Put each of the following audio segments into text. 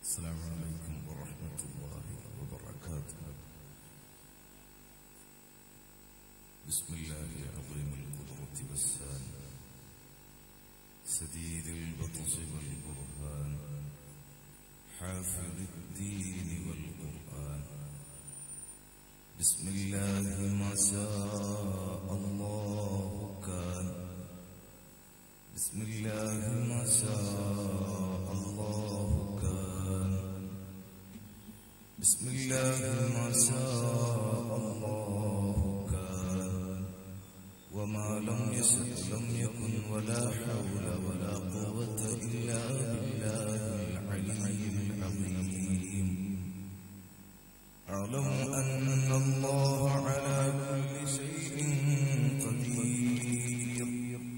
السلام عليكم ورحمة الله وبركاته بسم الله عظيم القدرة والسان سديد البطش والبرهان حافظ الدين والقرآن بسم الله ما شاء الله كان بسم الله ما شاء الله كان بسم الله ما شاء الله كان وما لم يشأ لم يكن ولا حول ولا قوة إلا بالله العلي العظيم اعلم أن الله على كل شيء قدير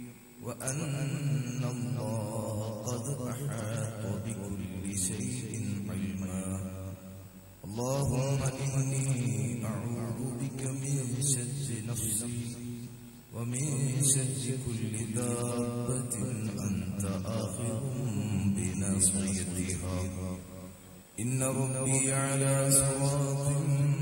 وأن الله قد أحاط بكل شيء علما اللهم إني أعوذ بك من شر نفسي ومن شر كل دابة أنت آخذ بناصيتها إن ربي على صراط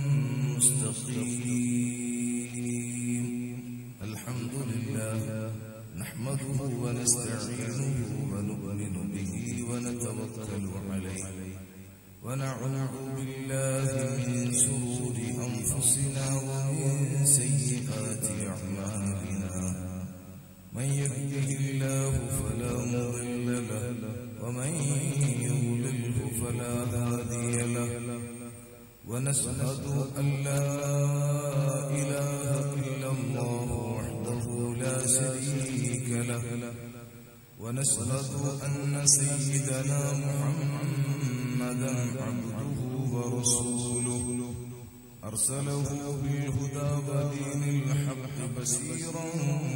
مستقيم الحمد لله نحمده ونستعينه ونؤمن به ونتوكل عليه ونعوذ بالله من شرور أنفسنا ومن سيئات أعمالنا من يهده الله فلا مضل له ومن يضلله فلا هادي له ونشهد أن لا إله إلا الله وحده لا شريك له ونشهد أن سيدنا محمدا عبده ورسوله أرسله بالهدى ودين الحق بشيرا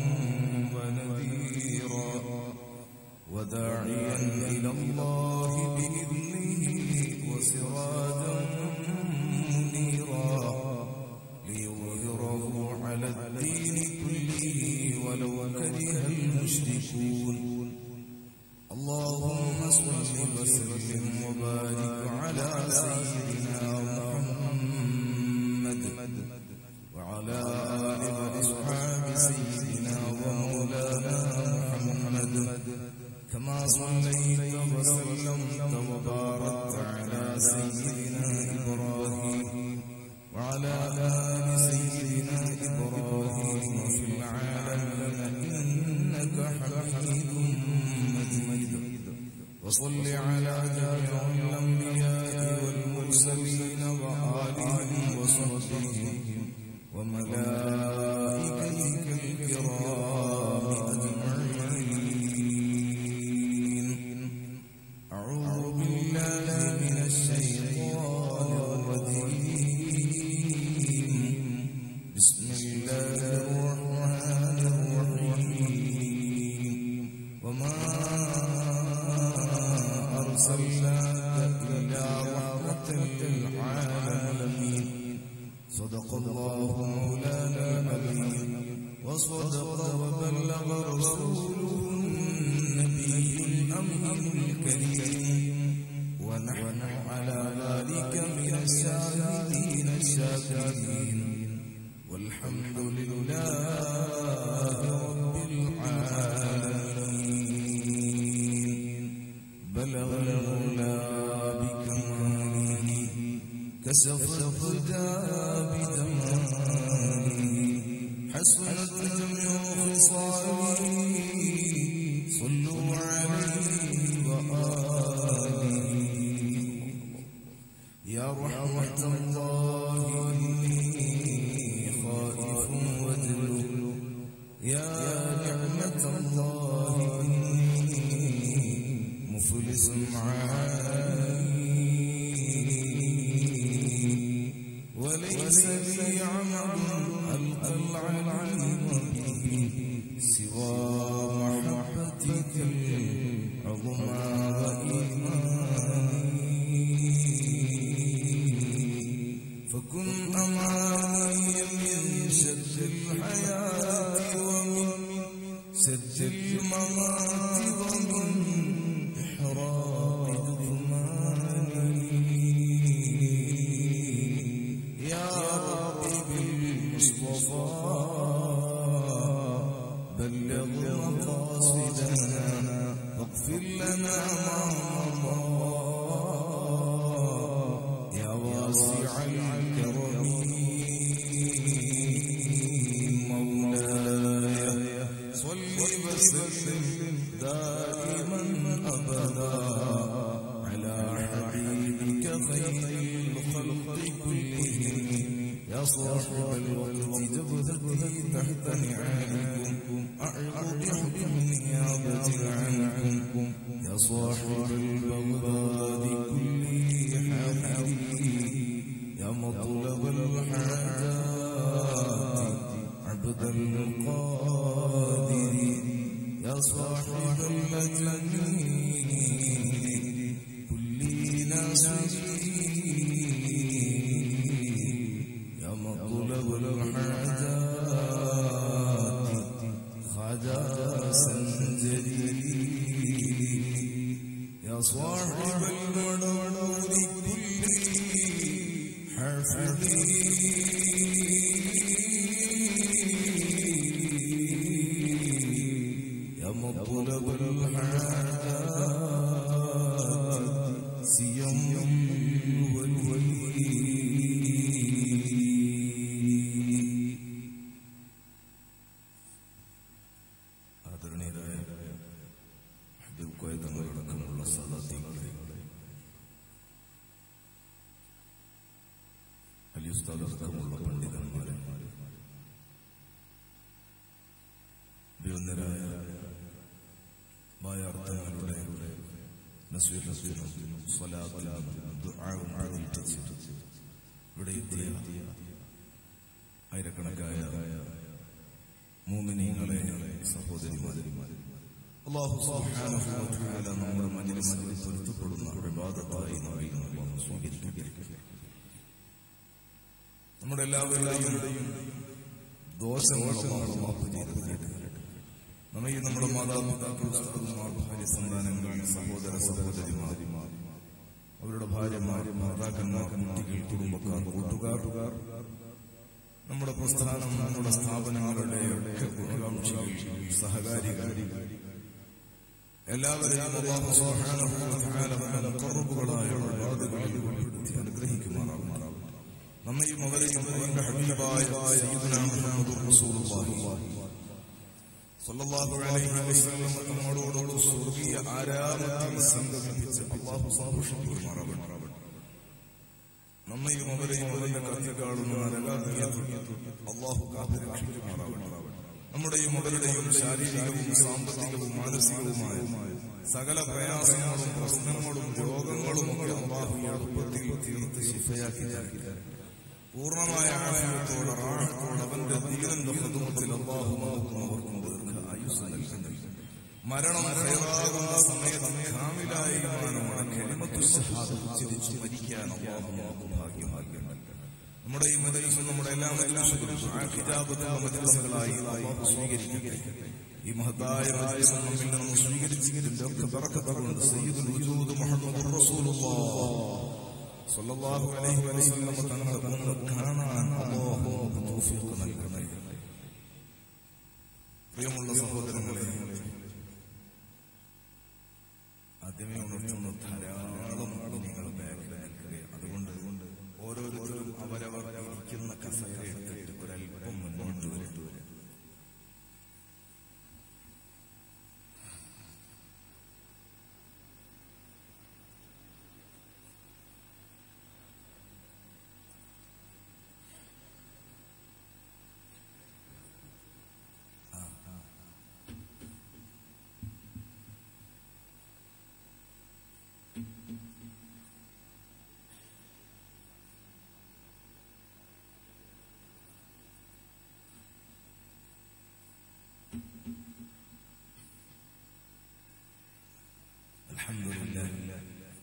ونذيرا وداعيا إلى الله بإذنه وسراجا منيرا ليظهره على الدين كله ولو كره المشركون اللهم صل وسلم وبارك على سيدنا محمد وعلى آل وأصحاب سيدنا ومولانا محمد كما صليت وسلمت وباركت على سيدنا إبراهيم وعلى آل سيدنا إبراهيم في العالمين إنك حميد مجيد وصل على جميع الأنبياء والمرسلين وآلهم وصحبهم وملائكتك الكرام أجمعين أعوذ بالله من الشيطان الرجيم بسم الله الرحمن الرحيم وما أرسلناك إلا رحمة للعالمين صدق الله مولانا العظيم وصدق وبلغ رسوله النبي الأمين الكريم ونحن على ذلك من الشاهدين الشاكرين والحمد لله رب العالمين بلغ المولى بكماله كسف الهدى بدمانه حسنت جميع خصاله صلوا عليه وآله يا رحمة الله إني خائف وجل يا نعمة الله إني مفلس معاني وليس لي عمل ألقى العليم به سوى محبتك العظمى وإيماني فكن أماني من شد الحياة ومن سد الممات ومن إحراق دفماني لنا أمام الله يا واسع الكرم مولاي صل وسلم دائما أبدا على حبيبك خير الخلق كلهم يا صاحب الوقت جبهتي تحت نعالكم أعظ بحكم نيابة عنكم يا صاحب البغداد كل حافظي يا مطلب الحاجات عبد القادر يا صاحب المجنين كل ناصري يا مطلب الحاجات خجا سنجري يا صاحب المنور كل حفظي يا مطلب الحاجات سيم والولي ആദരണീയരായ ഹബീബ് കോയ തങ്ങളടക്കമുള്ള സദാത്യങ്ങളെ അലിയുസ്താദടക്കമുള്ള പണ്ഡിതന്മാരെ ദിവന്നരായ വായാർത്ഥങ്ങളുടെ നസ്വീകരണത്തിനും സ്വലാത്തിനും ദുആവും പ്രതീക്ഷിച്ച് ഇവിടെ എത്തിയ ആയിരക്കണക്കായ മൂമിനീങ്ങളെ സഹോദരിമാരെ അല്ലാഹു സുബ്ഹാനഹു വ തആല നമ്മുടെ മജ്ലിസിൽ പൊരുത്തപ്പെടുന്ന ഇബാദത്തായി നമ്മെ അല്ലാഹു സ്വീകരിക്കട്ടെ നമ്മുടെ എല്ലാവരുടെയും ദോഷങ്ങൾ അല്ലാഹു മാപ്പ് ചെയ്ത് തരട്ടെ നമ്മയും നമ്മുടെ മാതാപിതാക്കൾ ഉസ്താദുമാർ ഭാര്യ സന്താനങ്ങൾ സഹോദര സഹോദരിമാർ അവരുടെ ഭാര്യമാർ മാതാക്കന്മാർ കുട്ടികൾ കുടുംബക്കാർ കൂട്ടുകാർ നമ്മുടെ പ്രസ്ഥാനം നമ്മുടെ സ്ഥാപനങ്ങളുടെ ഒക്കെ ഗുണകാംക്ഷികൾ സഹകാരികൾ എല്ലാവരെയും അല്ലാഹു സുബ്ഹാനഹു വ തആല തന്റെ മുഖറബുകളായ ഇബാദുകളിൽ ഉൾപ്പെടുത്തി അനുഗ്രഹിക്കുമാറാവട്ടെ നമ്മയും അവരെയും അവന്റെ ഹബീബായ സയ്യിദുനാ മുഹമ്മദുർ റസൂലുള്ളാഹി സല്ലല്ലാഹു അലൈഹി വസല്ലം തങ്ങളോട് സ്വർഗീയ ആരാമത്തിൽ സംഗമിപ്പിച്ച് അല്ലാഹു സന്തോഷിക്കുമാറാവട്ടെ നമ്മയും അവരെയും അവരുടെ കത്തി കാണുന്ന നരകാഗ്നിയത്തു അള്ളാഹു കാത്ത് രക്ഷിക്കുമാറാവട്ടെ നമ്മുടെയും അവരുടെയും ശാരീരികവും സാമ്പത്തികവും മാനസികവുമായ സകല പ്രയാസങ്ങളും പ്രശ്നങ്ങളും രോഗങ്ങളും ഒക്കെ അള്ളാഹു എളുപ്പത്തിൽ തീർത്ത് ശിഫയാക്കി തരട്ടെ പൂർണ്ണമായ ആശയത്തോടെ റാഹത്തോടെ അവന്റെ ദീനന്റെ ഹൃദയത്തിൽ അള്ളാഹു നമുക്കും അവർക്കും ദീർഘ ആയുസ് നൽകുന്നു മരണം ഹൈറാകുന്ന സമയത്ത് കാമിലായ ഈമാനോടെ കലിമത്തു ശഹാദത്ത് ഉച്ചരിച്ച് മരിക്കാൻ അല്ലാഹു നമുക്ക് ഭാഗ്യം നൽകണം നമ്മുടെ ഈ മദ്രസ നമ്മുടെ എല്ലാ മദ്രസകളും ഹിജാബത്തുള്ള മദ്രസകളായി അല്ലാഹു സ്വീകരിക്കട്ടെ ഈ മഹത്തായ മദ്രസ നമ്മിൽ നിന്ന് സ്വീകരിച്ചതിന്റെ ഒക്കെ ബറക്കത്ത് കൊണ്ട് സയ്യിദുൽ വജൂദ് മുഹമ്മദുർ റസൂലുള്ളാഹ് സ്വല്ലല്ലാഹു അലൈഹി വസല്ലം തങ്ങളെ ഒന്ന് കാണാൻ അല്ലാഹു നമുക്ക് തൗഫീഖ് നൽകണേ പ്രിയമുള്ള സഹോദരങ്ങളെ ആദ്യമേ ഉണർത്തുന്ന ധാരാളം നിങ്ങൾ ബാക്കിൽ നിൽക്കുക അതുകൊണ്ട് ഓരോരുത്തരും അവരവർ ഇരിക്കുന്ന കസേര എടുത്തിട്ട് ഒരല്പം മുന്നോട്ട് വരട്ടു അൽഹംദുലില്ലാ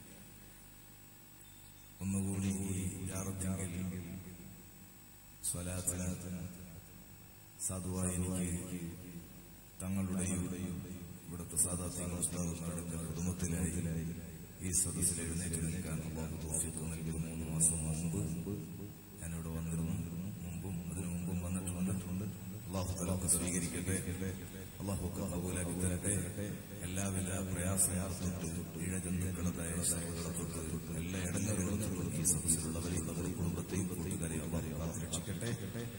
ഒന്നുകൂടി ഈ യാറത്തിങ്കിൽ സ്വലാത്തിന് സാധുവായി എനിക്ക് തങ്ങളുടെയും ഇവിടുത്തെ സാധാത്യങ്ങൾ ഉസ്താദുമാരുടെ കുടുംബത്തിലായി ഈ സദസ്സിൽ എഴുന്നേറ്റ് നിൽക്കാൻ അള്ളാഹു തോഫിക്ക് നൽകിയത് മൂന്ന് മാസം മുമ്പ് ഞാനിവിടെ വന്നിരുന്നു മുമ്പും അതിനു മുമ്പും വന്നിട്ടുണ്ട് അള്ളാഹു തലാക്ക് സ്വീകരിക്കട്ടെ അള്ളാഹു കബൂലാക്കി തരട്ടെ എല്ലാവിധ പ്രയാസ പ്രയാസത്തൊട്ട് ഇഴജന്തുക്കളതായ ശൈലികളെ തൊട്ട് എല്ലാ ഇടങ്ങളുകളും തൊട്ട് ഈ സദസ്സിലുള്ളവരെയും അവരുടെ കുടുംബത്തെയും കൂട്ടുകാരെയും അള്ളാഹു കാത്ത് രക്ഷിക്കട്ടെ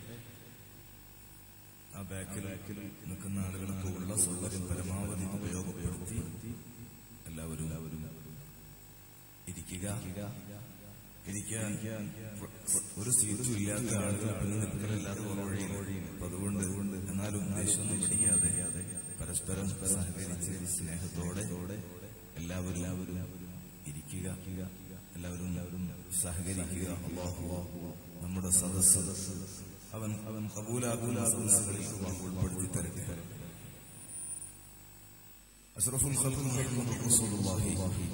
ആ ബാക്കിൽ നിൽക്കുന്ന ആളുകൾക്ക് ഉള്ള സൗകര്യം പരമാവധി ഉപയോഗപ്പെടുത്തി എല്ലാവരും ഇരിക്കുക ഇരിക്കാൻ ഒരു സീറ്റും ഇല്ലാത്ത ആളുകൾ പിന്നെ നിൽക്കലല്ലാതെ വഴിയും അപ്പൊ അതുകൊണ്ട് എന്നാലും ദേഷ്യമൊന്നും പിടിക്കാതെ പരസ്പരം സഹകരിച്ച് സ്നേഹത്തോടെ എല്ലാവരും എല്ലാവരും ഇരിക്കുക എല്ലാവരും എല്ലാവരും സഹകരിക്കുക അള്ളാഹു നമ്മുടെ സദസ് അവൻ അവൻ കബൂലാകുല സദസ്സുകളിൽ അള്ളാഹു ഉൾപ്പെടുത്തി തരട്ടെ അഷ്റഫുൽ ഖൽഖ് മുഹമ്മദ് റസൂലുള്ളാഹി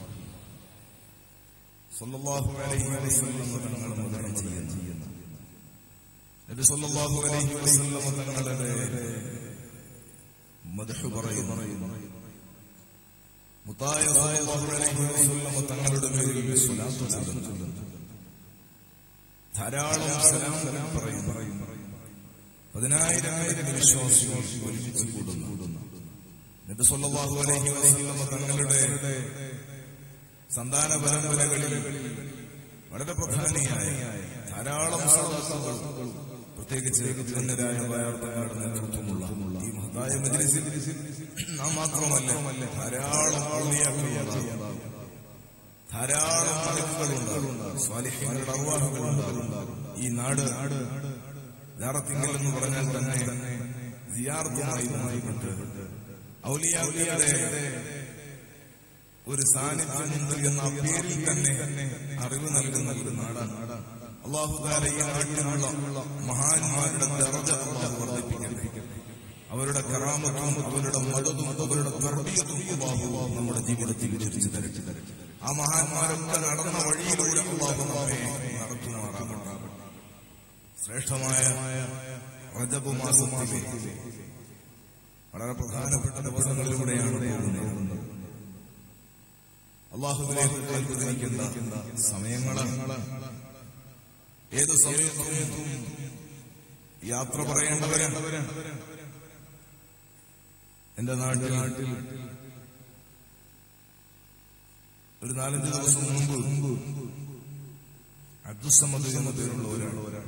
സല്ലല്ലാഹു അലൈഹി വസല്ലം തങ്ങൾ മുതൽ ചെയ്യുന്ന നബി സല്ലല്ലാഹു അലൈഹി വസല്ലം തങ്ങളുടെ മദ്ഹ് പറയുന്നു മുത്തായ സല്ലല്ലാഹു അലൈഹി വസല്ലം തങ്ങളുടെ പേരിൽ സ്വലാത്ത് ചൊല്ലുന്നു ധാരാളം സലാം പറയുന്നു പതിനായിരക്കണക്കിന് വിശ്വാസികൾ ഒരുമിച്ച് കൂടുന്നു നബി സല്ലല്ലാഹു അലൈഹി വസല്ലം തങ്ങളുടെ സന്താന പരമ്പരകളിൽ വളരെ പ്രധാനിയായ ധാരാളം സാധാക്കൾ പ്രത്യേകിച്ച് ധന്യരായ വാർത്തകളുടെ നേതൃത്വമുള്ള ഈ മഹത്തായ മജ്ലിസിൽ നാം മാത്രമല്ല ധാരാളം ഔലിയാക്കളുണ്ടാകും ധാരാളം മലക്കുകളുണ്ടാകും സ്വാലിഹ്യങ്ങളുടെ അർവാഹുകളുണ്ടാകും ഈ നാട് ജാറത്തിങ്കൽ എന്ന് പറഞ്ഞാൽ തന്നെ സിയാർത്തുമായി ബന്ധപ്പെട്ട് ഔലിയാക്കളുടെ ഒരു സാന്നിധ്യമുണ്ട് എന്ന പേരിൽ തന്നെ അറിവ് നൽകുന്ന ഒരു നാടാണ് അള്ളാഹുദാല ഈ നാട്ടിലുള്ള മഹാന്മാരുടെ ദർജ അള്ളാഹു വർദ്ധിപ്പിക്കട്ടെ അവരുടെ കറാമത്തും അവരുടെ മതതും അവരുടെ തർബീയത്തും അള്ളാഹു നമ്മുടെ ജീവിതത്തിൽ തിരിച്ചു തരട്ടെ ആ മഹാന്മാരൊക്കെ നടന്ന വഴിയിലൂടെ അള്ളാഹു നമ്മെ നടത്തുമാറാകട്ടെ ശ്രേഷ്ഠമായ റജബ് മാസത്തിലെ വളരെ പ്രധാനപ്പെട്ട ദിവസങ്ങളിലൂടെയാണ് പോകുന്നത് അള്ളാഹുവിലേക്ക് കൽപ്പിക്കുന്ന സമയങ്ങള് ഏത് സമയത്തും യാത്ര പറയേണ്ടവരാണ് എന്റെ നാട്ടിൽ നാട്ടിൽ ഒരു നാലഞ്ച് ദിവസം മുമ്പ് അബ്ദുസമദ് എന്ന പേരുള്ള ഒരാൾ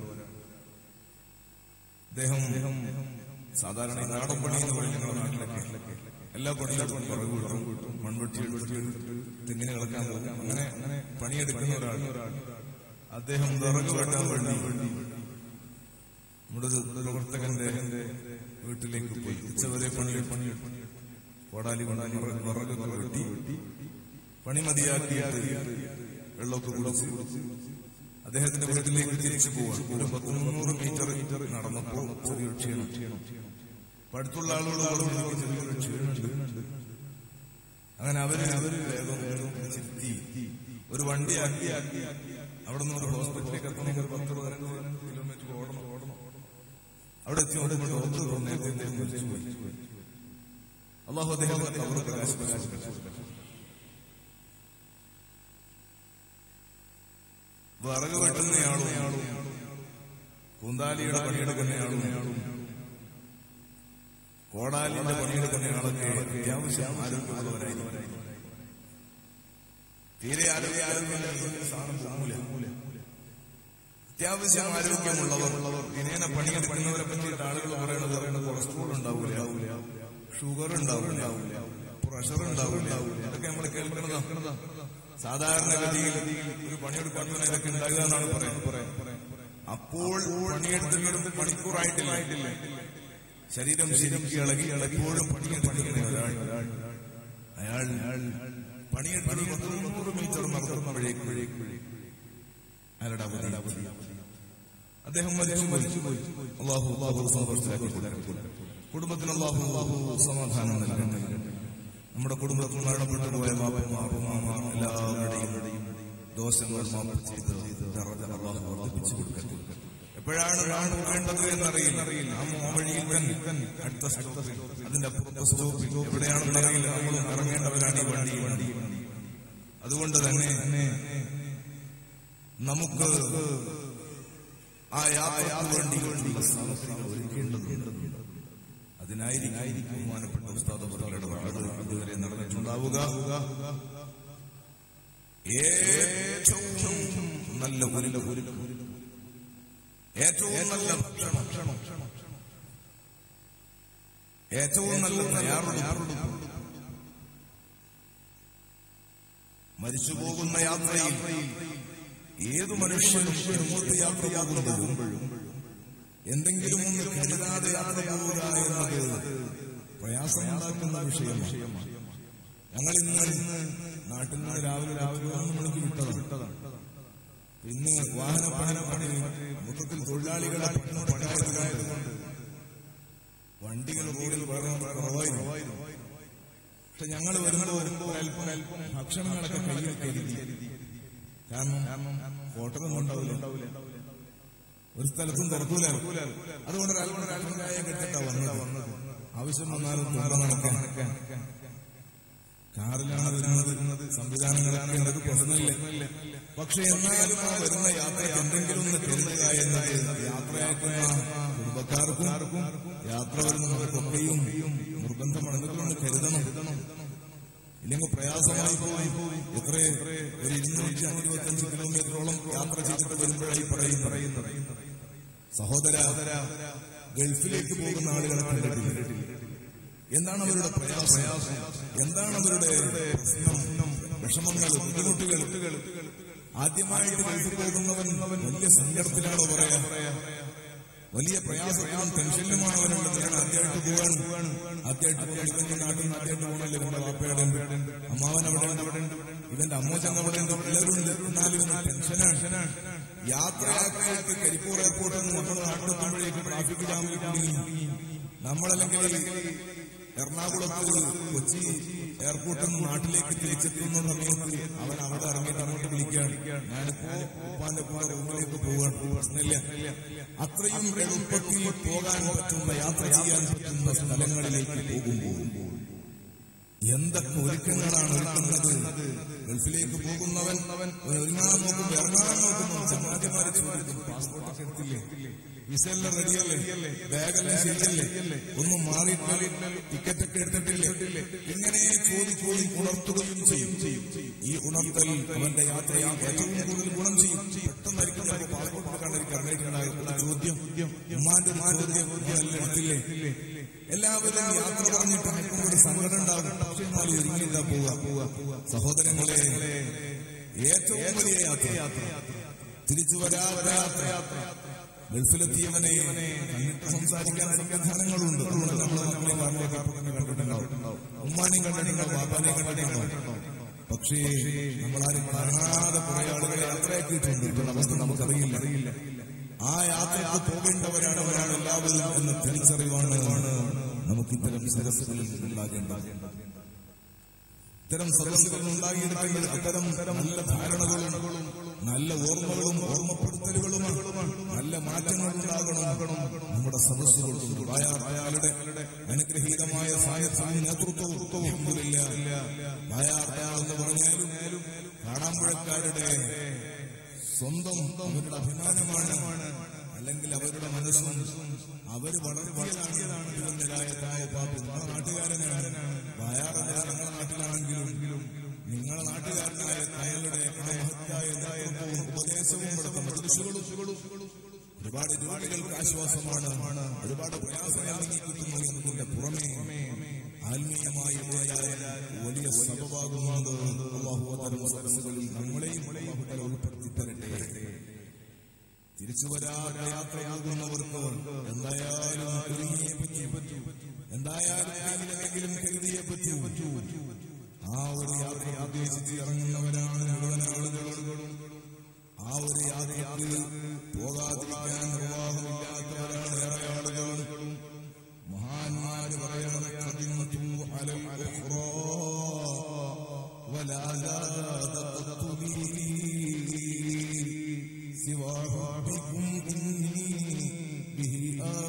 അദ്ദേഹം സാധാരണ ഈ നാടൻ പണി എന്ന് പറയുന്ന നാട്ടിലൊക്കെ എല്ലാ പണിയും പിറകു കിട്ടും മൺവെട്ടി എടുത്തിട്ട് തെങ്ങിന് കളക്കാൻ പോകും അങ്ങനെ അങ്ങനെ പണിയെടുക്കുന്ന ഒരാൾ അദ്ദേഹം വിറക് വെട്ടാൻ വേണ്ടി നമ്മുടെ ഒരു പ്രവർത്തകന്റെ വീട്ടിലേക്ക് പോയി ഉച്ചവരെ പണി പണി കോടാലി കൊണ്ടാലി വിറക് വെട്ടി പണി മതിയാക്കിയിട്ട് വെള്ളമൊക്കെ കുടിച്ച് അദ്ദേഹത്തിന്റെ വീട്ടിലേക്ക് തിരിച്ചു പോവാൻ ഒരു പത്ത് മുന്നൂറ് മീറ്റർ നടന്നപ്പോ ചെറിയൊരു ക്ഷീണം അപ്പൊ അടുത്തുള്ള ആളുകളോട് പറഞ്ഞു, ചെറിയൊരു ക്ഷീണമുണ്ട് അങ്ങനെ അവര് അവര് വേഗം വേഗം പിടിച്ചിരുത്തി ഒരു വണ്ടി ആക്കി ആക്കി അവിടെ നിന്ന് ഒരു ഹോസ്പിറ്റലിലേക്ക് എത്തണമെങ്കിൽ ഒരു പത്ത് പതിനഞ്ച് കിലോമീറ്റർ ഓടണം ഓടണം അവിടെ എത്തി നോക്കുമ്പോൾ ഡോക്ടർ പറഞ്ഞു, നേരത്തെ അദ്ദേഹം മരിച്ചു പോയി. അള്ളാഹു അദ്ദേഹം അവർ പ്രകാശിപ്പിച്ചു വിറക് വെട്ടുന്നയാളും കൂന്താലിയുടെ പണിയെടുക്കുന്നയാളും കോടാലിന്റെ പണിയെടുക്കുന്നയാളൊക്കെ അത്യാവശ്യം ആരോഗ്യമുള്ളവരായിരിക്കും തീരെ ആരോഗ്യ ആരോഗ്യമില്ലാത്ത സാധനം പോകൂല അത്യാവശ്യം ആരോഗ്യമുള്ളവർ ദിനേന പണിയെടുക്കുന്നവരെ പറ്റിയിട്ട് ആളുകൾ പറയണത് പറയണത് കൊളസ്ട്രോൾ ഉണ്ടാവില്ല ഷുഗർ ഉണ്ടാവില്ല പ്രഷർ ഉണ്ടാവില്ല ഇതൊക്കെ നമ്മൾ കേൾക്കുന്നതാ സാധാരണഗതിയിൽ ഒരു പണിയെടുക്കാത്തവന് ഇതൊക്കെ ഉണ്ടാകുക എന്നാണ് പറയുന്നത് അപ്പോൾ പണിയെടുത്തിട്ട് ഒരു മണിക്കൂറായിട്ടില്ല ശരീരം ശരിക്ക് ഇളകി ഇളകിപ്പോഴും പണിയെടുക്കുന്ന ഒരാൾ അയാൾ പണിയെടുത്തൊരു പത്ത് മുന്നൂറ് മീറ്റർ നടത്തുമ്പോഴേക്ക് അയാളുടെ അവധി അവധി അദ്ദേഹം മരിച്ചു മരിച്ചു പോയി അള്ളാഹു അള്ളാഹു സന്തോഷത്തിലാക്കി കൊടുക്കട്ടെ. കുടുംബത്തിന് അള്ളാഹു അള്ളാഹു സമാധാനം നൽകട്ടെ നമ്മുടെ കുടുംബത്തിൽ മരണപ്പെട്ടു പോയ മാപ്പന്മാരും എല്ലാവരുടെയും ദോഷങ്ങൾ മാപ്പ് ചെയ്ത് ദറജ അള്ളാഹു വർദ്ധിപ്പിച്ചു കൊടുക്കട്ടെ എപ്പോഴാണ് നാട് വേണ്ടത് എന്നറിയില്ല ആ വഴിയിൽ തന്നെ അടുത്ത സ്റ്റോപ്പിൽ അതിന്റെ അപ്പുറത്തെ സ്റ്റോപ്പിൽ എവിടെയാണെന്ന് അറിയില്ല നമ്മളും ഇറങ്ങേണ്ടവരാണ് ഈ വണ്ടി വണ്ടി അതുകൊണ്ട് തന്നെ നമുക്ക് ആ യാത്രയ്ക്ക് വേണ്ടി വേണ്ടിയുള്ള സാമഗ്രികൾ ഒരുക്കേണ്ടതുണ്ട് അതിനായിരിക്കും ബഹുമാനപ്പെട്ട ഉസ്താദ് അവരുടെ വാട് ഇതുവരെ നടന്നിട്ടുണ്ടാകും ഉണ്ടാവുക ഏറ്റവും നല്ല ഒരു ഒരു ഏറ്റവും നല്ല ഭക്ഷണം ഏറ്റവും നല്ല തയ്യാറെടുപ്പ് മരിച്ചു പോകുന്ന യാത്രയിൽ ഏതു മനുഷ്യനും എങ്ങോട്ട് യാത്ര പോകുമ്പോഴും എന്തെങ്കിലും ഒന്ന് കരുതാതെ യാത്ര പോവുക എന്നത് പ്രയാസമുണ്ടാക്കുന്ന വിഷയമാണ് ഞങ്ങൾ ഇന്ന് നാട്ടിൽ നിന്ന് രാവിലെ രാവിലെ മൂന്ന് മണിക്ക് വിട്ടതാണ് ഇന്ന് വാഹന പണി പണി മൊത്തത്തിൽ തൊഴിലാളികളെ പണി പണിയായതുകൊണ്ട് വണ്ടികൾ റോഡിൽ വളരെ കുറവായിരുന്നു പക്ഷെ ഞങ്ങൾ വരുമ്പോൾ വരുമ്പോൾ അല്പം അല്പം ഭക്ഷണങ്ങളൊക്കെ കയ്യിൽ കരുതി കാരണം ഹോട്ടലൊന്നും ഉണ്ടാവില്ല ഒരു സ്ഥലത്തും തുറക്കൂല അതുകൊണ്ട് ഒരാൾക്കൂടെ ഒരാൾക്കും ചായ കെട്ടിട്ടാ വന്നത് ആവശ്യം വന്നാലും തുറ നടക്കാൻ കാറിലാണ് വരുന്നത് സംവിധാനങ്ങളൊക്കെ ഉള്ളത് പ്രശ്നമില്ല പക്ഷെ എന്നാലും ആ വരുന്ന യാത്രയ്ക്ക് എന്തെങ്കിലും ഒന്ന് കരുതുക എന്നത് യാത്രയാക്കുന്ന കുടുംബക്കാർക്കും യാത്ര വരുന്നവർക്കൊക്കെയും നിർബന്ധമാണ് എന്തെങ്കിലും ഒന്ന് കരുതണം ഇല്ലെങ്കിൽ പ്രയാസമായി പോയി എത്ര ഒരു ഇരുന്നൂറ്റി അൻപത്തി അഞ്ച് കിലോമീറ്ററോളം യാത്ര ചെയ്തിട്ട് വരുമ്പോഴായി പറയും പറയുന്നത് സഹോദര ഗൾഫിലേക്ക് പോകുന്ന ആളുകളെ കണ്ടിട്ടില്ല എന്താണ് അവരുടെ പ്രയാസം എന്താണ് അവരുടെ പ്രശ്നം വിഷമങ്ങൾ ബുദ്ധിമുട്ടുകൾ ആദ്യമായിട്ട് ഗൾഫിൽ പോകുന്നവൻ വലിയ സങ്കടത്തിലാണോ പറയാ വലിയ പ്രയാസത്തിലും ടെൻഷനിലുമാണ് അവനുള്ളത് ഞാൻ ആദ്യമായിട്ട് പോവാണ് ആദ്യമായിട്ട് പോകാൻ നാട്ടിൽ നിന്ന് ആദ്യമായിട്ട് പോകണല്ലേ നമ്മുടെ വാപ്പയുടെ അമ്മാവൻ അവിടെ ഉണ്ട് അവിടെ ഉണ്ട് ഇവന്റെ അമ്മോച്ചൻ അവിടെ ഉണ്ട് എല്ലാവരും ഉണ്ട് എന്നാലും ഇവന് ടെൻഷനാണ് യാത്രയാക്കായിട്ട് കരിപ്പൂർ എയർപോർട്ടിൽ നിന്ന് നമ്മുടെ നാട്ടിലെത്തുമ്പോഴേക്ക് ട്രാഫിക് ജാമിൽ കുടുങ്ങി നമ്മളല്ലെങ്കിൽ എറണാകുളത്ത് കൊച്ചി എയർപോർട്ടിൽ നിന്ന് നാട്ടിലേക്ക് തിരിച്ചെത്തുന്ന സമയത്ത് അവൻ അവിടെ ഇറങ്ങിയിട്ട് അങ്ങോട്ട് വിളിക്കുകയാണ് ഞാനിപ്പോ ഉപ്പാന്റെ കൂടെ റൂമിലേക്ക് പോകാൻ പ്രശ്നമില്ല അത്രയും എളുപ്പത്തിൽ പോകാൻ പറ്റുന്ന യാത്ര ചെയ്യാൻ പറ്റുന്ന സ്ഥലങ്ങളിലേക്ക് പോകുമ്പോൾ എന്തൊക്കെ ഒരുക്കങ്ങളാണ് ഒരുക്കുന്നത് ഗൾഫിലേക്ക് പോകുന്നവൻ ഒരുങ്ങാൻ നോക്കുമ്പോ ഇറങ്ങാൻ നോക്കുന്നു ചങ്ങാതിമാരെ ചോദിക്കും പാസ്പോർട്ടൊക്കെ എടുത്തില്ലേ വിസയെല്ലാം റെഡിയല്ലേ ബാഗെല്ലാം ശരിയല്ലേ ഒന്നും മാറിയിട്ടില്ല ടിക്കറ്റ് ഒക്കെ എടുത്തിട്ടില്ലേ ഇങ്ങനെ ചോദിച്ചോടി ഉണർത്തുകയും ചെയ്യും ഈ ഉണർത്തൽ അവന്റെ യാത്രയിൽ ഏറ്റവും കൂടുതൽ ഗുണം ചെയ്യും പെട്ടെന്നായിരിക്കും ചിലപ്പോൾ പാസ്പോർട്ട് കണ്ടിരിക്കും അറിഞ്ഞിട്ടുണ്ടാകും ഒരു ചോദ്യം ഉമ്മാന്റെ ഒരു ചോദ്യം എല്ലാം എടുത്തില്ലേ എല്ലാവരും യാത്ര പറഞ്ഞിട്ട് അല്പം ഒരു സങ്കടം ഉണ്ടാകും പക്ഷെ എന്നാൽ ഒരുങ്ങിയില്ല പോവുക സഹോദരങ്ങളെ ഏറ്റവും വലിയ യാത്ര തിരിച്ചു വരാത്ത യാത്ര ഗൾഫിലെത്തിയവനെ കണ്ടിട്ട് സംസാരിക്കാൻ സംവിധാനങ്ങളുണ്ട് അതുകൊണ്ട് നമ്മളെ മക്കളെ വാർത്തയൊക്കെ പുറമെ കണ്ടിട്ടുണ്ടാവും ഉമ്മാനെയും കണ്ടിട്ടുണ്ടാവും ബാബാനെയും കണ്ടിട്ടുണ്ടാവും പക്ഷേ നമ്മളാരും കാണാതെ കുറെ ആളുകളെ യാത്രയാക്കിയിട്ടുണ്ട് ഇപ്പോഴുള്ള അവസ്ഥ നമുക്കറിയില്ല ആ യാത്രയ്ക്ക് പോകേണ്ടവരാണ് അവരാണ് എല്ലാവരും എന്ന തിരിച്ചറിവാണ് നമുക്ക് ഇത്തരം സദസ്സുകളിൽ ഉണ്ടാകേണ്ടത് ഇത്തരം സദസ്സുകൾ ഉണ്ടാകിയെടുക്കേണ്ടത് അത്തരം നല്ല ധാരണകളും നല്ല ഓർമ്മകളും ഓർമ്മപ്പെടുത്തലുകളുമാണ് നല്ല മാറ്റങ്ങൾ ഉണ്ടാകണം നമ്മുടെ സദസ്സുകളും വായാർത്തയാളുടെ അനുഗ്രഹീതമായ സായത്വവും നേതൃത്വവും വായാർത്തയാൾ എന്ന് പറഞ്ഞാലും കാണാമ്പുഴക്കാരുടെ സ്വന്തം അവരുടെ അഭിമാനമാണ് അല്ലെങ്കിൽ അവരുടെ മനസ്സും അവര് വളർത്തിയതാണ് തിരുവനന്തരായ തായ പാപ്പി നമ്മുടെ നാട്ടുകാരനാണ് വയാറല്ല ഞങ്ങളുടെ നാട്ടിലാണെങ്കിലും നിങ്ങളുടെ നാട്ടുകാരനായ താങ്കളുടെ ആ മഹത്തായ നേതൃത്വവും ഉപദേശവും ഇവിടുത്തെ മൃദുശുകളും ഒരുപാട് രോഗികൾക്ക് ആശ്വാസമാണ് ഒരുപാട് പ്രയാസങ്ങൾ നീക്കിക്കുന്നു എന്നതിന്റെ പുറമേ ആത്മീയമായ വലിയ സഭഭാഗമാണ് അള്ളാഹുതരം സദസ്സുകളിൽ നമ്മളെയും അള്ളാഹുതല ഉൾപ്പെടുത്തി തരട്ടെ തിരിച്ചു വരാതെ യാത്രയാകുന്നവർക്ക് എന്തായാലും ഒരുങ്ങിയേ പറ്റൂ എന്തായാലും കയ്യിലെങ്കിലും കരുതിയേ പറ്റൂ ആ ഒരു യാത്ര ഉദ്ദേശിച്ച് ഇറങ്ങുന്നവരാണ് മുഴുവൻ ആളുകളും ആ ഒരു യാത്രയ്ക്ക് പോകാതിരിക്കാൻ നിർവാഹമില്ലാത്തവരാണ് ഏറെ ആളുകളും മഹാന്മാര് പറയണം ഖദിമതു അലൽ ഉഖ്റാ വലാ ദാദത്തുനി സിവാ റബ്ബിക്കും ഇന്നി ബിഹി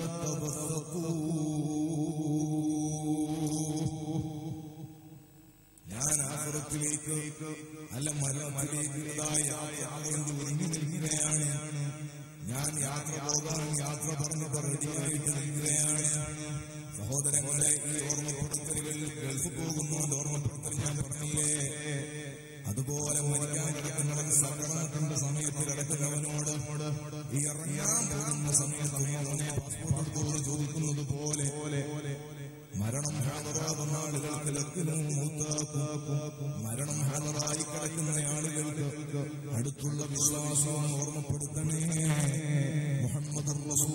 ആതവസ്സഖൂ ഞാൻ ആഹ്റത്തിലേക്ക് അല്ല മരണത്തിലേക്ക് യാത്രയാകേണ്ടി ഒരുങ്ങി നിൽക്കുകയാണ് ഞാൻ യാത്ര പോകാൻ യാത്ര പറഞ്ഞ് റെഡിയായിട്ട് നിൽക്കുകയാണ് സഹോദരങ്ങളെ ഈ ഓർമ്മപ്പെടുത്തലുകൾ ഗൾഫ് പോകുന്നോണ്ട് ഓർമ്മപ്പെടുത്തൽ ഞാൻ പറഞ്ഞില്ലേ അതുപോലെ മരിക്കാൻ കിടക്കുന്നവൻ സകലമാക്കേണ്ട സമയത്ത് കിടക്കുന്നവനോട് ഈ ഇറങ്ങാൻ പോകുന്ന സമയത്ത് അവനെ പാസ്പോർട്ട് എടുത്തോട് ചോദിക്കുന്നത് പോലെ മരണം ഹാജരാകുന്ന ആളുകൾക്ക് ലക്കിനും മൂത്താക്കും മരണം ഹാജരായി കിടക്കുന്ന ആളുകൾക്ക് അടുത്തുള്ള വിശ്വാസവും ഓർമ്മപ്പെടുത്തണേ മുഹമ്മദ്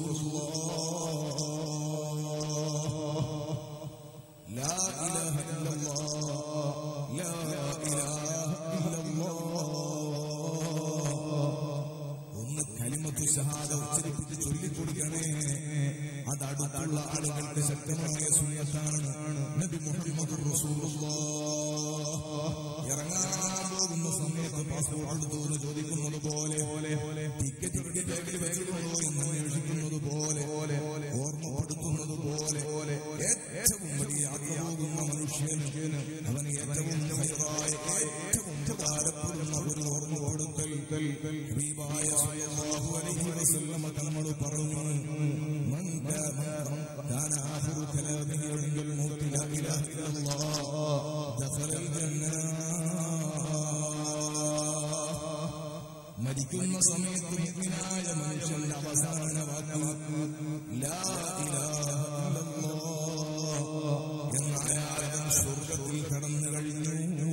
لا إله إلا الله لا إله إلا الله ഒന്ന് കലിമത്തു ഷഹാദ ഉച്ചരിപ്പിച്ച് ചൊല്ലിക്കൊടുക്കണേ അത് അടുത്തുള്ള ആളുകൾക്ക് ശക്തമായ സുന്നത്താണ് നബി മുഹമ്മദ് ഇറങ്ങാൻ പോകുന്ന സമയത്ത് പാസ്പോർട്ട് എടുത്തു ചോദിക്കുന്നത് പോലെ ടിക്കറ്റ് ടിക്കറ്റ് ബാഗിൽ വെച്ചിട്ടുണ്ടോ എന്ന് അന്വേഷിക്കുന്നത് പോലെ ഓർമ്മപ്പെടുത്തുന്നത് പോലെ ഏറ്റവും വലിയ യാത്ര പോകുന്ന മനുഷ്യന് അവന് ഏറ്റവും ഹൈറായ ഏറ്റവും ഉപകാരപ്പെടുന്ന ഒരു ഓർമ്മപ്പെടുത്തൽ ഹബീബായ സ്വല്ലല്ലാഹു അലൈഹി വസല്ലമ തങ്ങൾ പറഞ്ഞു മൻ കാന ആഖിറു കലാമിഹി ഇൻദൽ മൗത്ത് ലാ ഇലാഹ ഇല്ലല്ലാഹ് ദഖലൽ ജന്ന മരിക്കുന്ന സമയത്ത് മുഗ്മിനായ മനുഷ്യന്റെ അവസാന വാക്ക് ലാ ഇലാഹ ഇല്ലല്ലാഹ് എന്നായാൽ അവൻ സ്വർഗത്തിൽ കടന്നു കഴിഞ്ഞു എന്ന്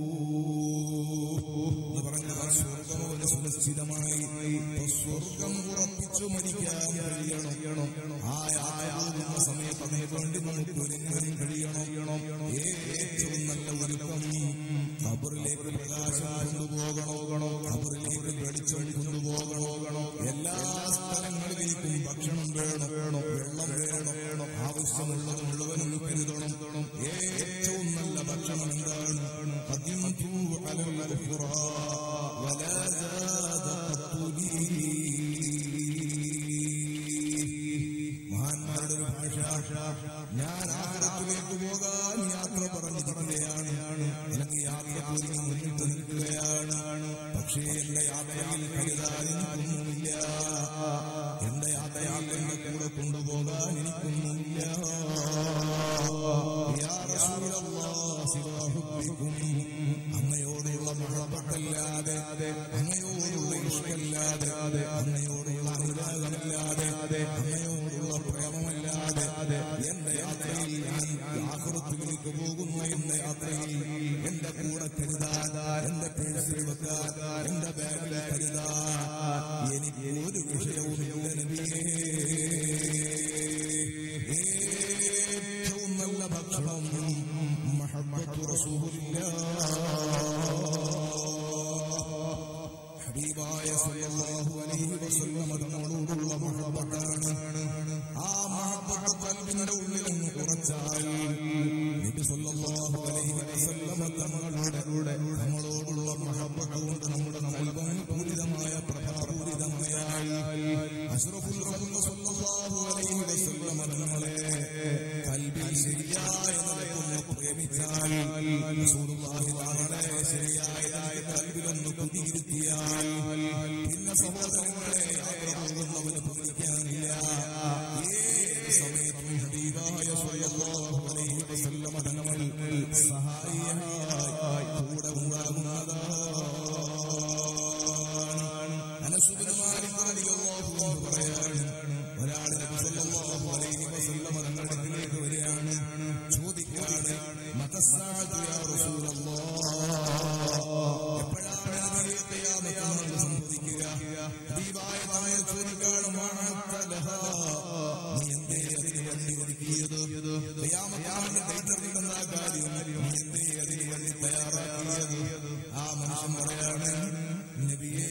പറഞ്ഞാൽ സ്വർഗം അവന് സുനിശ്ചിതമായി ഇപ്പൊ സ്വർഗം ഉറപ്പിച്ചു മരിക്കാൻ കഴിയണം ആ യാത്ര സമയത്ത് അതിനെ വേണ്ടി നമുക്ക് ഒരുങ്ങാൻ കഴിയണം ഏറ്റവും നല്ല ഒരുക്കം ഖബറിലേക്ക് പ്രകാശം കൊണ്ടുപോകണോ ഖബറിലേക്ക് വെളിച്ചം കൊണ്ടുപോകണോ എല്ലാ സ്ഥലങ്ങളിലേക്കും ഭക്ഷണം വേണം വേണം വെള്ളം വേണം വേണം ആവശ്യമുള്ളത് മുഴുവനും കരുതണം ഏറ്റവും നല്ല ഭക്ഷണം എന്താണ് قدمت على الغفرى ولا زاد قط لي മഹാന്മാരുടെ ഒരു ഭാഷ ഞാൻ ആഹാരത്തിലേക്ക് പോകാൻ യാത്ര പറഞ്ഞിരിക്കുകയാണ് അല്ലെങ്കിൽ യാത്ര പോയി മുന്നിട്ട് നിൽക്കുകയാണ് പക്ഷേ എന്റെ യാത്രയിൽ കരുതാൻ എനിക്കൊന്നുമില്ല എന്റെ യാത്രയിൽ എന്നെ കൂടെ കൊണ്ടുപോകാൻ എനിക്കൊന്നുമില്ല യാ റസൂലല്ലാഹ് സിവാ ഹുബ്ബിക്കും അങ്ങയോടുള്ള മഹബത്തല്ലാതെ അങ്ങയോടുള്ള ഇഷ്ടമല്ലാതെ അങ്ങയോടുള്ള അനുരാഗമല്ലാതെ അങ്ങയോടുള്ള പ്രേമമല്ലാതെ എന്റെ യാത്രയിൽ ഞാൻ ആഹൃത്തിലേക്ക് പോകുന്ന എന്റെ യാത്രയിൽ എന്റെ കൂടെ കരുതാൻ എന്റെ പേഴ്സിൽ വെക്കാൻ എന്റെ ബാഗിൽ കരുതാൻ എനിക്ക് ഒരു വിഷയവുമില്ല നബിയേ ഏറ്റവും നല്ല ഭക്ഷണം മഹബത്തു റസൂലില്ലാഹ് ഹബീബായ സല്ലല്ലാഹു അലൈഹി വസല്ലം തങ്ങളോടുള്ള മഹബത്താണ് ആ മഹബത്ത് കൽബിന്റെ ഉള്ളിൽ അങ്ങ് കുറച്ചാൽ നബി സല്ലല്ലാഹു അലൈഹി വസല്ലം തങ്ങളുടെ നമ്മളോടുള്ള മഹബത്ത് കൊണ്ട് നമ്മുടെ കൽബങ്ങ് പൂരിതമായ പ്രഭാപൂരിതമായാൽ അഷ്റഫുൽ ഖൽഖ് സല്ലല്ലാഹു അലൈഹി വസല്ലം തങ്ങളെ കൽബിൽ ശരിയായ നിലക്കൊന്ന് പ്രേമിച്ചാൽ റസൂലുള്ളാഹി തങ്ങളെ ശരിയായ കൽബിലൊന്ന് കുതിയിരുത്തിയാൽ പിന്നെ സഹോദരങ്ങളെ യാത്ര പോകുന്നവന് പ്രവർത്തിക്കാനില്ല ഏത് സമയത്തും ഹബീബായ സ്വല്ലല്ലാഹു അലൈഹി വസല്ലമ തങ്ങൾ സഹായിയായി കൂടെ ഉണ്ടാകുന്നതാണ് അനസുബിന് മാലിക് റളിയല്ലാഹു അൻഹു പറയാണ് ഒരാൾ നബി സല്ലല്ലാഹു അലൈഹി വസല്ലമ തങ്ങളുടെ അടുക്കിലേക്ക് വരികയാണ് ചോദിക്കുകയാണ് മതസ്സാഅത്തു യാ റസൂലല്ലാഹ് എപ്പോഴാണ് നബിയെ ഖിയാമത്ത് നാൾ സംഭവിക്കുക ഹബീബായ താങ്കൾ ചോദിക്കുകയാണ് മഅത്തലഹ നീ എന്തേ അതിന് വേണ്ടി ഒരുക്കിയത് ഖിയാമത്ത് നാളിന് ഡേറ്റ് അറിയുന്ന കാര്യം നീ എന്തേ അതിന് വേണ്ടി തയ്യാറാക്കിയത് ആ മനുഷ്യൻ പറയാണ് നബിയേ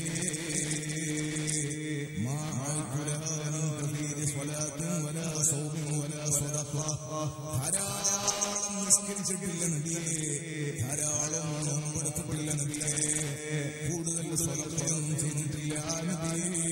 ما عدت لها من كثير صلاة ولا صوم ولا صدقة ധാരാളം നിസ്കരിച്ചിട്ടില്ല നബിയെ ധാരാളം നോമ്പെടുത്തിട്ടില്ല നബിയെ കൂടുതൽ സ്വലത്തൊന്നും ചെയ്തിട്ടില്ല നബിയെ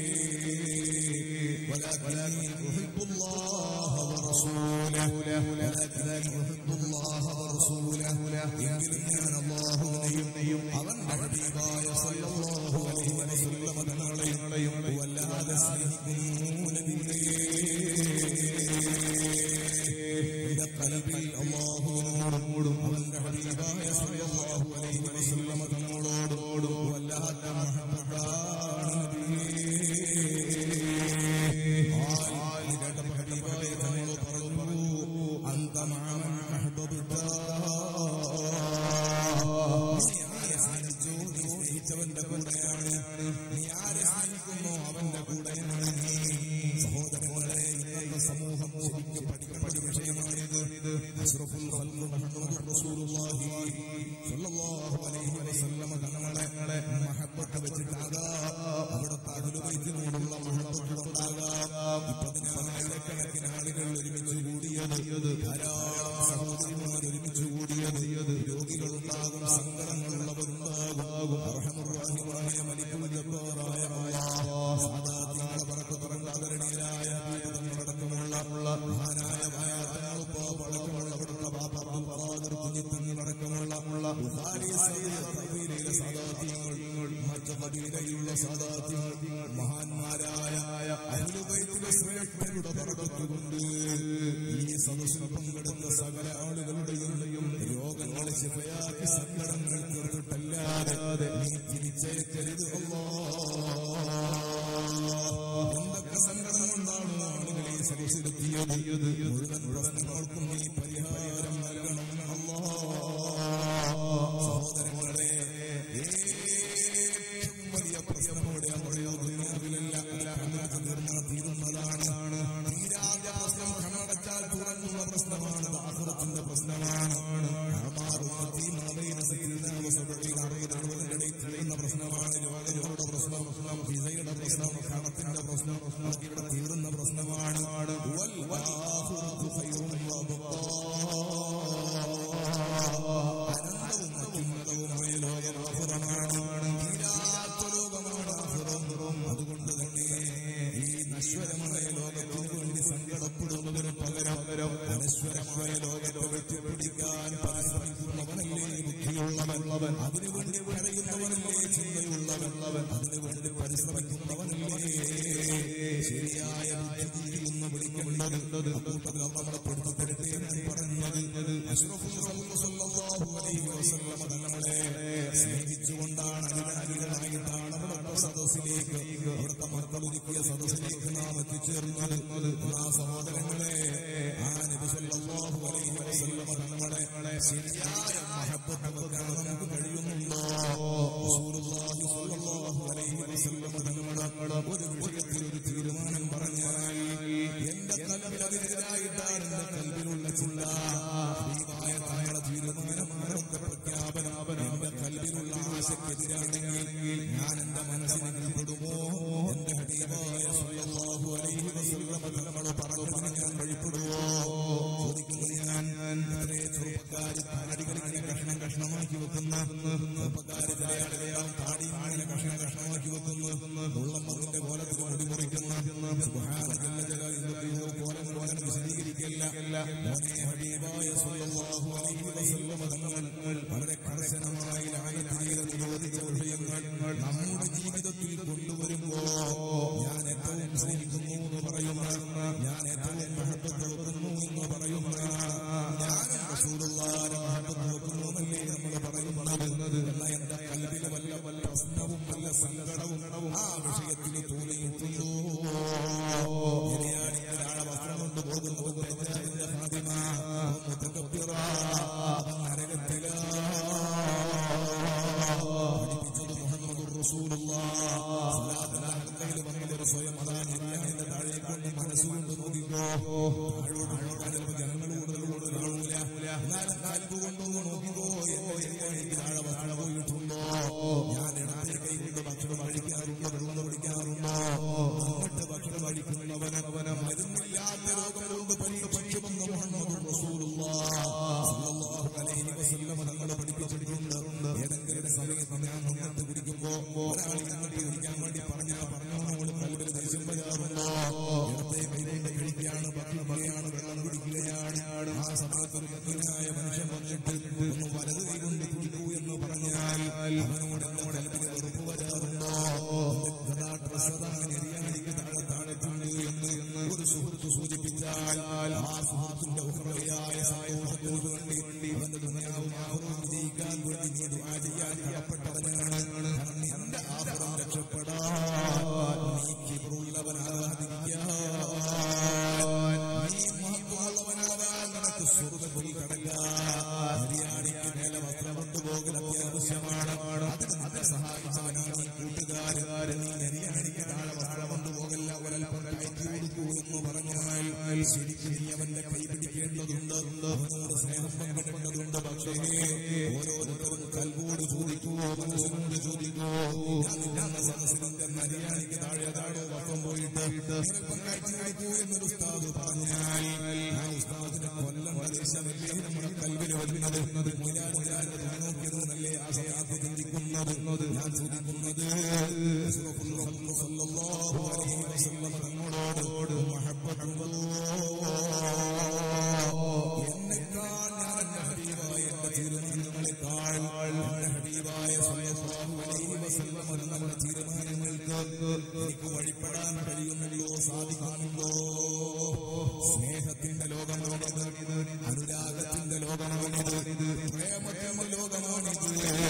ولكني أحب الله ورسوله ولكني أحب الله ورسوله എങ്കിലും ഞാൻ അള്ളാഹുവിനെയും അവന്റെ ഹബീബായ സല്ലല്ലാഹു അലൈഹി വസല്ലമ തങ്ങളെയും വല്ലാതെ സ്നേഹിക്കുന്നു നബിയേ ഹബീബായ സല്ലല്ലാഹു അലൈഹി വസല്ലമ തങ്ങളോട് വല്ലാത്ത മഹബത്താണ് നബിയേ ആയി കേട്ടപ്പോൾ ഹബീബായ തങ്ങൾ പറഞ്ഞു അന്ത മഅമൻ അഹ്ബബ്ത നീ ആരെ സ്നേഹിച്ചു നീ സ്നേഹിച്ചവന്റെ കൂടെയാണ് നീ ആരെ സ്നേഹിക്കുന്നു അവന്റെ കൂടെയാണ് നീ സഹോദരങ്ങളെ ഇന്നത്തെ സമൂഹം ശരിക്കും പഠിക്കേണ്ട ഒരു വിഷയമാണിത് അഷ്റഫുൽ ഖൽഖ് മുഹമ്മദ് റസൂലുള്ളാഹി സ്വല്ലല്ലാഹു അലൈഹി വസല്ലമ തങ്ങളെ മഹബ്ബത്ത് വെച്ചിട്ടാകാം അവിടുത്തെ അഹ്ലുബൈത്തിനോടുള്ള മഹബ്ബത്ത് കൊണ്ടാകാം ഇപ്പൊ പതിനായിരക്കണക്കിന് ആളുകൾ ഒരുമിച്ച് കൂടിയത് ധാരാളം സഹോദരിമാർ ഒരുമിച്ച് കൂടിയത് രോഗികളുണ്ടാകും സങ്കടങ്ങളുള്ളവരുണ്ടാകും അർഹമുറാഹിമായ മലിക്കുൽ ജബ്ബാറായ അല്ലാഹ് സാദാത്യങ്ങളെ ബറക്കത്തുകൊണ്ട് ആദരണീയരായ തങ്ങളടക്കമുള്ള മഹാനായ വായാത്തങ്ങളുപ്പോ പഴക്കമുള്ള അവിടുത്തെ ബാബ അബ്ദുൽ ഖാദിർ കുഞ്ഞിത്തങ്ങളടക്കമുള്ള ബുഖാരി സഹീഹ് തഹ്വീലിലെ സാദാത്യങ്ങൾ മറ്റ് കബീലയിലുള്ള സാദാത്യങ്ങൾ മഹാന്മാരായ അഹ്ലുബൈത്തിലെ ശ്രേഷ്ഠരുടെ ബറക്കത്തുകൊണ്ട് ഈ സദസ്സിൽ പങ്കെടുത്ത സകല ആളുകളുടെയും രോഗങ്ങളെ ശിഫയാക്കി സങ്കടങ്ങൾ തീർത്തിട്ടല്ലാതെ നീ തിരിച്ചേക്കരുത് എന്തൊക്കെ സങ്കടം കൊണ്ടാണ് ആളുകളെ ഈ സദസ്സിലെത്തിയത് മുഴുവൻ പ്രശ്നങ്ങൾക്കും നീ പരിഹാരം നൽകണം അല്ലാ സഹോദരങ്ങളെ ഏറ്റവും വലിയ പ്രശ്നം എവിടെയാണെന്നറിയോ ദുനിയാവിലല്ല അല്ല തീർന്നാൽ തീരുന്നതാണ് തീരാത്ത പ്രശ്നം കണ്ണടച്ചാൽ തുറന്നുള്ള പ്രശ്നമാണ് ആഹുറത്തിന്റെ പ്രശ്നമാണ് അമാറുമത്തി മാവൈന സയ്യിദന വസബഈന അറുപത് എഴുപതിന്റെ ഇടയിൽ തീരുന്ന പ്രശ്നമാണ് രോഗങ്ങളുടെ പ്രശ്നം വിസയുടെ പ്രശ്നം കടത്തിന്റെ പ്രശ്നം ഇവിടെ തീരുന്ന പ്രശ്നമാണ് വൽ ആഖിറത്തു ഖൈറുൻ അനന്തവും അത്യുന്നതവുമായ ലോകം ആഹുറമാണ് തീരാത്ത ലോകമാണ് ആഹുറം അതുകൊണ്ട് തന്നെ ഈ നശ്വരമായ ലോകത്തിന് വേണ്ടി സങ്കടപ്പെടുന്നതിന് പകരം പകരം അനശ്വരമായ ലോകത്തെ വെട്ടിപ്പിടിക്കാൻ പരിശ്രമിക്കുന്നവനല്ലേ ബുദ്ധിയുള്ളവൻ അതിനുവേണ്ടി കരയുന്നവനല്ലേ ചിന്തയുള്ളവൻ അതിനുവേണ്ടി പരിശ്രമിക്കുന്നവനല്ലേ ശരിയായ ബുദ്ധി എന്ന് വിളിക്കേണ്ടത് അക്കൂട്ടത്തിൽ നമ്മളെ പെടുത്തു തരട്ടെ ഞാൻ പറഞ്ഞത് അഷ്റഫുൽ ഖൽഖ് സല്ലല്ലാഹു അലൈഹി വസല്ലമ തങ്ങളെ സ്നേഹിച്ചുകൊണ്ടാണ് അനുരാഗികളായിട്ടാണ് അവിടുത്തെ സദസ്സിലേക്ക് അവിടുത്തെ മക്കൾ ഒരുക്കിയ സദസ്സിലേക്ക് നാം എത്തിച്ചേർന്നത് ആ സഹോദരങ്ങളെ ആ നബി സല്ലല്ലാഹു അലൈഹി വസല്ലമ തങ്ങളെ ശരിയായ മഹബ്ബത്ത് വെക്കാൻ നമുക്ക് കഴിയുന്നുണ്ടോ റസൂലുള്ളാഹി സ്വല്ലല്ലാഹു അലൈഹി വസല്ലമ തങ്ങളെ ഒരു വിഷയത്തിൽ ഒരു തീരുമാനം പറഞ്ഞാൽ എന്റെ കൽബിൽ അതിനെതിരായിട്ടാണ് എന്റെ കൽബിലുള്ള ചിന്ത ഹബീബായ തങ്ങളുടെ തീരുമാനമാണ് എന്റെ പ്രഖ്യാപനം എന്റെ കൽബിലുള്ള ആശയ്ക്കെതിരാണെങ്കിൽ ഞാൻ എന്റെ മനസ്സിനെ കീഴ്പ്പെടുമോ എന്റെ ഹബീബായ സ്വല്ലല്ലാഹു അലൈഹി വസല്ലമ തങ്ങൾ പറഞ്ഞതിന് ഞാൻ വഴിപ്പെടുവോ ചോദിക്കുന്നു ഞാൻ എത്രയോ ചെറുപ്പക്കാര് താടികൾ ഇങ്ങനെ കഷ്ണം കഷ്ണമാക്കി വെക്കുന്ന ചെറുപ്പക്കാര് ചില ആളുകളെല്ലാം താടി ഇങ്ങനെ കഷ്ണം കഷ്ണമാക്കി വെക്കുന്നു മുള്ളമ്മതിന്റെ കോലത്തിൽ മുടി മുറിക്കുന്ന സുബ്ഹാനല്ലാഹ് ജല ഇന്നത്തെ കോലം കോലം വിശദീകരിക്കല്ല മോനെ ഹബീബായ സ്വല്ലല്ലാഹു അലൈഹി വസല്ലമ തങ്ങൾ വളരെ കർശനമായി ലായനീയ നിരോധിച്ച വിഷയങ്ങൾ നമ്മുടെ ജീവിതത്തിൽ കൊണ്ടുവരുമ്പോ ഞാൻ ഏറ്റവും സ്നേഹിക്കുന്നു എന്ന് പറയുന്ന ഞാൻ ഏറ്റവും മഹത്വം വെക്കുന്നു എന്ന് പറയുന്ന ഞാൻ റസൂലുള്ളാഹിനെ മഹത്വം വെക്കുന്നു എന്നല്ലേ നമ്മൾ പറയുന്നത് എന്ന എന്റെ കൽവിലെ വല്ല വല്ല പ്രശ്നവും വല്ല സങ്കടവും ആ വിഷയത്തിൽ തോന്നിയിട്ടുണ്ടോ ഇനിയാണ് ഒരാളെ വസ്ത്രം കൊണ്ട് പോകുന്നത് പഞ്ചായത്തിന്റെ ഫാതിമ മുത്തക്കപ്പിറ നരകത്തില പഠിപ്പിച്ചത് മുഹമ്മദ് റസൂലുള്ളാഹിൽ വന്നതൊരു സ്വയം അതാ നിര്യാണിന്റെ താഴെ കൊണ്ട് മനസ്സുകൊണ്ട് നോക്കിക്കോ താഴോട്ട് നോക്കാൻ ചിലപ്പോൾ ജനങ്ങൾ കൂടുതൽ കൂടുതൽ കാണൂല എന്നാലും കാൽപ്പ് കൊണ്ടൊന്ന് നോക്കിക്കോ എന്റെ ചെറിയ താഴെ വസ്ത്രം പോയിട്ടുണ്ടോ ഞാൻ ഇടത്തെ കൈ കൊണ്ട് ഭക്ഷണം കഴിക്കാറുണ്ടോ വെള്ളം കുടിക്കാറുണ്ടോ എന്നിട്ട് ഭക്ഷണം കഴിക്കുന്നവന് മരുന്നില്ലാത്ത രോഗം കൊണ്ട് പരിഭക്ഷ്യമെന്ന് മുഹമ്മദ് റസൂലുള്ളാഹി അലൈഹി വസല്ലം തങ്ങളെ പഠിപ്പിച്ചിട്ടുണ്ട് ഏതെങ്കിലും സമയത്ത് ഞാൻ മുന്നത്ത് കുടിക്കുമ്പോ ഒരാൾ ഇങ്ങോട്ട് കുടിക്കാൻ വേണ്ടി പറഞ്ഞാൽ പറഞ്ഞോളോട് കൽവിൽ ദേഷ്യം വരാറുണ്ടോ ഇടത്തെ കൈകൊണ്ട് കഴിക്കുകയാണ് ഭക്ഷണമാണ് വെള്ളം കുടിക്കുകയാണ് ആ സമയത്ത് ഒരു മുഗ്നായ മനുഷ്യൻ വന്നിട്ട് ഒന്ന് വലത് കൈ കൊണ്ട് കുടിക്കൂ എന്ന് പറഞ്ഞാൽ അവനോട് എന്നോട് കൽവിൽ വെറുപ്പ് വരാറുണ്ടോ നെരിയാണിക്ക് താഴെ താഴെത്തുണ്ട് എന്ന് ഒരു സുഹൃത്ത് സൂചിപ്പിച്ചാൽ ആ സുഹൃത്തിന്റെ ഉഹ്റയായ സന്തോഷത്തിന് വേണ്ടി അവന്റെ ദുനിയാവും ആഹ്റവും വേണ്ടി നീ ദുആ ചെയ്യാൻ കടപ്പെട്ടവനാണ് കാരണം നിന്റെ ആഹ്റം രക്ഷപ്പെടാൻ നീ കിബറുള്ളവനാകാതിരിക്കാൻ നീ മഹത്വമുള്ളവനാകാൻ നിനക്ക് സ്വർഗ്ഗത്തിൽ കടക്കാൻ ഹരിയാണിക്ക് മേലെ വസ്ത്രം കൊണ്ടുപോകൽ അത്യാവശ്യമാണ് അതിന് നിന്നെ സഹായിച്ചവനാണ് നീ കൂട്ടുകാരൻ നീ ഹരിയാണിക്ക് താഴെ വസ്ത്രം കൊണ്ടുപോകല്ല ഒരൽപ്പം കയറ്റി കൊടുക്കൂ എന്ന് പറഞ്ഞാൽ ശരിക്കും നീ അവന്റെ കൈ പിടിക്കേണ്ടതുണ്ട് അവനോട് സ്നേഹം പങ്കിടേണ്ടതുണ്ട് പക്ഷേ ഓരോരുത്തരും കൽവോട് ചോദിക്കുവോ മനസ്സിനോട് ചോദിക്കുവോ ഞാൻ നിന്നെ സദസ്സിന്റെ ഹരിയാണിക്ക് താഴെ താഴെ വസ്ത്രം പോയിട്ട് ഒരൽപ്പം കയറ്റി കൊടുക്കൂ എന്നൊരു ഉസ്താദ് പറഞ്ഞാൽ ആ ഉസ്താദിനെ കൊല്ലം ദേശമല്ലേ നമ്മുടെ കൽവിൽ വരുന്നത് മുരാജാന്റെ നോക്കിയത് നല്ലേ ആ സമയത്ത് ചിന്തിക്കുന്നത് ഞാൻ ചോദിക്കുന്നത് അഷ്റഫുൽ ഖൽഖ് സല്ലല്ലാഹു അലൈഹി വസല്ലം തങ്ങളോട് മഹബ്ബത്തുണ്ടോ എന്നെക്കാൾ ഞാൻ എന്റെ ഹബീബായ എന്റെ തീരുമാനങ്ങളെക്കാൾ എന്റെ ഹബീബായ സല്ലല്ലാഹു അലൈഹി വസല്ലം തങ്ങളുടെ തീരുമാനങ്ങൾക്ക് എനിക്ക് വഴിപ്പെടാൻ കഴിയുന്നുള്ളൂ സാധിക്കുന്നുണ്ടോ സ്നേഹത്തിന്റെ ലോകമാണിത് അനുരാഗത്തിന്റെ ലോകമാണിത് പ്രേമത്തിന്റെ ലോകമാണിത്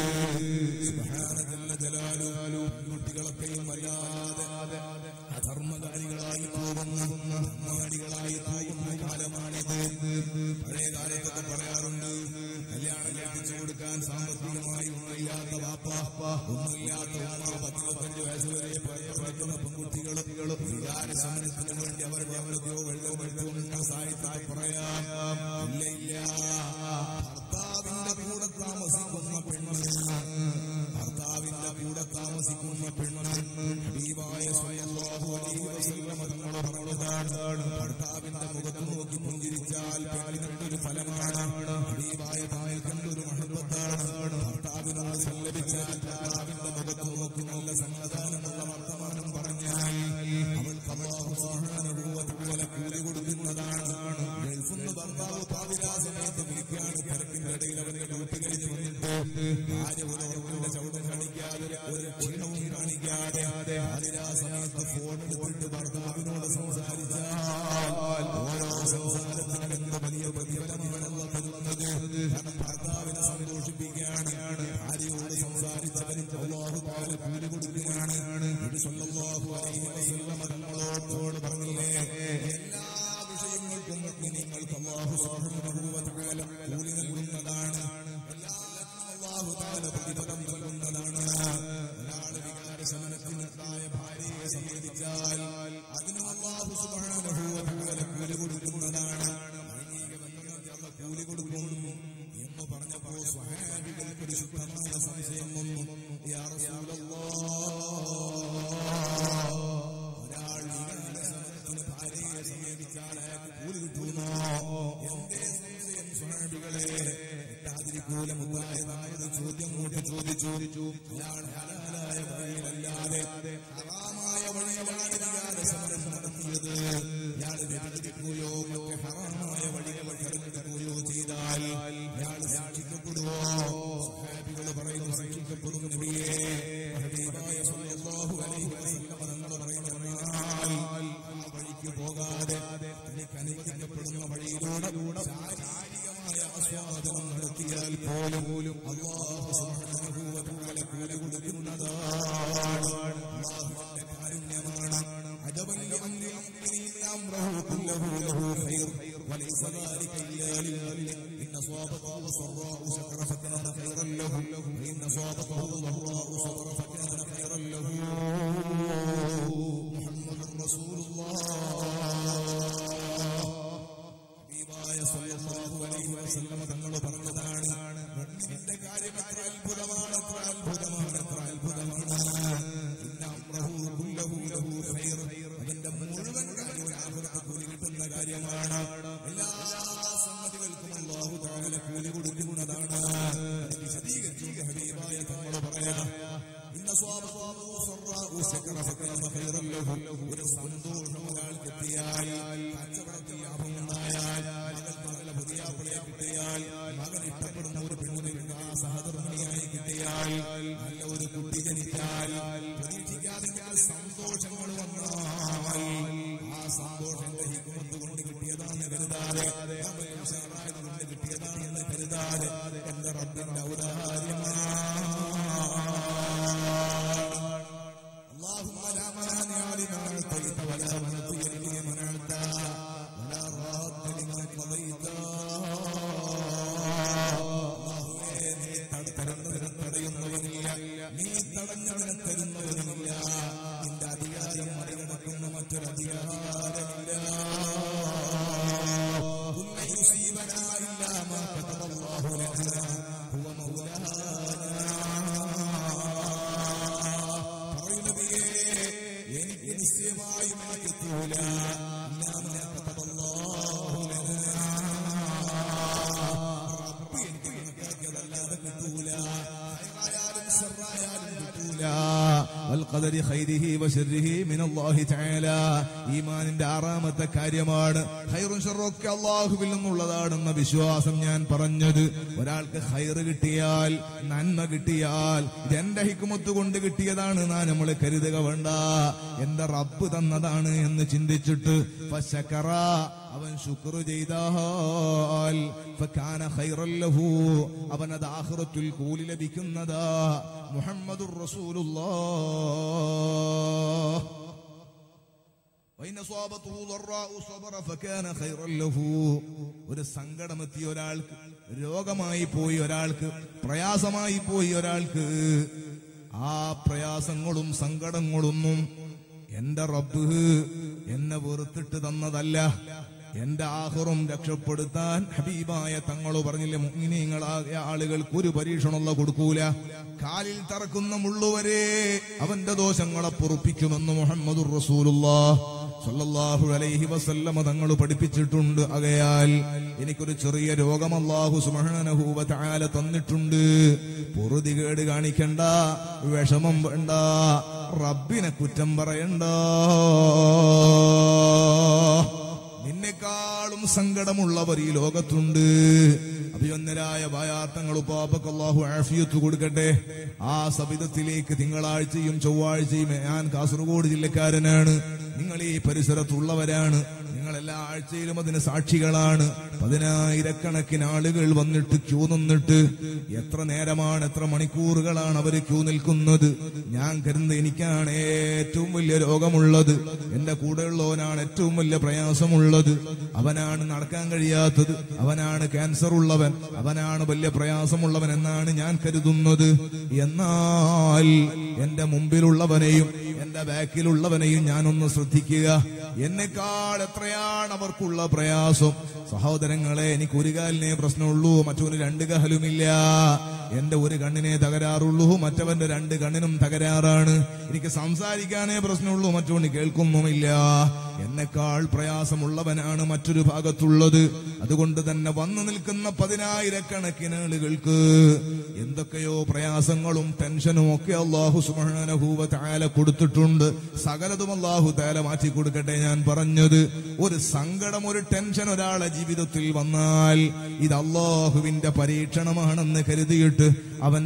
സുബ്ഹാനജല്ല ജലാലു കുട്ടികളൊക്കെയും വല്ലാതെ അധർമ്മകാരികളായി പോകുന്ന അമ്മാടികളായി പോകുന്ന കാലമാണിത് പഴയ കാലത്തൊക്കെ പറയാറുണ്ട് കല്യാണം കഴിപ്പിച്ചു കൊടുക്കാൻ സാമ്പത്തികമായി ഒന്നുമില്ലാത്ത വാപ്പ ഒന്നുമില്ലാത്ത ഉമ്മ പത്തിരുപത്തഞ്ച് വയസ്സ് വരെ പഠിക്കുന്ന പെൺകുട്ടികളും വികാര ശമനത്തിന് വേണ്ടി അവരുടെ അവൾക്കോ വെള്ളവും വെള്ളവും സാഹിത്യത്തിൽ പറയാം ഇല്ല ഇല്ല ഭർത്താവിന്റെ കൂടെ താമസിക്കുന്ന പെണ്ണ് ഭർത്താവിന്റെ കൂടെ താമസിക്കുന്ന പെണ്ണ് ഹബീബായ സ്വല്ലല്ലാഹു അലൈഹി വസല്ലം തങ്ങൾ പറഞ്ഞതാണ് ഭർത്താവിന്റെ മുഖത്ത് നോക്കി പുഞ്ചിരിച്ചാൽ പെണ്ണിനൊരു ഫലമാണ് ഹബീബായ തായ കണ്ടൊരു മഹത്വത്താണ് ഭർത്താവിനോട് സല്ലപിച്ചാൽ ഭർത്താവിന്റെ മുഖത്ത് നോക്കി നല്ല സമാധാനമുള്ള വർത്തമാനം പറഞ്ഞാൽ അവൾക്ക് അല്ലാഹു സുബ്ഹാനഹു വ തആല കൂലി കൊടുക്കുന്നതാണ് ഗൾഫിൽ നിന്ന് ഭർത്താവ് പാതിരാ സമയത്ത് വിളിക്കുകയാണ് തിരക്കിന്റെ ഇടയിൽ അവന്റെ ഡ്യൂട്ടി കഴിഞ്ഞ് വന്നിട്ട് ഭാര്യ ഒരു ഉറപ്പിന്റെ ചവിടം കാണിക്കാതെ ഒരു ക്ഷീണവും കാണിക്കാതെ പാതിരാ സമയത്ത് ഫോൺ എടുത്തിട്ട് ഭർത്താവിനോട് സംസാരിച്ചാൽ ഓരോ സംസാരത്തിനും എന്ത് വലിയ പ്രതിഫലമാണല്ലോ തരുന്നത് കാരണം ഭർത്താവിനെ സന്തോഷിപ്പിക്കുകയാണ് ഭാര്യയോട് സംസാരിച്ചവന് അല്ലാഹു താല കൂലി കൊടുക്കുകയാണ് ഇത് സല്ലല്ലാഹു അലൈഹി വസല്ലം തങ്ങളോട് പറഞ്ഞില്ലേ എല്ലാ വിഷയങ്ങൾക്കും നിങ്ങൾക്ക് അല്ലാഹു സുബ്ഹാനഹു വ തആല കൂലി നൽകുന്നതാണ് എല്ലാത്തിനും അല്ലാഹു താല പ്രതിഫലം നൽകുന്നതാണ് ഒരാൾ വികാര ശമനത്തിനുണ്ടായ ഭാര്യയെ സമ്മതിച്ചാൽ അതിനും അല്ലാഹു സുബ്ഹാനഹു വ തആല കൂലി കൊടുക്കുന്നതാണ് ലൈംഗിക ബന്ധങ്ങൾക്ക് അള്ള കൂലി കൊടുക്കും എന്ന് പറഞ്ഞപ്പോ സ്വഹാബികൾക്ക് ഒരു ശുദ്ധമായ സംശയം വന്നു യാ റസൂലല്ലാഹ് ഒരാൾ വികാര ശമനത്തിന് ഭാര്യയെ സമീപിച്ചാൽ അയാൾക്ക് കൂലി കിട്ടുമോ എന്തേ സംശയം സ്വഹാബികളെ കിട്ടാതിരിക്കൂല മുത്തായതായത് ചോദ്യം കൂട്ടി ചോദിച്ചു അയാൾ ഹലാലായ വഴിയിലല്ലാതെ ഹറാമായ വഴിയിലാണ് വികാര സമരം നടത്തിയത് ഇയാൾ വ്യഭിചരിക്കുകയോ മറ്റ് ഹറാമായ വഴികൾ തെരഞ്ഞെടുക്കുകയോ ചെയ്താൽ ഇയാൾ ശിക്ഷിക്കപ്പെടുവോ സ്വഹാബികൾ പറയുന്നു ശിക്ഷിക്കപ്പെടും നബിയെ ഹബീബായ സല്ലല്ലാഹു അലൈഹി വസല്ലം തങ്ങൾ പറയുന്നതിനാൽ ആ വഴിക്ക് പോകാതെ തനിക്ക് അനുവദിക്കപ്പെടുന്ന വഴിയിലൂടെ ശാരീരികമായ ആസ്വാദനം നടത്തിയാൽ പോലും അല്ലാഹു സുബ്ഹാനഹു വ തആല കൂലി കൊടുക്കുന്നതാണ് അല്ലാഹുവിന്റെ കാരുണ്യമാണ് عجبا لأمر المؤمنين أمره كله له خير وليس ذلك إلا للمؤمن إن صابته سراء شكر فكان خيرا له وإن صابته ضراء صبر فكان خيرا له محمد رسول الله ഹബീബായ സല്ലല്ലാഹു അലൈഹി വസല്ലമ തങ്ങൾ പറഞ്ഞതാണ് മുഅ്മിനിന്റെ കാര്യം എത്ര അത്ഭുതമാണ് എത്ര അത്ഭുതമാണ് എത്ര അത്ഭുതമാണ് ഇന്ന അംറഹു കുല്ലഹു ലഹു ഖൈർ അവന്റെ മുഴുവൻ കാര്യവും ആഖിറത്ത് കൂലി കിട്ടുന്ന കാര്യമാണ് എല്ലാ സംഗതികൾക്കും അല്ലാഹു തആല കൂലി കൊടുക്കുന്നതാണ് വിശദീകരിച്ചു ഹബീബായ തങ്ങൾ പറയാം ഇന്ന സ്വാബത്തു സറാഉ ശകറ ഫകന ഖൈറൻ ലഹു ഒരു സന്തോഷം ഒരാൾക്ക് എത്തിയാൽ കച്ചവടത്തിൽ ലാഭം ഉണ്ടായാൽ മകൾക്ക് നല്ല പുതിയ പിള്ളയെ കിട്ടിയാൽ മകൻ ഇഷ്ടപ്പെടുന്ന ഒരു പെണ്ണിന് ആ സഹധർമ്മിണിയായി കിട്ടിയാൽ നല്ല ഒരു കുട്ടി ജനിച്ചാൽ പ്രതീക്ഷിക്കാതെ സന്തോഷങ്ങൾ വന്നാൽ ആ സന്തോഷന്റെ ഹിക്കുമത്ത് കൊണ്ട് കിട്ടിയതാണെന്ന് കരുതാതെ ഉഷാറായത് കൊണ്ട് കിട്ടിയതാണെന്ന് കരുതാതെ എന്റെ റബ്ബിന്റെ ഔദാര്യമാണ് اللهم لا مانع لما اعطيت ولا معطي لما منعت ولا راد لما قضيت അല്ലാഹുവേ, നീ തട- തരുന്നതിനെ തടയുന്നവനില്ല നീ തടഞ്ഞതിനെ തരുന്നവനുമില്ല നിന്റെ അധികാരം മറികടക്കുന്ന മറ്റൊരു അധികാരമില്ല ثم يصيبنا إلا ما كتب الله لنا هو مولانا പറയുന്നതേ എനിക്ക് നിശ്ചയമായും എനിക്കെത്തൂല ഇല്ലാമ കതബല്ലാഹു ലനാ. റബ്ബ് എനിക്ക് കണക്കാക്കിയതല്ലാതെ കിട്ടൂല ഖൈറായാലും ശർറായാലും കിട്ടൂല والقدر خيره وشره من الله تعالى ഈമാനിന്റെ ആറാമത്തെ കാര്യമാണ് ഖൈറും ഷറും ഒക്കെ അള്ളാഹുവിൽ നിന്നുള്ളതാണെന്ന വിശ്വാസം ഞാൻ പറഞ്ഞത് ഒരാൾക്ക് ഖൈറ് കിട്ടിയാൽ നന്മ കിട്ടിയാൽ ഇത് എന്റെ ഹിക്കുമത്ത് കൊണ്ട് കിട്ടിയതാണ് നാ നമ്മൾ കരുതുക വേണ്ട എന്റെ റബ്ബ് തന്നതാണ് എന്ന് ചിന്തിച്ചിട്ട് ഫശക്കറ അവൻ ശുക്ർ ചെയ്താൽ ഫകാന ഖൈറൻ ലഹു അവൻ അത് ആഖിറത്തുൽ കൂലി ലഭിക്കുന്നതാ മുഹമ്മദുർ റസൂലുള്ളാഹ് وإن أصابته ضراء صبر فكان خيرا له ഒരു സങ്കടമെത്തിയ ഒരാൾക്ക് രോഗമായി പോയി ഒരാൾക്ക് പ്രയാസമായി പോയി ഒരാൾക്ക് ആ പ്രയാസങ്ങളും സങ്കടങ്ങളൊന്നും എന്റെ റബ്ബ് എന്നെ വെറുത്തിട്ട് തന്നതല്ല എന്റെ ആഹുറും രക്ഷപ്പെടുത്താൻ ഹബീബായ തങ്ങള് പറഞ്ഞില്ലേ മുഗ്നീങ്ങളായ ആളുകൾക്ക് ഒരു പരീക്ഷണമുള്ള കൊടുക്കൂല കാലിൽ തറക്കുന്ന മുള്ളുവരെ അവന്റെ ദോഷങ്ങളെ പൊറുപ്പിക്കുമെന്ന് മുഹമ്മദുർ റസൂലുള്ളാഹ് സല്ലല്ലാഹു അലൈഹി വസല്ലമ തങ്ങൾ പഠിപ്പിച്ചിട്ടുണ്ട് അകയാൽ എനിക്കൊരു ചെറിയ രോഗം അല്ലാഹു സുബ്ഹാനഹു വ തആല തന്നിട്ടുണ്ട് പൊറുതികേട് കാണിക്കണ്ട വിഷമം വേണ്ട റബ്ബിനെ കുറ്റം പറയണ്ട നിന്നെക്കാളും സങ്കടമുള്ളവർ ഈ ലോകത്തുണ്ട് അഭിവന്ദരായ വായാർത്ഥങ്ങൾ ഉപ്പാപ്പക്ക് അള്ളാഹു ആഫിയത്ത് കൊടുക്കട്ടെ ആ സബിതത്തിലേക്ക് തിങ്കളാഴ്ചയും ചൊവ്വാഴ്ചയും ഞാൻ കാസർഗോഡ് ജില്ലക്കാരനാണ് നിങ്ങൾ ഈ പരിസരത്തുള്ളവരാണ് നിങ്ങൾ എല്ലാ ആഴ്ചയിലും അതിന് സാക്ഷികളാണ് പതിനായിരക്കണക്കിന് ആളുകൾ വന്നിട്ട് ക്യൂ നിന്നിട്ട് എത്ര നേരമാണ് എത്ര മണിക്കൂറുകളാണ് അവർ ക്യൂ നിൽക്കുന്നത് ഞാൻ കരുതുന്നത് എനിക്കാണ് ഏറ്റവും വലിയ രോഗമുള്ളത് എന്റെ കൂടെയുള്ളവനാണ് ഏറ്റവും വലിയ പ്രയാസമുള്ളത് അവനാണ് നടക്കാൻ കഴിയാത്തത് അവനാണ് ക്യാൻസർ ഉള്ളവൻ അവനാണ് വലിയ പ്രയാസമുള്ളവൻ എന്നാണ് ഞാൻ കരുതുന്നത് എന്നാൽ എന്റെ മുമ്പിലുള്ളവനെയും എന്റെ ബാക്കിലുള്ളവനെയും ഞാനൊന്ന് ശ്രദ്ധിക്കുക എന്നെക്കാൾ എത്രയാണ് അവർക്കുള്ള പ്രയാസം സഹോദരങ്ങളെ എനിക്ക് ഒരു കാലിനെ പ്രശ്നമുള്ളൂ മറ്റൊരു രണ്ട് കാലുമില്ല എന്റെ ഒരു കണ്ണിനെ തകരാറുള്ളൂ മറ്റവന്റെ രണ്ട് കണ്ണിനും തകരാറാണ് എനിക്ക് സംസാരിക്കാനേ പ്രശ്നമുള്ളൂ മറ്റൊന്ന് കേൾക്കുന്നുമില്ല എന്നെക്കാൾ പ്രയാസമുള്ളവനാണ് മറ്റൊരു ഭാഗത്തുള്ളത് അതുകൊണ്ട് തന്നെ വന്നു നിൽക്കുന്ന പതിനായിരക്കണക്കിന് ആളുകൾക്ക് എന്തൊക്കെയോ പ്രയാസങ്ങളും ടെൻഷനും ഒക്കെ അള്ളാഹു സുബ്ഹാനഹു താല കൊടുത്തിട്ടുണ്ട് സകലതും അള്ളാഹു താല മാറ്റി കൊടുക്കട്ടെ ഞാൻ പറഞ്ഞത് ഒരു സങ്കടം ഒരു ടെൻഷൻ ഒരാളെ ജീവിതത്തിൽ വന്നാൽ ഇത് അള്ളാഹുവിന്റെ പരീക്ഷണമാണെന്ന് കരുതിയിട്ട് അവൻ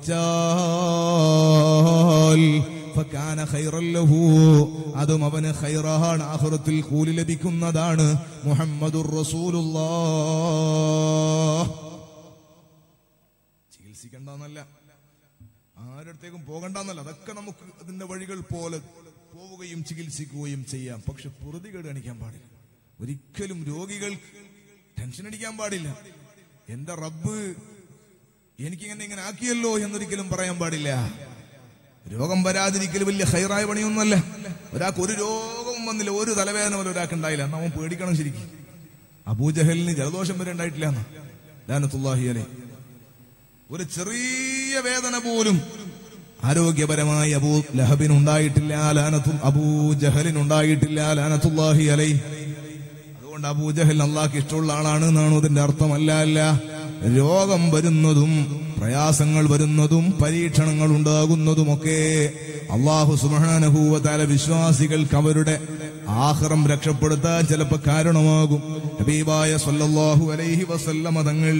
ക്ഷമിച്ചാൽ ഫകാന ഖൈറൻ ലഹു അതും അവന് ഖൈറാണ് ആഖിറത്തിൽ കൂലി ലഭിക്കുന്നതാണ് മുഹമ്മദുർ റസൂലുള്ളാഹ് ചികിത്സിക്കണ്ടെന്നല്ല ആരടുത്തേക്കും പോകണ്ടെന്നല്ല അതൊക്കെ നമുക്ക് അതിന്റെ വഴികൾ പോലെ പോവുകയും ചികിത്സിക്കുകയും ചെയ്യാം പക്ഷെ പൊറുതികേട് കാണിക്കാൻ പാടില്ല ഒരിക്കലും രോഗികൾക്ക് ടെൻഷൻ അടിക്കാൻ പാടില്ല എന്റെ റബ്ബ് എനിക്കിങ്ങനെ ഇങ്ങനെ ആക്കിയല്ലോ എന്നൊരിക്കലും പറയാൻ പാടില്ല രോഗം വരാതിരിക്കൽ വലിയ ഹൈറായ പണിയൊന്നുമല്ല ഒരാൾക്ക് ഒരു രോഗവും വന്നില്ല ഒരു തലവേദന പോലും ഒരാൾക്ക് ഉണ്ടായില്ല എന്നാ അവൻ പേടിക്കണം ശരിക്കും അബൂജഹലിന് ജലദോഷം വരെ ഉണ്ടായിട്ടില്ല എന്നാ ലാനത്തുല്ലാഹി അലൈ ഒരു ചെറിയ വേദന പോലും ആരോഗ്യപരമായി അബൂ ലഹബിനുണ്ടായിട്ടില്ല ലാനത്തു അബൂ ജഹലിനുണ്ടായിട്ടില്ല ലാനത്തുല്ലാഹി അലൈ അതുകൊണ്ട് അബൂജഹൽ അള്ളാഹ്ക്ക് ഇഷ്ടമുള്ള ആളാണ് എന്നാണ് അതിന്റെ അർത്ഥമല്ല അല്ല രോഗം വരുന്നതും പ്രയാസങ്ങൾ വരുന്നതും പരീക്ഷണങ്ങൾ ഉണ്ടാകുന്നതുമൊക്കെ അള്ളാഹു സുബാനഹൂവത്താല വിശ്വാസികൾക്ക് അവരുടെ ആഹ്റം രക്ഷപ്പെടുത്താൻ ചിലപ്പോ കാരണമാകും ഹബീബായ സല്ലല്ലാഹു അലൈഹി വസല്ലമ തങ്ങൾ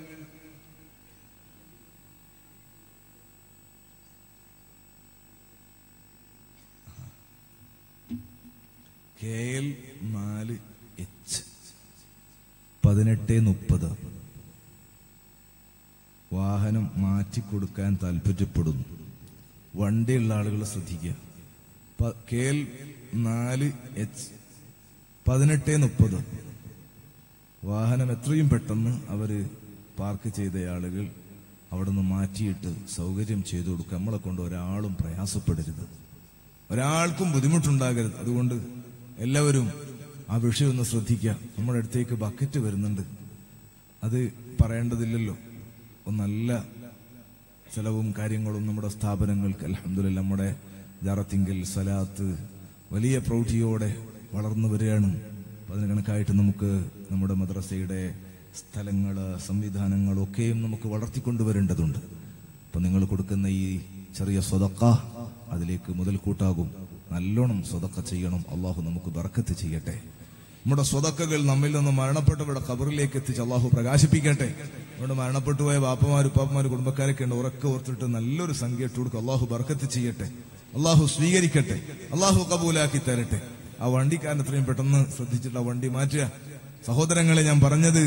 കെ എൽ നാല് എച്ച് പതിനെട്ട് മുപ്പത് വാഹനം മാറ്റിക്കൊടുക്കാൻ താല്പര്യപ്പെടുന്നു വണ്ടിയുള്ള ആളുകൾ ശ്രദ്ധിക്കുക പ- കെ എൽ നാല് എച്ച് പതിനെട്ട് മുപ്പത് വാഹനം എത്രയും പെട്ടെന്ന് അവര് പാർക്ക് ചെയ്ത ആളുകൾ അവിടെ നിന്ന് മാറ്റിയിട്ട് സൗകര്യം ചെയ്തു കൊടുക്കുക നമ്മളെ കൊണ്ട് ഒരാളും പ്രയാസപ്പെടരുത് ഒരാൾക്കും ബുദ്ധിമുട്ടുണ്ടാകരുത് അതുകൊണ്ട് എല്ലാവരും ആ വിഷയം ഒന്ന് ശ്രദ്ധിക്കുക നമ്മുടെ അടുത്തേക്ക് ബക്കറ്റ് വരുന്നുണ്ട് അത് പറയേണ്ടതില്ലല്ലോ ഒന്ന് നല്ല ചെലവും കാര്യങ്ങളും നമ്മുടെ സ്ഥാപനങ്ങൾക്ക് അലഹമില്ല നമ്മുടെ ജാറത്തിങ്കൽ സലാത്ത് വലിയ പ്രൗഢിയോടെ വളർന്നു വരികയാണ് അപ്പൊ അതിന് കണക്കായിട്ട് നമുക്ക് നമ്മുടെ മദ്രസയുടെ സ്ഥലങ്ങള് സംവിധാനങ്ങളൊക്കെയും നമുക്ക് വളർത്തിക്കൊണ്ടുവരേണ്ടതുണ്ട് അപ്പൊ നിങ്ങൾ കൊടുക്കുന്ന ഈ ചെറിയ സ്വതക്ക അതിലേക്ക് മുതൽക്കൂട്ടാകും നല്ലോണം സ്വതക്ക ചെയ്യണം അള്ളാഹു നമുക്ക് ബർക്കത്ത് ചെയ്യട്ടെ നമ്മുടെ സ്വതക്കകൾ നമ്മിൽ നിന്ന് മരണപ്പെട്ടവരുടെ ഖബറിലേക്ക് എത്തിച്ച് അള്ളാഹു പ്രകാശിപ്പിക്കട്ടെ നമ്മുടെ മരണപ്പെട്ടു പോയ ബാപ്പമാർ ഉപ്പാപ്പമാർ കുടുംബക്കാരൊക്കെ ഉണ്ട് ഉറക്കെ ഓർത്തിട്ട് നല്ലൊരു സംഖ്യ ഇട്ട് കൊടുക്കും അള്ളാഹു ബർക്കത്ത് ചെയ്യട്ടെ അള്ളാഹു സ്വീകരിക്കട്ടെ അള്ളാഹു കബൂലാക്കി തരട്ടെ ആ വണ്ടിക്കാരൻ എത്രയും പെട്ടെന്ന് ശ്രദ്ധിച്ചിട്ട് ആ വണ്ടി മാറ്റുക സഹോദരങ്ങളെ ഞാൻ പറഞ്ഞത്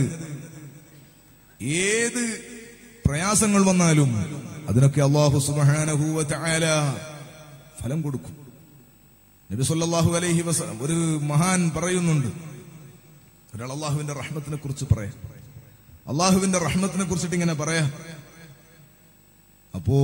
ഏത് പ്രയാസങ്ങൾ വന്നാലും അതിനൊക്കെ അള്ളാഹു സുബ്ഹാനഹു തആല ഫലം കൊടുക്കും നബി സല്ലല്ലാഹു അലൈഹി വസല്ലം ഒരു മഹാൻ പറയുന്നുണ്ട് ഒരാൾ അള്ളാഹുവിന്റെ റഹ്മത്തിനെ കുറിച്ച് പറയാം അള്ളാഹുവിന്റെ റഹ്മത്തിനെ കുറിച്ചിട്ട് ഇങ്ങനെ പറയാ അപ്പോ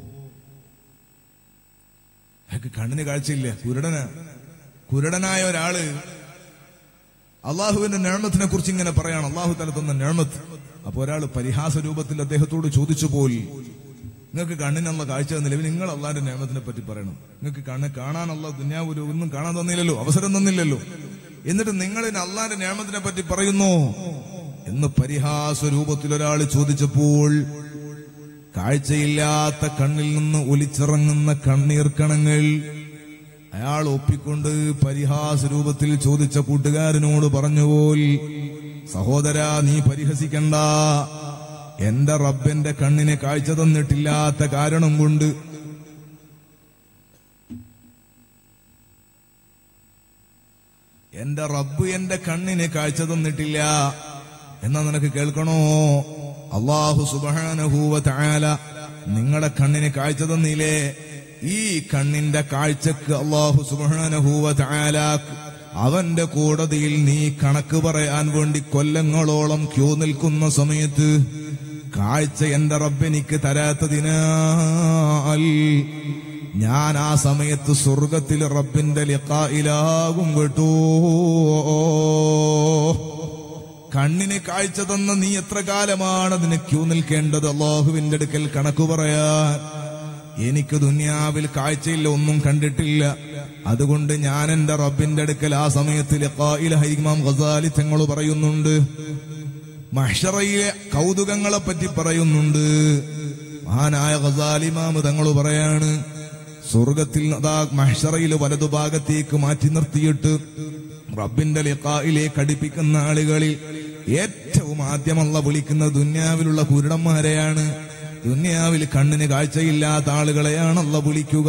അയാൾക്ക് കണ്ണിന് കാഴ്ചയില്ല കുരുടന കുരുടനായ ഒരാള് അള്ളാഹുവിന്റെ നേമത്തിനെ കുറിച്ച് ഇങ്ങനെ പറയാണ് അള്ളാഹു തല തന്ന നേമത്ത് അപ്പൊ ഒരാൾ പരിഹാസ രൂപത്തിൽ അദ്ദേഹത്തോട് ചോദിച്ചു പോയി നിങ്ങൾക്ക് കണ്ണിനുള്ള കാഴ്ച തന്നില്ല ഇനി നിങ്ങൾ അള്ളാഹിന്റെ നേമത്തിനെ പറ്റി പറയണം നിങ്ങൾക്ക് കണ്ണ് കാണാനുള്ള ദുന്യാവ് ഒരു ഒന്നും കാണാൻ തന്നില്ലല്ലോ അവസരം തന്നില്ലല്ലോ എന്നിട്ട് നിങ്ങൾ ഇനി അള്ളാഹിന്റെ നേമത്തിനെ പറ്റി പറയുന്നു എന്ന് പരിഹാസ രൂപത്തിൽ ഒരാൾ ചോദിച്ചപ്പോൾ കാഴ്ചയില്ലാത്ത കണ്ണിൽ നിന്ന് ഒലിച്ചിറങ്ങുന്ന കണ്ണീർ കണങ്ങൾ അയാൾ ഒപ്പിക്കൊണ്ട് പരിഹാസ രൂപത്തിൽ ചോദിച്ച കൂട്ടുകാരനോട് പറഞ്ഞുപോൽ സഹോദര നീ പരിഹസിക്കണ്ട എന്റെ റബ്ബന്റെ കണ്ണിന് കാഴ്ച തന്നിട്ടില്ലാത്ത കാരണം കൊണ്ട് എന്റെ റബ്ബ് എന്റെ കണ്ണിന് കാഴ്ച തന്നിട്ടില്ല എന്നാ നിനക്ക് കേൾക്കണോ അള്ളാഹു സുബാനഹൂവ തായാല നിങ്ങളുടെ കണ്ണിന് കാഴ്ച തന്നില്ലേ ഈ കണ്ണിന്റെ കാഴ്ചക്ക് അള്ളാഹു സുബാനഹൂവ തായാല അവന്റെ കോടതിയിൽ നീ കണക്ക് പറയാൻ വേണ്ടി കൊല്ലങ്ങളോളം ക്യൂ നിൽക്കുന്ന സമയത്ത് കാഴ്ച എന്റെ റബ്ബെനിക്ക് തരാത്തതിനാൽ ഞാൻ ആ സമയത്ത് സ്വർഗത്തിൽ റബ്ബിന്റെ ലിഖായിലാകും കേട്ടോ കണ്ണിന് കാഴ്ച തന്ന നീ എത്ര കാലമാണ് അതിന് ക്യൂ നിൽക്കേണ്ടത് അള്ളാഹുവിന്റെ അടുക്കൽ കണക്ക് പറയാൻ എനിക്ക് ദുനിയാവിൽ കാഴ്ചയില്ല ഒന്നും കണ്ടിട്ടില്ല അതുകൊണ്ട് ഞാൻ എന്റെ റബ്ബിന്റെ അടുക്കൽ ആ സമയത്ത് ലിഖായിൽ ഹൈമാം ഖസാലി തങ്ങൾ പറയുന്നുണ്ട് മഹ്ഷറയിലെ കൗതുകങ്ങളെ പറ്റി പറയുന്നുണ്ട് മഹാനായ ഖസാലിമാമ് തങ്ങൾ പറയാണ് സ്വർഗത്തിൽ അതാ മഹ്ഷറയിൽ വലതുഭാഗത്തേക്ക് മാറ്റി നിർത്തിയിട്ട് റബ്ബിന്റെ ലിഖായിലേക്ക് അടുപ്പിക്കുന്ന ആളുകളിൽ ഏറ്റവും ആദ്യമല്ല വിളിക്കുന്ന ദുന്യാവിലുള്ള കുരുടന്മാരെയാണ് ദുന്യാവിൽ കണ്ണിന് കാഴ്ചയില്ലാത്ത ആളുകളെയാണല്ല വിളിക്കുക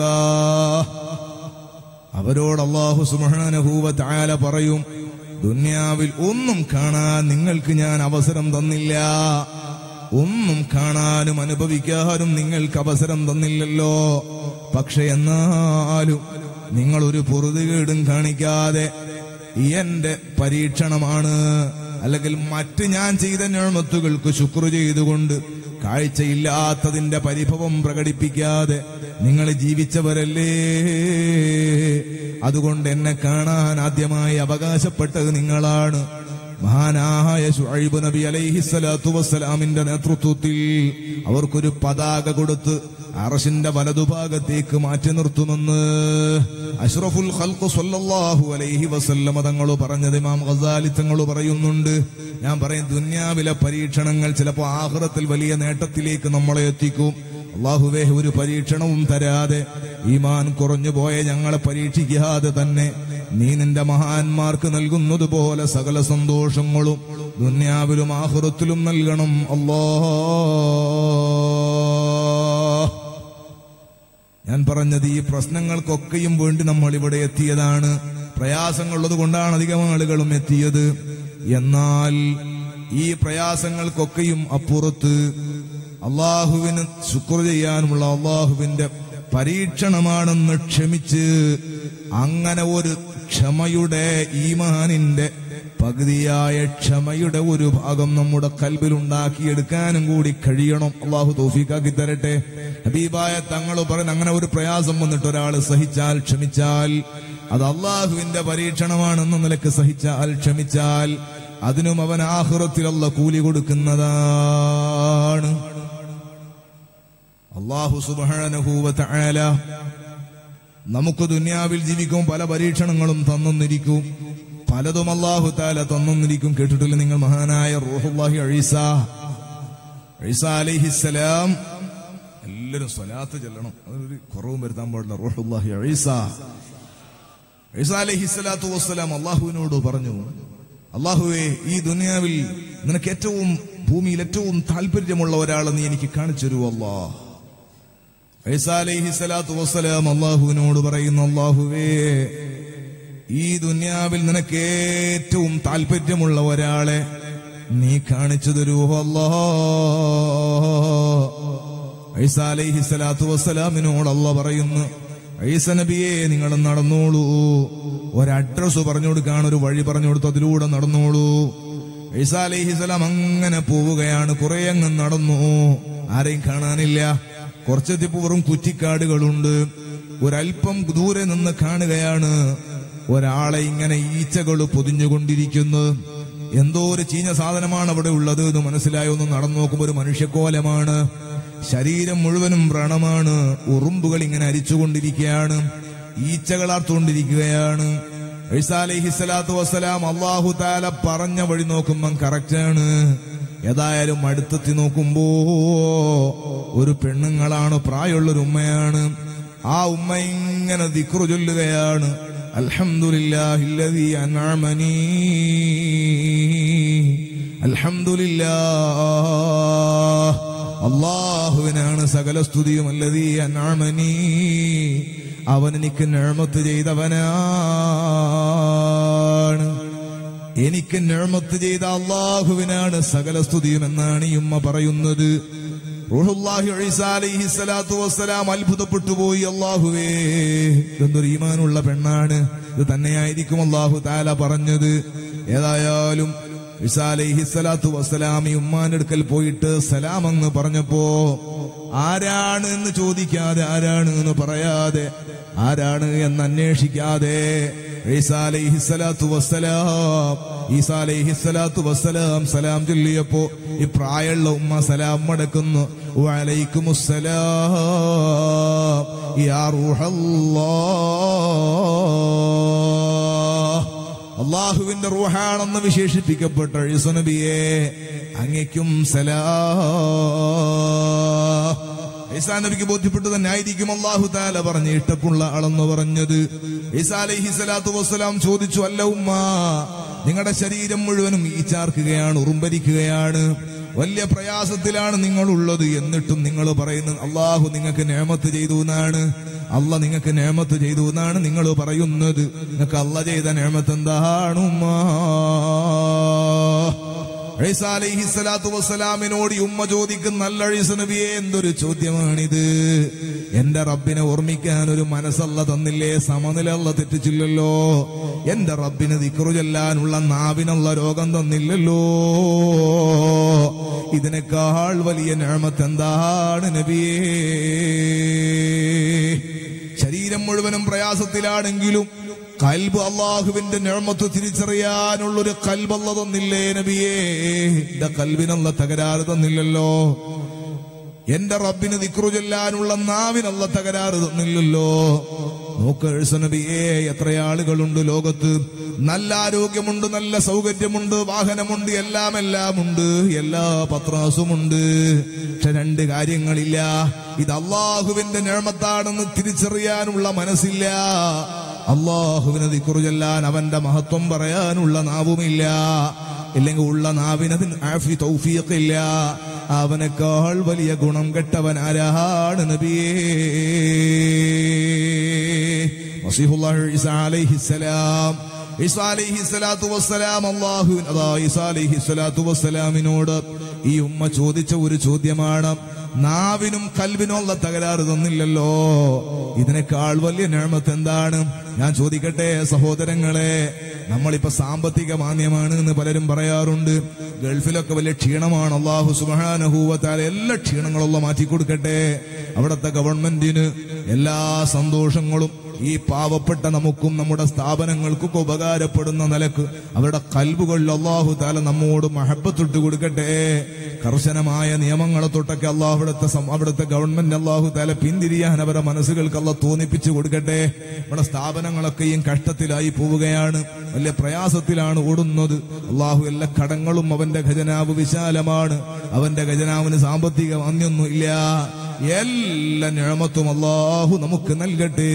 അവരോട് അള്ളാഹു സുബ്ഹാനഹു താല പറയും ദുന്യാവിൽ ഒന്നും കാണാൻ നിങ്ങൾക്ക് ഞാൻ അവസരം തന്നില്ല ഒന്നും കാണാനും അനുഭവിക്കാനും നിങ്ങൾക്ക് അവസരം തന്നില്ലല്ലോ പക്ഷെ എന്നാലും നിങ്ങൾ ഒരു പൊറുതുകേടും കാണിക്കാതെ എന്റെ പരീക്ഷണമാണ് അല്ലെങ്കിൽ മറ്റ് ഞാൻ ചെയ്ത ഞാമത്തുകൾക്ക് ശുക്രു ചെയ്തുകൊണ്ട് കാഴ്ചയില്ലാത്തതിന്റെ പരിഭവം പ്രകടിപ്പിക്കാതെ നിങ്ങൾ ജീവിച്ചവരല്ലേ അതുകൊണ്ട് എന്നെ കാണാൻ ആദ്യമായി അവകാശപ്പെട്ടത് നിങ്ങളാണ് മഹാനായ ഷുഐബ് നബി അലൈഹി സ്വലാത്തു വസ്സലാമിന്റെ നേതൃത്വത്തിൽ അവർക്കൊരു പതാക കൊടുത്ത് അറഷിന്റെ വലതുഭാഗത്തേക്ക് മാറ്റി നിർത്തുമെന്ന് അഷ്റഫുൽ ഖൽഖ് സല്ലല്ലാഹു അലൈഹി വസല്ലമ തങ്ങൾ പറഞ്ഞത് ഇമാം ഖസാലി തങ്ങൾ പറയുന്നുണ്ട് ഞാൻ പറയും ദുന്യാവിലെ പരീക്ഷണങ്ങൾ ചിലപ്പോൾ ആഹ്റത്തിൽ വലിയ നേട്ടത്തിലേക്ക് നമ്മളെ എത്തിക്കും അള്ളാഹുവേ ഒരു പരീക്ഷണവും തരാതെ ഈമാൻ കുറഞ്ഞു പോയ ഞങ്ങളെ പരീക്ഷിക്കാതെ തന്നെ നീ നിന്റെ മഹാന്മാർക്ക് നൽകുന്നത് പോലെ സകല സന്തോഷങ്ങളും ദുന്യാവിലും ആഹുറത്തിലും നൽകണം അല്ലാ ഞാൻ പറഞ്ഞത് ഈ പ്രശ്നങ്ങൾക്കൊക്കെയും വേണ്ടി നമ്മൾ ഇവിടെ എത്തിയതാണ് പ്രയാസങ്ങളുള്ളത് കൊണ്ടാണ് അധികം ആളുകളും എത്തിയത് എന്നാൽ ഈ പ്രയാസങ്ങൾക്കൊക്കെയും അപ്പുറത്ത് അള്ളാഹുവിന് ശുക്ർ ചെയ്യാനുമുള്ള അള്ളാഹുവിന്റെ പരീക്ഷണമാണെന്ന് ക്ഷമിച്ച് അങ്ങനെ ഒരു ക്ഷമയുടെ ഈമാനിന്റെ പകുതിയായ ക്ഷമയുടെ ഒരു ഭാഗം നമ്മുടെ കൽബിൽ ഉണ്ടാക്കിയെടുക്കാനും കൂടി കഴിയണം അള്ളാഹു തോഫീക്കാക്കി തരട്ടെ ഹബീബായ തങ്ങൾ പറഞ്ഞ അങ്ങനെ ഒരു പ്രയാസം വന്നിട്ട് ഒരാൾ സഹിച്ചാൽ ക്ഷമിച്ചാൽ അത് അള്ളാഹുവിന്റെ പരീക്ഷണമാണെന്ന നിലക്ക് സഹിച്ചാൽ ക്ഷമിച്ചാൽ അതിനും അവൻ ആഹുറത്തിലുള്ള കൂലി കൊടുക്കുന്നതാണ് അള്ളാഹു സുബാനഹൂവല നമുക്ക് ദുന്യാവിൽ ജീവിക്കും പല പരീക്ഷണങ്ങളും തന്നിരിക്കും പലതും അള്ളാഹു താല തന്നിരിക്കും കേട്ടിട്ടില്ല നിങ്ങൾ മഹാനായ റൂഹുല്ലാഹി അഴീസ അഴീസ അലിഹിസലാം എല്ലാരും സ്വലാത്ത് ചെല്ലണം അതൊരു കുറവും വരുത്താൻ പാടില്ല റൂഹുല്ലാഹി അഴീസ അഴീസ അലിഹിസ്സലാത്തു വസ്സലാം അള്ളാഹുവിനോട് പറഞ്ഞു അള്ളാഹുവെ ഈ ദുനിയാവിൽ നിനക്ക് ഏറ്റവും ഭൂമിയിൽ ഏറ്റവും താല്പര്യമുള്ള ഒരാളെ നീ എനിക്ക് കാണിച്ചു തരൂ അള്ളാഹ് അലൈഹിസ്സലാത്തു വസ്സലാം അള്ളാഹുവിനോട് പറയുന്നു അള്ളാഹുവേ ഈ ദുന്യാവിൽ നിനക്ക് ഏറ്റവും താല്പര്യമുള്ള ഒരാളെ നീ കാണിച്ചു തരൂ അല്ലാ ഐസ അലൈഹിസ്സലാത്തു വസ്സലാമിനോട് അല്ല പറയുന്നു ഐസ നബിയെ നിങ്ങൾ നടന്നോളൂ ഒരു അഡ്രസ് പറഞ്ഞു കൊടുക്കാൻ ഒരു വഴി പറഞ്ഞു കൊടുത്തു അതിലൂടെ നടന്നോളൂ ഐസ അലൈഹിസ്സലാം അങ്ങനെ പോവുകയാണ് കുറെ അങ്ങ് നടന്നു ആരെയും കാണാനില്ല കുറച്ചെത്തിപ്പോ വെറും കുറ്റിക്കാടുകളുണ്ട് ഒരല്പം ദൂരെ നിന്ന് കാണുകയാണ് ഒരാളെ ഇങ്ങനെ ഈച്ചകൾ പൊതിഞ്ഞുകൊണ്ടിരിക്കുന്നു എന്തോ ഒരു ചീഞ്ഞ സാധനമാണ് അവിടെ ഉള്ളത് എന്ന് മനസ്സിലായി ഒന്ന് നടന്നു നോക്കുമ്പോൾ ഒരു മനുഷ്യക്കോലമാണ് ശരീരം മുഴുവനും വ്രണമാണ് ഉറുമ്പുകൾ ഇങ്ങനെ അരിച്ചുകൊണ്ടിരിക്കുകയാണ് ഈച്ചകൾ ആർത്തുകൊണ്ടിരിക്കുകയാണ് അലഹിസ്സലാത്തു വസ്സലാം അള്ളാഹു താല പറഞ്ഞ വഴി നോക്കുമ്പം കറക്റ്റാണ് ഏതായാലും അടുത്തെത്തി നോക്കുമ്പോ ഒരു പെണ്ണുങ്ങളാണ് പ്രായമുള്ളൊരു ഉമ്മയാണ് ആ ഉമ്മ ഇങ്ങനെ ദിക്റു ചൊല്ലുകയാണ് അൽഹംദുലില്ലാഹില്ലദീ അൻഅമനീ അൽഹംദുലില്ലാ അള്ളാഹുവിനാണ് സകല സ്തുതിയും അല്ലതീ അൻഅമനീ അവൻ എനിക്ക് നിഴമത്ത് ചെയ്തവനാണ് എനിക്ക് നിഴമത്ത് ചെയ്ത അള്ളാഹുവിനാണ് സകല സ്തുതിയും എന്നാണ് ഈ ഉമ്മ പറയുന്നത് റൂഹുല്ലാഹി ഈസാ അലൈഹി സ്വലാത്തു വസ്സലാം അത്ഭുതപ്പെട്ടു പോയി അള്ളാഹുവേ ഇതെന്തൊരു ഈമാനുള്ള പെണ്ണാണ് ഇത് തന്നെയായിരിക്കും അള്ളാഹു താല പറഞ്ഞത് ഏതായാലും ഈസാ അലൈഹി സ്വലാത്തു വസ്സലാം ഈ ഉമ്മാന്റെ അടുക്കൽ പോയിട്ട് സലാം എന്ന് പറഞ്ഞപ്പോ ആരാണ് എന്ന് ചോദിക്കാതെ ആരാണ് എന്ന് പറയാതെ ആരാണ് എന്ന് അന്വേഷിക്കാതെ ഈസാ അലൈഹി സ്വലാത്തു വസ്സലാം ഈസാ അലൈഹി സ്വലാത്തു വസ്സലാം സലാം ചൊല്ലിയപ്പോ ഈ പ്രായമുള്ള ഉമ്മ സലാം മടക്കുന്നു വലൈക്കുമുസ്സലാം യാ റൂഹല്ലാഹ് അള്ളാഹുവിന്റെ റൂഹാണെന്ന് വിശേഷിപ്പിക്കപ്പെട്ട ഈസനബിയെ അങ്ങയ്ക്കും സലാ ഈസാ നബിക്ക് ബോധ്യപ്പെട്ടു തന്നെ ആയിരിക്കും അള്ളാഹു താല പറഞ്ഞ് ഇഷ്ടപ്പുള്ള ആളെന്ന് പറഞ്ഞത് ഈസാ അലൈഹി സ്വലാത്തു വസ്സലാം ചോദിച്ചു അല്ല ഉമ്മ നിങ്ങളുടെ ശരീരം മുഴുവനും ഈച്ചാർക്കുകയാണ് ഉറുമ്പരിക്കുകയാണ് വലിയ പ്രയാസത്തിലാണ് നിങ്ങൾ ഉള്ളത് എന്നിട്ടും നിങ്ങൾ പറയുന്നത് അള്ളാഹു നിങ്ങൾക്ക് നേമത്ത് ചെയ്തു എന്നാണ് അല്ല നിങ്ങൾക്ക് നേമത്ത് ചെയ്തു എന്നാണ് നിങ്ങൾ പറയുന്നത് നിങ്ങൾക്ക് അല്ല ചെയ്ത നേമത്ത് എന്താണ് ഉമ്മ ഈസാ അലൈഹി സ്വലാത്തു വസ്സലാമിനോട് ഈ ഉമ്മ ചോദിക്കുന്ന നല്ല ഈസ നബിയെ എന്തൊരു ചോദ്യമാണിത് എന്റെ റബ്ബിനെ ഓർമ്മിക്കാൻ ഒരു മനസ്സല്ല തന്നില്ലേ സമനില അല്ല തെറ്റിച്ചില്ലല്ലോ എന്റെ റബ്ബിന് ദിക്റു ചെല്ലാനുള്ള നാവിനുള്ള രോഗം തന്നില്ലല്ലോ ഇതിനേക്കാൾ വലിയ ഞാമത്ത് എന്താണ് നബിയേ ശരീരം മുഴുവനും പ്രയാസത്തിലാണെങ്കിലും കൽബ് അള്ളാഹുവിന്റെ നിഴമത്ത് തിരിച്ചറിയാനുള്ളൊരു കൽബല്ല തന്നില്ലേ നബിയേ എന്റെ കൽബിനുള്ള തകരാറ് തന്നില്ലല്ലോ എന്റെ റബ്ബിന് ദിക്റു ചൊല്ലാനുള്ള നാവിനുള്ള തകരാറ് തന്നില്ലല്ലോ നോക്ക് നബിയേ എത്ര ആളുകളുണ്ട് ലോകത്ത് നല്ല ആരോഗ്യമുണ്ട് നല്ല സൗകര്യമുണ്ട് വാഹനമുണ്ട് എല്ലാം എല്ലാം ഉണ്ട് എല്ലാ പത്രാസുമുണ്ട് പക്ഷെ രണ്ട് കാര്യങ്ങളില്ല ഇത് അള്ളാഹുവിന്റെ നിഴമത്താണെന്ന് തിരിച്ചറിയാനുള്ള മനസ്സില്ല അള്ളാഹുവിനെ ദിക്റു ചൊല്ലാൻ അവന്റെ മഹത്വം പറയാനുള്ള നാവുമില്ല ഇല്ലെങ്കിൽ ഉള്ള നാവിനതിന് ആഫി തൗഫീഖില്ല അവനേക്കാൾ വലിയ ഗുണം കെട്ടവൻ ആരാണ് നബിയേ മസീഹുല്ലാഹി ഈസാ അലൈഹിസ്സലാം ഈസാ അലൈഹി സ്വലാത്തു വസ്സലാം അള്ളാഹു അതാ ഈസാ അലൈഹി സ്വലാത്തു വസ്സലാമിനോട് ഈ ഉമ്മ ചോദിച്ച ഒരു ചോദ്യമാണ് നാവിനും കൽവിനും ഉള്ള തകരാറ് തന്നില്ലല്ലോ ഇതിനേക്കാൾ വലിയ ഞാമത്ത് എന്താണ് ഞാൻ ചോദിക്കട്ടെ സഹോദരങ്ങളെ നമ്മളിപ്പോ സാമ്പത്തിക മാന്യമാണ് എന്ന് പലരും പറയാറുണ്ട് ഗൾഫിലൊക്കെ വലിയ ക്ഷീണമാണ് അള്ളാഹു സുബാനഹൂവത്താൽ എല്ലാ ക്ഷീണങ്ങളുള്ള മാറ്റി കൊടുക്കട്ടെ അവിടുത്തെ ഗവൺമെന്റിന് എല്ലാ സന്തോഷങ്ങളും ഈ പാവപ്പെട്ട നമുക്കും നമ്മുടെ സ്ഥാപനങ്ങൾക്കൊക്കെ ഉപകാരപ്പെടുന്ന നിലക്ക് അവരുടെ കൽബുകളിൽ അള്ളാഹു താല നമ്മോട് മഹബത്തിട്ട് കൊടുക്കട്ടെ കർശനമായ നിയമങ്ങളെ തൊട്ടൊക്കെ അള്ളാഹു അവിടുത്തെ സം- അവിടുത്തെ ഗവൺമെന്റ് അള്ളാഹു താല പിന്തിരിയാൻ അവരുടെ മനസ്സുകൾക്ക് അള്ള തോന്നിപ്പിച്ചു കൊടുക്കട്ടെ നമ്മുടെ സ്ഥാപനങ്ങളൊക്കെയും കഷ്ടത്തിലായി പോവുകയാണ് വലിയ പ്രയാസത്തിലാണ് ഓടുന്നത് അള്ളാഹു എല്ലാ കടങ്ങളും അവന്റെ ഖജനാവ് വിശാലമാണ് അവന്റെ ഖജനാവിന് സാമ്പത്തിക മാന്യൊന്നും ഇല്ല എല്ലാ ഞാമത്തും അള്ളാഹു നമുക്ക് നൽകട്ടെ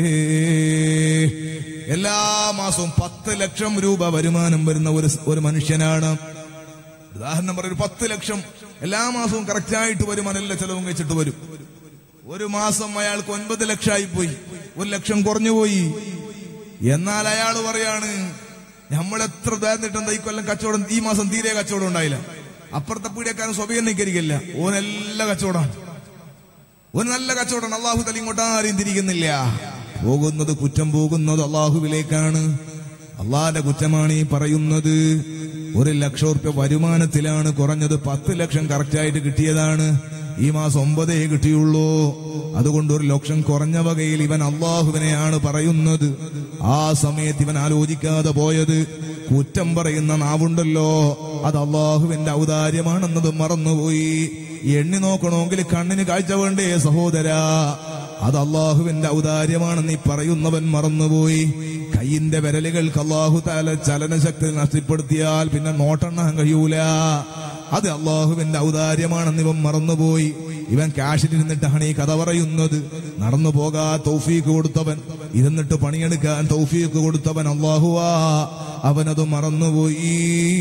എല്ലാ മാസവും പത്ത് ലക്ഷം രൂപ വരുമാനം വരുന്ന ഒരു ഒരു മനുഷ്യനാണ് ഉദാഹരണം പറയും ഒരു പത്ത് ലക്ഷം എല്ലാ മാസവും കറക്റ്റായിട്ട് വരുമാനം എല്ലാ ചെലവും കഴിച്ചിട്ട് വരും ഒരു മാസം അയാൾക്ക് ഒൻപത് ലക്ഷമായി പോയി ഒരു ലക്ഷം കുറഞ്ഞു പോയി എന്നാൽ അയാൾ പറയാണ് നമ്മൾ എത്ര ദാന്നിട്ടെന്താ ഈ കൊല്ലം കച്ചവടം ഈ മാസം തീരെ കച്ചവടം ഉണ്ടായില്ല അപ്പുറത്തെ പീഡിയക്കാരൻ സ്വഭയം നിൽക്കരിക്കില്ല ഓനെല്ലാം കച്ചവടമാണ് ഒരു നല്ല കച്ചവടം അള്ളാഹു തല ഇങ്ങോട്ട് ആരെയും തിരിക്കുന്നില്ല പോകുന്നത് കുറ്റം പോകുന്നത് അള്ളാഹുവിലേക്കാണ് അള്ളാന്റെ കുറ്റമാണ് ഈ പറയുന്നത് ഒരു ലക്ഷം റുപ്യ വരുമാനത്തിലാണ് കുറഞ്ഞത് പത്ത് ലക്ഷം കറക്റ്റായിട്ട് കിട്ടിയതാണ് ഈ മാസം ഒമ്പതേ കിട്ടിയുള്ളൂ അതുകൊണ്ട് ഒരു ലക്ഷം കുറഞ്ഞ വകയിൽ ഇവൻ അള്ളാഹുവിനെയാണ് പറയുന്നത് ആ സമയത്ത് ഇവൻ ആലോചിക്കാതെ പോയത് കുറ്റം പറയുന്ന നാവുണ്ടല്ലോ അത് അള്ളാഹുവിന്റെ ഔദാര്യമാണെന്നത് മറന്നുപോയി എണ്ണി നോക്കണമെങ്കിൽ കണ്ണിന് കാഴ്ച വേണ്ടേ സഹോദരാ അത് അള്ളാഹുവിന്റെ ഔദാര്യമാണെന്ന് ഈ പറയുന്നവൻ മറന്നുപോയി കൈയിന്റെ വിരലുകൾക്ക് അള്ളാഹു താല ചലനശക്തി നഷ്ടപ്പെടുത്തിയാൽ പിന്നെ നോട്ടെണ്ണാൻ കഴിയൂല അത് അള്ളാഹുവിന്റെ ഔദാര്യമാണെന്ന് ഇവൻ മറന്നുപോയി ഇവൻ കാശിലിരുന്നിട്ടാണ് ഈ കഥ പറയുന്നത് നടന്നു പോകാ തൗഫീക്ക് കൊടുത്തവൻ ഇരുന്നിട്ട് പണിയെടുക്കാൻ തൗഫീക്ക് കൊടുത്തവൻ അള്ളാഹുവാ അവനത് മറന്നുപോയി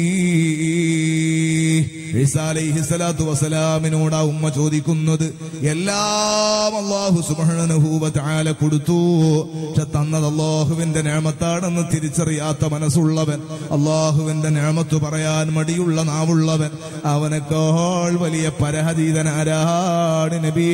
ഈസാ അലൈഹി സ്വലാത്തു വസ്സലാമിനോട് ആ ഉമ്മ ചോദിക്കുന്നത് എല്ലാം അള്ളാഹു സുബ്ഹാനഹു വ തആല കൊടുത്തു പക്ഷെ തന്നത് അള്ളാഹുവിന്റെ നേമത്താണെന്ന് തിരിച്ചറിയാത്ത മനസ്സുള്ളവൻ അള്ളാഹുവിന്റെ നേമത്ത് പറയാൻ മടിയുള്ള നാവുള്ളവൻ അവനേക്കാൾ വലിയ പരഹതീതനാരാണ്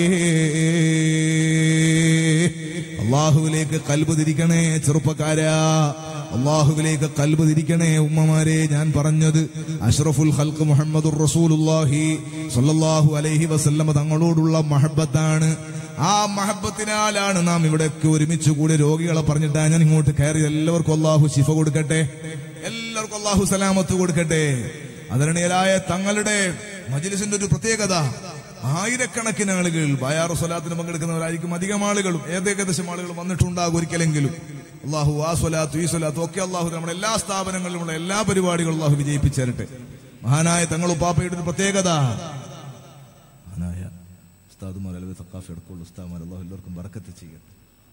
നബിയേ അള്ളാഹുവിലേക്ക് കൽബ് തിരിക്കണേ ചെറുപ്പക്കാരാ അള്ളാഹുവിലേക്ക് കൽബ് തിരിക്കണേ ഉമ്മമാരെ ഞാൻ പറഞ്ഞത് അഷ്റഫുൽ ഹൽക്ക് മുഹമ്മദുർ റസൂലുള്ളാഹി സ്വല്ലല്ലാഹു അലൈഹി വസല്ലമ തങ്ങളോടുള്ള മഹബത്താണ് ആ മഹബത്തിനാലാണ് നാം ഇവിടെയൊക്കെ ഒരുമിച്ച് കൂടി രോഗികളെ പറഞ്ഞിട്ടാ ഞാൻ ഇങ്ങോട്ട് കയറി എല്ലാവർക്കും അള്ളാഹു ശിഫ കൊടുക്കട്ടെ എല്ലാവർക്കും അള്ളാഹു സലാമത്ത് കൊടുക്കട്ടെ അതിനിടയിലായ തങ്ങളുടെ മജിലിസിന്റെ ഒരു പ്രത്യേകത ആയിരക്കണക്കിന് ആളുകൾ ബയാറു സ്വലാത്തിന് പങ്കെടുക്കുന്നവരായിരിക്കും അധികം ആളുകളും ഏകദേശം ആളുകൾ വന്നിട്ടുണ്ടാകും ഒരിക്കലെങ്കിലും അള്ളാഹു ആ സ്വലാത്തു ഈ സ്വലാത്തു ഒക്കെ അള്ളാഹു നമ്മുടെ എല്ലാ സ്ഥാപനങ്ങളിലുമുള്ള എല്ലാ പരിപാടികളും അള്ളാഹു വിജയിപ്പിച്ചേരട്ടെ മഹാനായ തങ്ങൾ ഉപ്പാപ്പയുടെ ഒരു പ്രത്യേകത മഹാനായ ഉസ്താദുമാർ അല്ലെങ്കിൽ സക്കാഫി അടക്കമുള്ള ഉസ്താദ്മാർ അള്ളാഹു എല്ലാവർക്കും ബർക്കത്ത് ചെയ്യട്ടെ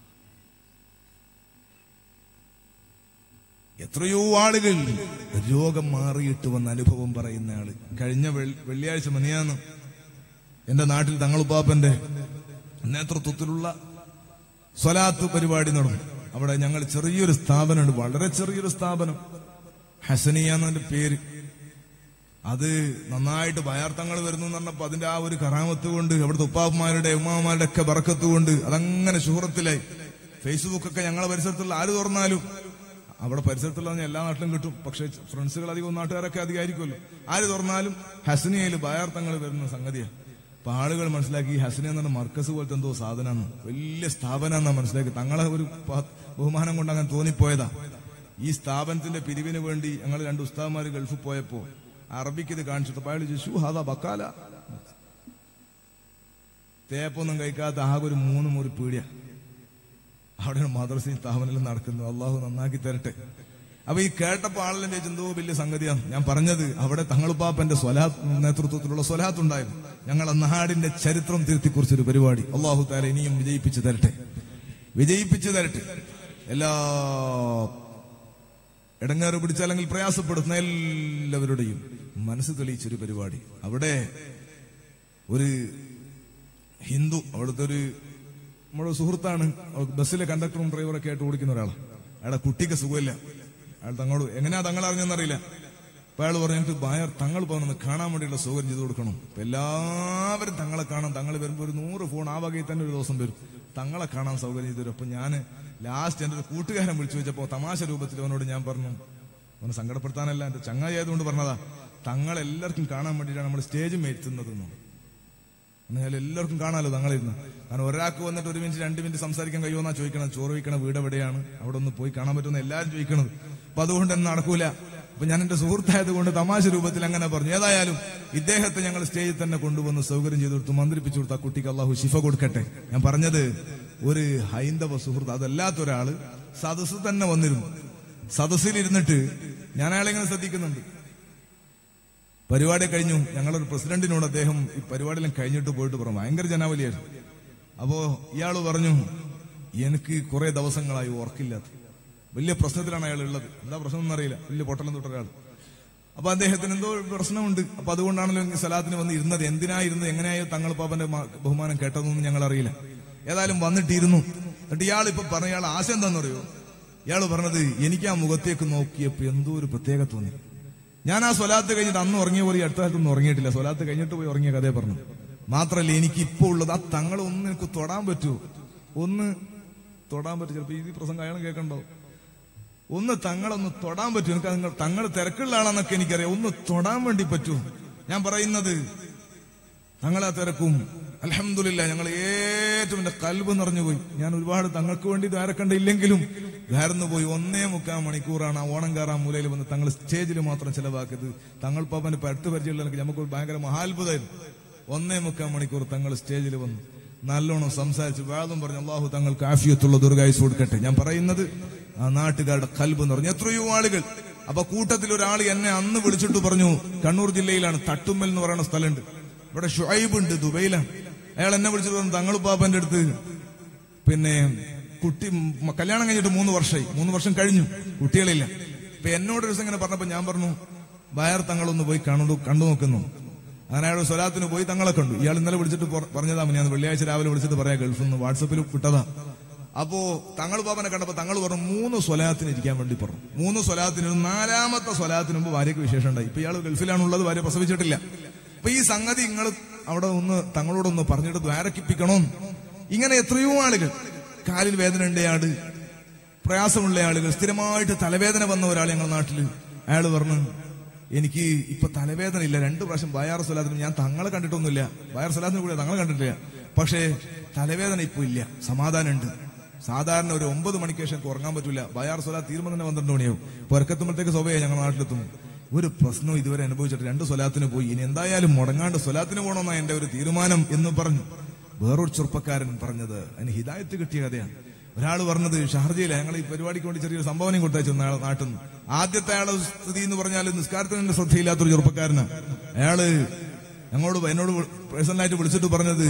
എത്രയോ ആളുകൾ രോഗം മാറിയിട്ട് വന്ന അനുഭവം പറയുന്ന ആള് കഴിഞ്ഞ വെള്ളി- വെള്ളിയാഴ്ച മനിയാന്ന് എന്റെ നാട്ടിൽ തങ്ങളുപ്പാപ്പന്റെ നേതൃത്വത്തിലുള്ള സ്വലാത്ത് പരിപാടി നടന്നു അവിടെ ഞങ്ങൾ ചെറിയൊരു സ്ഥാപനമുണ്ട് വളരെ ചെറിയൊരു സ്ഥാപനം ഹസനിയ എന്നതിന്റെ പേര് അത് നന്നായിട്ട് ഭയാർത്ഥങ്ങൾ വരുന്നു എന്ന് പറഞ്ഞപ്പോ അതിന്റെ ആ ഒരു കറാമത്ത് കൊണ്ട് അവിടുത്തെ ഉപ്പാപ്പന്മാരുടെ ഉമ്മാമാരുടെ ഒക്കെ ബറക്കത്ത് കൊണ്ട് അതങ്ങനെ ശുഹറത്തിലായി ഫേസ്ബുക്ക് ഒക്കെ ഞങ്ങളെ പരിസരത്തുള്ള ആര് തുറന്നാലും അവിടെ പരിസരത്തുള്ള എല്ലാ നാട്ടിലും കിട്ടും പക്ഷെ ഫ്രണ്ട്സുകൾ അധികം നാട്ടുകാരൊക്കെ അധികമായിരിക്കുമല്ലോ ആര് തുറന്നാലും ഹസനിയയിൽ ഭയാർത്ഥങ്ങൾ വരുന്ന സംഗതിയാണ് അപ്പൊ ആളുകൾ മനസ്സിലാക്കി ഈ ഹസന എന്ന മർക്കസ് പോലത്തെ എന്തോ സാധനമാണ് വലിയ സ്ഥാപനം മനസ്സിലാക്കി തങ്ങളെ ഒരു പ- ബഹുമാനം കൊണ്ട് അങ്ങനെ തോന്നിപ്പോയതാ ഈ സ്ഥാപനത്തിന്റെ പിരിവിന് വേണ്ടി ഞങ്ങൾ രണ്ട് ഉസ്താദ്മാര് ഗൾഫിൽ പോയപ്പോ അറബിക്ക് ഇത് കാണിച്ചിട്ട് അയാൾ ചോദിച്ചു ഹാദാ ബക്കാല തേപ്പൊന്നും കഴിക്കാത്ത ആകെ ഒരു മൂന്ന് മുറി പീടിയ അവിടെ മദ്രസയും സ്ഥാപനങ്ങളും നടക്കുന്നു അള്ളാഹു നന്നാക്കി തരട്ടെ അപ്പൊ ഈ കേട്ടപ്പോ ആളെല്ലാം ചോദിച്ചു എന്തോ വലിയ സംഗതിയാണ് ഞാൻ പറഞ്ഞത് അവിടെ തങ്ങളുപ്പാപ്പന്റെ സ്വലാത്ത് നേതൃത്വത്തിലുള്ള സ്വലാത്ത് ഉണ്ടായിരുന്നു ഞങ്ങളെ നാടിന്റെ ചരിത്രം തിരുത്തി കുറിച്ചൊരു പരിപാടി അള്ളാഹു താല ഇനിയും വിജയിപ്പിച്ചു തരട്ടെ വിജയിപ്പിച്ചു തരട്ടെ എല്ലാ ഇടങ്ങാറ് പിടിച്ചാലെങ്കിൽ പ്രയാസപ്പെടുന്ന എല്ലാവരുടെയും മനസ്സ് തെളിയിച്ചൊരു പരിപാടി അവിടെ ഒരു ഹിന്ദു അവിടുത്തെ ഒരു നമ്മുടെ സുഹൃത്താണ് അവൾക്ക് ബസ്സിലെ കണ്ടക്ടറും ഡ്രൈവറൊക്കെ ആയിട്ട് ഓടിക്കുന്ന ഒരാളാണ് അയാളുടെ കുട്ടിക്ക് സുഖമില്ല അയാൾ തങ്ങളോട് എങ്ങനെയാ തങ്ങൾ അറിഞ്ഞെന്നറിയില്ല അപ്പൊ അയാൾ പറഞ്ഞു എനിക്ക് ബായർ തങ്ങൾ പോകുന്നത് കാണാൻ വേണ്ടിയുള്ള സൗകര്യം ചെയ്ത് കൊടുക്കണം അപ്പൊ എല്ലാവരും തങ്ങളെ കാണാൻ തങ്ങൾ വരുമ്പോൾ ഒരു നൂറ് ഫോൺ ആ വകയിൽ തന്നെ ഒരു ദിവസം വരും തങ്ങളെ കാണാൻ സൗകര്യം ചെയ്തു തരും അപ്പൊ ഞാൻ ലാസ്റ്റ് എന്റെ ഒരു കൂട്ടുകാരൻ വിളിച്ചു വെച്ചപ്പോ തമാശ രൂപത്തിൽ അവനോട് ഞാൻ പറഞ്ഞു അവനെ സങ്കടപ്പെടുത്താനല്ല എന്റെ ചങ്ങായി ആയതുകൊണ്ട് പറഞ്ഞതാ തങ്ങൾ എല്ലാവർക്കും കാണാൻ വേണ്ടിയിട്ടാണ് നമ്മൾ സ്റ്റേജ് മേറ്റുന്നത് എന്നാൽ എല്ലാവർക്കും കാണാമല്ലോ തങ്ങളിരുന്ന് കാരണം ഒരാൾക്ക് വന്നിട്ട് ഒരു മിനിറ്റ് രണ്ട് മിനിറ്റ് സംസാരിക്കാൻ കഴിയുമെന്നാ ചോദിക്കണം ചോറ് വയ്ക്കണ വീട് എവിടെയാണ് അവിടെ ഒന്ന് പോയി കാണാൻ പറ്റുമെന്ന് എല്ലാവരും ചോദിക്കണത് അപ്പൊ അതുകൊണ്ട് തന്നെ നടക്കൂല അപ്പൊ ഞാൻ എന്റെ സുഹൃത്തായത് കൊണ്ട് തമാശ രൂപത്തിൽ അങ്ങനെ പറഞ്ഞു ഏതായാലും ഇദ്ദേഹത്തെ ഞങ്ങൾ സ്റ്റേജിൽ തന്നെ കൊണ്ടുവന്ന് സൗകര്യം ചെയ്തു കൊടുത്തു മന്ത്രിപ്പിച്ചു കൊടുത്തു ആ കുട്ടിക്ക് അള്ളാഹു ശിഫ കൊടുക്കട്ടെ ഞാൻ പറഞ്ഞത് ഒരു ഹൈന്ദവ സുഹൃത്ത് അതല്ലാത്ത ഒരാള് സദസ് തന്നെ വന്നിരുന്നു സദസ്സിലിരുന്നിട്ട് ഞാൻ അയാളെ ഇങ്ങനെ ശ്രദ്ധിക്കുന്നുണ്ട് പരിപാടി കഴിഞ്ഞു ഞങ്ങളൊരു പ്രസിഡന്റിനോട് അദ്ദേഹം ഈ പരിപാടിയെല്ലാം കഴിഞ്ഞിട്ട് പോയിട്ട് പറഞ്ഞു ഭയങ്കര ജനാവലിയായിരുന്നു അപ്പോ ഇയാള് പറഞ്ഞു എനിക്ക് കുറെ ദിവസങ്ങളായി ഓർക്കില്ലാത്ത വലിയ പ്രശ്നത്തിലാണ് അയാൾ ഉള്ളത് എന്താ പ്രശ്നം എന്നറിയില്ല വലിയ പൊട്ടലം തൊട്ടൊരാൾ അപ്പൊ അദ്ദേഹത്തിന് എന്തോ ഒരു പ്രശ്നമുണ്ട് അപ്പൊ അതുകൊണ്ടാണല്ലോ ഈ സലാത്തിന് വന്ന് ഇരുന്നത് എന്തിനാ ഇരുന്നത് എങ്ങനെയായോ തങ്ങൾ പാപ്പന്റെ മ- ബഹുമാനം കേട്ടതെന്ന് ഞങ്ങൾ അറിയില്ല ഏതായാലും വന്നിട്ടിരുന്നു എന്നിട്ട് ഇയാൾ ഇപ്പൊ പറഞ്ഞ ഇയാൾ ആശ എന്താണെന്നറിയോ ഇയാൾ പറഞ്ഞത് എനിക്ക് ആ മുഖത്തേക്ക് നോക്കിയപ്പോ എന്തോ ഒരു പ്രത്യേകത തോന്നി ഞാൻ ആ സ്വലാത്ത് കഴിഞ്ഞിട്ട് അന്ന് ഉറങ്ങിയ പോലെ ഈ അടുത്ത കാലത്തൊന്നും ഉറങ്ങിയിട്ടില്ല സ്വലാത്ത് കഴിഞ്ഞിട്ട് പോയി ഉറങ്ങിയ കഥയെ പറഞ്ഞു മാത്രല്ല എനിക്ക് ഇപ്പൊ ഉള്ളത് ആ തങ്ങളെ ഒന്ന് എനിക്ക് തൊടാൻ പറ്റുമോ ഒന്ന് തൊടാൻ പറ്റും ചിലപ്പോ ഈ പ്രസംഗം അയാളും കേൾക്കണ്ടോ ഒന്ന് തങ്ങളൊന്ന് തൊടാൻ പറ്റും എനിക്ക് നിങ്ങൾ തങ്ങൾ തിരക്കുള്ള ആളാന്നൊക്കെ എനിക്കറിയാം ഒന്ന് തൊടാൻ വേണ്ടി പറ്റൂ ഞാൻ പറയുന്നത് തങ്ങളെ തിരക്കും അലഹമില്ല ഞങ്ങൾ ഏറ്റവും എന്റെ കൽബ് നിറഞ്ഞുപോയി ഞാൻ ഒരുപാട് തങ്ങൾക്ക് വേണ്ടി ധാരക്കണ്ടില്ലെങ്കിലും ധാരന്നു പോയി ഒന്നേ മുക്കാൽ മണിക്കൂറാണ് ആ ഓണം കയറാൻ മൂലയിൽ വന്ന് തങ്ങൾ സ്റ്റേജിൽ മാത്രം ചെലവാക്കിയത് തങ്ങൾ പാപ്പന് ഇപ്പൊ അടുത്ത് പരിചയമുള്ള എനിക്ക് നമുക്ക് ഭയങ്കര മഹാത്ഭുതമായിരുന്നു ഒന്നേ മുക്കാൽ മണിക്കൂർ തങ്ങൾ സ്റ്റേജിൽ വന്നു നല്ലോണം സംസാരിച്ച് വേദം പറഞ്ഞു അള്ളാഹു തങ്ങൾക്ക് ആഫിയത്തുള്ള ദുർഗായുസ് കൊടുക്കട്ടെ ഞാൻ പറയുന്നത് ആ നാട്ടുകാരുടെ കൽബ് നിറഞ്ഞു എത്രയോ ആളുകൾ അപ്പൊ കൂട്ടത്തിൽ ഒരാൾ എന്നെ അന്ന് വിളിച്ചിട്ട് പറഞ്ഞു കണ്ണൂർ ജില്ലയിലാണ് തട്ടുമ്മൽ എന്ന് പറയുന്ന സ്ഥലമുണ്ട് ഇവിടെ ഷുഐബ് ഉണ്ട് ദുബൈയിലാണ് അയാൾ എന്നെ വിളിച്ചിട്ട് പറഞ്ഞു തങ്ങൾ പാപ്പന്റെ അടുത്ത് പിന്നെ കുട്ടി മ- കല്യാണം കഴിഞ്ഞിട്ട് മൂന്ന് വർഷമായി മൂന്ന് വർഷം കഴിഞ്ഞു കുട്ടികളില്ല ഇപ്പൊ എന്നോട് ഒരു ദിവസം ഇങ്ങനെ പറഞ്ഞപ്പോ ഞാൻ പറഞ്ഞു വയർ തങ്ങളൊന്ന് പോയി കണ്ടു കണ്ടു നോക്കുന്നു അങ്ങനെ അയാൾ സ്വലാത്തിന് പോയി തങ്ങളെ കണ്ടു ഇയാൾ ഇന്നലെ വിളിച്ചിട്ട് പൊ- പറഞ്ഞതാ ഞാൻ വെള്ളിയാഴ്ച രാവിലെ വിളിച്ചിട്ട് പറയാം ഗൾഫിൽ നിന്ന് വാട്സപ്പിൽ വിട്ടതാ അപ്പോ തങ്ങൾ പാപ്പനെ കണ്ടപ്പോ തങ്ങൾ പറഞ്ഞു മൂന്ന് സ്വലാത്തിന് ഇരിക്കാൻ വേണ്ടി പറഞ്ഞു മൂന്ന് സ്വലാത്തിന് ഒരു നാലാമത്തെ സ്വലാത്തിന് മുമ്പ് ഭാര്യയ്ക്ക് വിശേഷം ഉണ്ടായി ഇപ്പൊ ഇയാൾ ഗൾഫിലാണുള്ളത് ഭാര്യ പ്രസവിച്ചിട്ടില്ല അപ്പൊ ഈ സംഗതി നിങ്ങൾ അവിടെ ഒന്ന് തങ്ങളോടൊന്ന് പറഞ്ഞിട്ട് ദ്വാരക്കിപ്പിക്കണം ഇങ്ങനെ എത്രയോ ആളുകൾ കാലിൽ വേദന ഉണ്ടയാട് പ്രയാസമുള്ള ആളുകൾ സ്ഥിരമായിട്ട് തലവേദന വന്ന ഒരാൾ ഞങ്ങളുടെ നാട്ടില് അയാൾ പറഞ്ഞു എനിക്ക് ഇപ്പൊ തലവേദന ഇല്ല രണ്ടു പ്രാവശ്യം ബയാർ സ്വലാത്തിന് ഞാൻ തങ്ങളെ കണ്ടിട്ടൊന്നുമില്ല ബയാർ സ്വലാത്തിന് കൂടെ തങ്ങളെ കണ്ടിട്ടില്ല പക്ഷേ തലവേദന ഇപ്പൊ ഇല്ല സമാധാനമുണ്ട് സാധാരണ ഒരു ഒമ്പത് മണിക്ക് ശേഷം എനിക്ക് ഉറങ്ങാൻ പറ്റില്ല ബയാർ സ്വലാത്ത് തീരുമ്പോൾ തന്നെ പന്ത്രണ്ട് മണിയാവും പുറക്കെത്തുമ്പോഴത്തേക്ക് സ്വഭയെ ഞങ്ങൾ നാട്ടിലെത്തും ഒരു പ്രശ്നവും ഇതുവരെ അനുഭവിച്ചിട്ട് രണ്ട് സ്വലാത്തിന് പോയി ഇനി എന്തായാലും മുടങ്ങാണ്ട് സ്വലാത്തിന് പോകണമെന്നാണ് എന്റെ ഒരു തീരുമാനം എന്ന് പറഞ്ഞു വേറൊരു ചെറുപ്പക്കാരൻ പറഞ്ഞത് അതിന് ഹിദായത്ത് കിട്ടിയ കഥയാണ് ഒരാൾ പറഞ്ഞത് ഷാർജയിലെ ഞങ്ങൾ ഈ പരിപാടിക്ക് വേണ്ടി ചെറിയൊരു സംഭാവനയും കൊടുത്തയച്ചു നാളെ നാട്ടിൽ നിന്ന് ആദ്യത്തെ അയാളെ സ്ഥിതി എന്ന് പറഞ്ഞാൽ നിസ്കാരത്തിന് തന്നെ ശ്രദ്ധയില്ലാത്തൊരു ചെറുപ്പക്കാരനാണ് അയാള് ഞങ്ങളോട് എന്നോട് പേഴ്സണലായിട്ട് വിളിച്ചിട്ട് പറഞ്ഞത്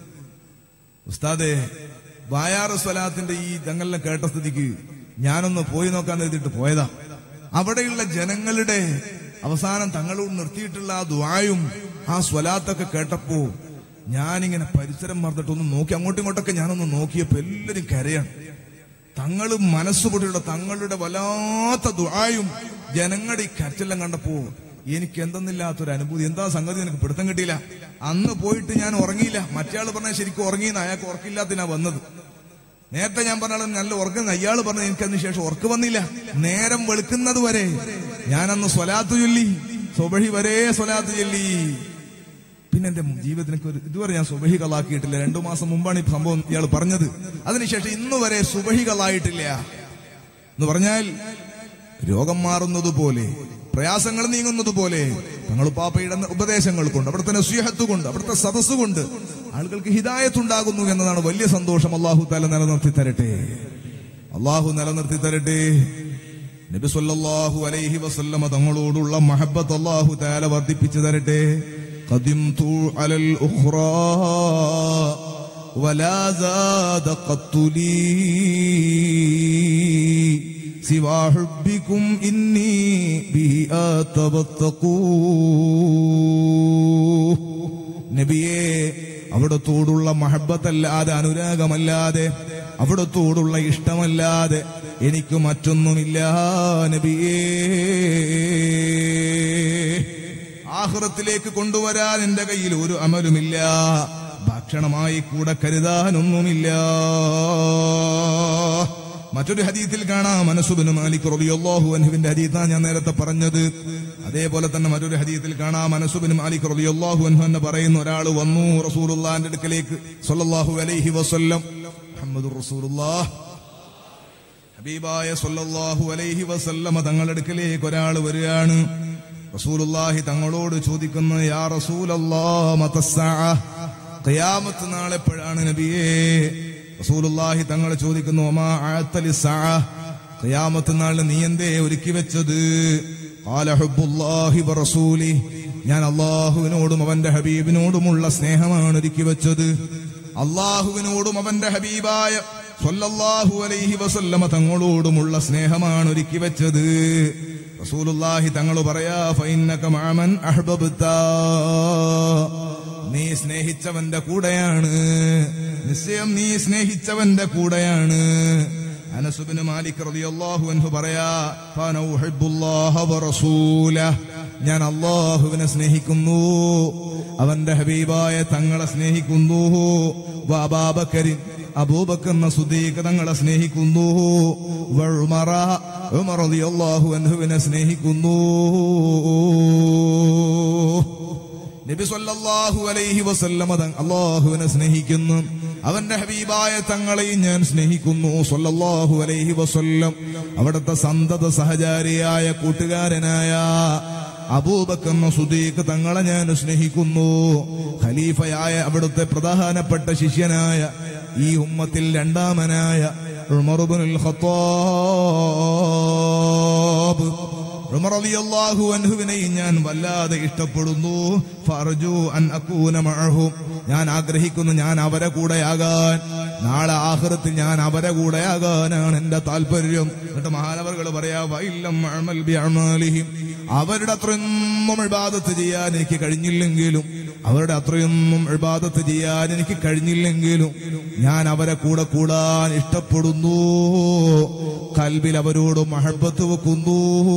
ഉസ്താദെ വായാറ് സ്വലാത്തിന്റെ ഈ തങ്ങളെ കേട്ട സ്ഥിതിക്ക് ഞാനൊന്ന് പോയി നോക്കാൻ എഴുതിയിട്ട് പോയതാ അവിടെയുള്ള ജനങ്ങളുടെ അവസാനം തങ്ങളോട് നിർത്തിയിട്ടുള്ള ആ ദ്വായും ആ സ്വലാത്തൊക്കെ കേട്ടപ്പോ ഞാനിങ്ങനെ പരിസരം മറന്നിട്ടൊന്ന് നോക്കി അങ്ങോട്ടും ഇങ്ങോട്ടൊക്കെ ഞാനൊന്ന് നോക്കിയപ്പോ എല്ലാരും കരയാണ് തങ്ങള് മനസ്സുപൊടിയുള്ള തങ്ങളുടെ വല്ലാത്ത ദുആയും ജനങ്ങളുടെ ഈ കരച്ചെല്ലാം കണ്ടപ്പോ എനിക്ക് എന്തെന്നില്ലാത്തൊരു അനുഭൂതി എന്താ സംഗതി എനിക്ക് പിടുത്തം കിട്ടിയില്ല അന്ന് പോയിട്ട് ഞാൻ ഉറങ്ങിയില്ല മറ്റേയാൾ പറഞ്ഞാൽ ശരിക്കും ഉറങ്ങിയെന്ന് അയാൾക്ക് ഉറക്കില്ലാത്തിനാ വന്നത് നേരത്തെ ഞാൻ പറഞ്ഞാൽ നല്ല ഉറക്കുന്ന അയാൾ പറഞ്ഞ എനിക്ക് അതിന് ശേഷം ഉറക്ക് വന്നില്ല നേരം വെളുക്കുന്നത് വരെ ഞാനന്ന് സ്വലാത്ത് ചൊല്ലി സ്വബഹി വരെ സ്വലാത്ത് ചൊല്ലി പിന്നെ എന്റെ ജീവിതത്തിൽ എനിക്ക് ഒരു ഇതുവരെ ഞാൻ സുബഹി കളാക്കിയിട്ടില്ല രണ്ടു മാസം മുമ്പാണ് ഈ സംഭവം ഇയാൾ പറഞ്ഞത് അതിനുശേഷം ഇന്ന് വരെ സുബഹി കളായിട്ടില്ല എന്ന് പറഞ്ഞാൽ രോഗം മാറുന്നത് പോലെ പ്രയാസങ്ങൾ നീങ്ങുന്നത് പോലെ തങ്ങൾ പാപ്പയുടെ ഉപദേശങ്ങൾ കൊണ്ട് അവിടുത്തെ നസീഹത്ത് കൊണ്ട് അവിടുത്തെ സദസ് കൊണ്ട് ആളുകൾക്ക് ഹിദായത്ത് ഉണ്ടാകുന്നു എന്നതാണ് വലിയ സന്തോഷം അള്ളാഹു താല നിലനിർത്തി തരട്ടെ അള്ളാഹു നിലനിർത്തി തരട്ടെ നബി സല്ലല്ലാഹു അലൈഹി വസല്ലമ തങ്ങളോടുള്ള മഹബത്ത് അള്ളാഹു താല വർദ്ധിപ്പിച്ചു തരട്ടെ قدمت على الأخرى ولا زاد قط لي سوى حبكم إني به أتبتقو നബിയെ അവിടത്തോടുള്ള മഹബത്തല്ലാതെ അനുരാഗമല്ലാതെ അവിടത്തോടുള്ള ഇഷ്ടമല്ലാതെ എനിക്ക് മറ്റൊന്നുമില്ല നബിയേ ആഹ്റത്തിലേക്ക് കൊണ്ടുവരാൻ എന്റെ കയ്യിൽ ഒരു അമലുമില്ല ഭക്ഷണമായി കൂടെ കരുതാനൊന്നുമില്ല മറ്റൊരു ഹദീത്തിൽ കാണാം മനസുബിന് മാലിക് റളിയല്ലാഹു അൻഹുവിന്റെ ഹദീത്താണ് ഞാൻ നേരത്തെ പറഞ്ഞത് അതേപോലെ തന്നെ മറ്റൊരു ഹദീത്തിൽ കാണാം മനസുബിന് മാലിക് റളിയല്ലാഹു അൻഹു എന്ന് പറയുന്ന ഒരാൾ വന്നു റസൂലുള്ളാന്റെ അടുക്കലേക്ക് സല്ലല്ലാഹു അലൈഹി വസല്ലം മുഹമ്മദുർ റസൂലുള്ളാഹ് ഹബീബായ സല്ലല്ലാഹു അലൈഹി വസല്ലമ തങ്ങളുടെ അടുക്കലേക്ക് ഒരാൾ വരികയാണ് റസൂലുള്ളാഹി തങ്ങളോട് ചോദിക്കുന്നു യാ റസൂലല്ലാഹ് മതസ്സഅ ഖിയാമത്ത് നാൾ എപ്പോഴാണ് നബിയേ റസൂലുള്ളാഹി തങ്ങൾ ചോദിക്കുന്നു ഒമാ അഅത്തലി സഅ ഖിയാമത്ത് നാൾ നീ എന്തേ ഒരുക്കി വെച്ചത് ഖാല ഹുബ്ബുല്ലാഹി വറസൂലി ഞാൻ അള്ളാഹുവിനോടും അവന്റെ ഹബീബിനോടുമുള്ള സ്നേഹമാണ് ഒരുക്കി വെച്ചത് അള്ളാഹുവിനോടും അവന്റെ ഹബീബായ സ്വല്ലല്ലാഹു അലൈഹി വസല്ലമ തങ്ങളോടുമുള്ള സ്നേഹമാണ് ഒരുക്കി വെച്ചത് റസൂലുള്ളാഹി തങ്ങൾ പറയാ ഫൈന്നക മഅമൻ അഹ്ബബ്ത നീ സ്നേഹിച്ചവന്റെ കൂടെയാണ് നിശ്ചയം നീ സ്നേഹിച്ചവന്റെ കൂടെയാണ് അനസുബിന് മാലിക് റളിയല്ലാഹു അൻഹു പറയാ ഫാന ഉഹിബ്ബുല്ലാഹ വറസൂല ഞാൻ അള്ളാഹുവിനെ സ്നേഹിക്കുന്നു അവന്റെ ഹബീബായ തങ്ങളെ സ്നേഹിക്കുന്നു വാബാബക്കരിൻ അബൂബക്കർ എന്ന സുദീഖ് തങ്ങളെ സ്നേഹിക്കുന്നു വഴുമറ ഉമർ റളിയല്ലാഹു അൻഹുവിനെ സ്നേഹിക്കുന്നു നബി സല്ലല്ലാഹു അലൈഹി വസല്ലമ തങ്ങൾ അള്ളാഹുവിനെ സ്നേഹിക്കുന്നു അവന്റെ ഹബീബായ തങ്ങളെയും ഞാൻ സ്നേഹിക്കുന്നു സല്ലല്ലാഹു അലൈഹി വസല്ലം അവിടുത്തെ സന്തത സഹചാരിയായ കൂട്ടുകാരനായ അബൂബക്കർ എന്ന സുദീഖ് തങ്ങളെ ഞാൻ സ്നേഹിക്കുന്നു ഖലീഫയായ അവിടുത്തെ പ്രധാനപ്പെട്ട ശിഷ്യനായ ഈ ഉമ്മത്തിൽ രണ്ടാമനായ ഉമറുബിനുൽ ഖത്താബ് ഉമർ റളിയല്ലാഹു അൻഹുവിനെയും ഞാൻ വല്ലാതെ ഇഷ്ടപ്പെടുന്നു ഫർജു അൻ അകൂന മഅഹും ഞാൻ ആഗ്രഹിക്കുന്നു ഞാൻ അവരെ കൂടെയാകാൻ നാളെ ആഖിറത്തിൽ ഞാൻ അവരെ കൂടെയാകാനാണ് എന്റെ താല്പര്യം എന്നിട്ട് മഹാനവറുകൾ പറയാ വൈലം അമൽ ബി അമാലിഹിം അവരുടെ അത്രയൊന്നും ഇബാദത്ത് ചെയ്യാൻ എനിക്ക് കഴിഞ്ഞില്ലെങ്കിലും അവരുടെ അത്രയൊന്നും ഇബാദത്ത് ചെയ്യാൻ എനിക്ക് കഴിഞ്ഞില്ലെങ്കിലും ഞാൻ അവരെ കൂടെ കൂടാൻ ഇഷ്ടപ്പെടുന്നു കൽബിൽ അവരോട് മഹബത്ത് വെക്കുന്നു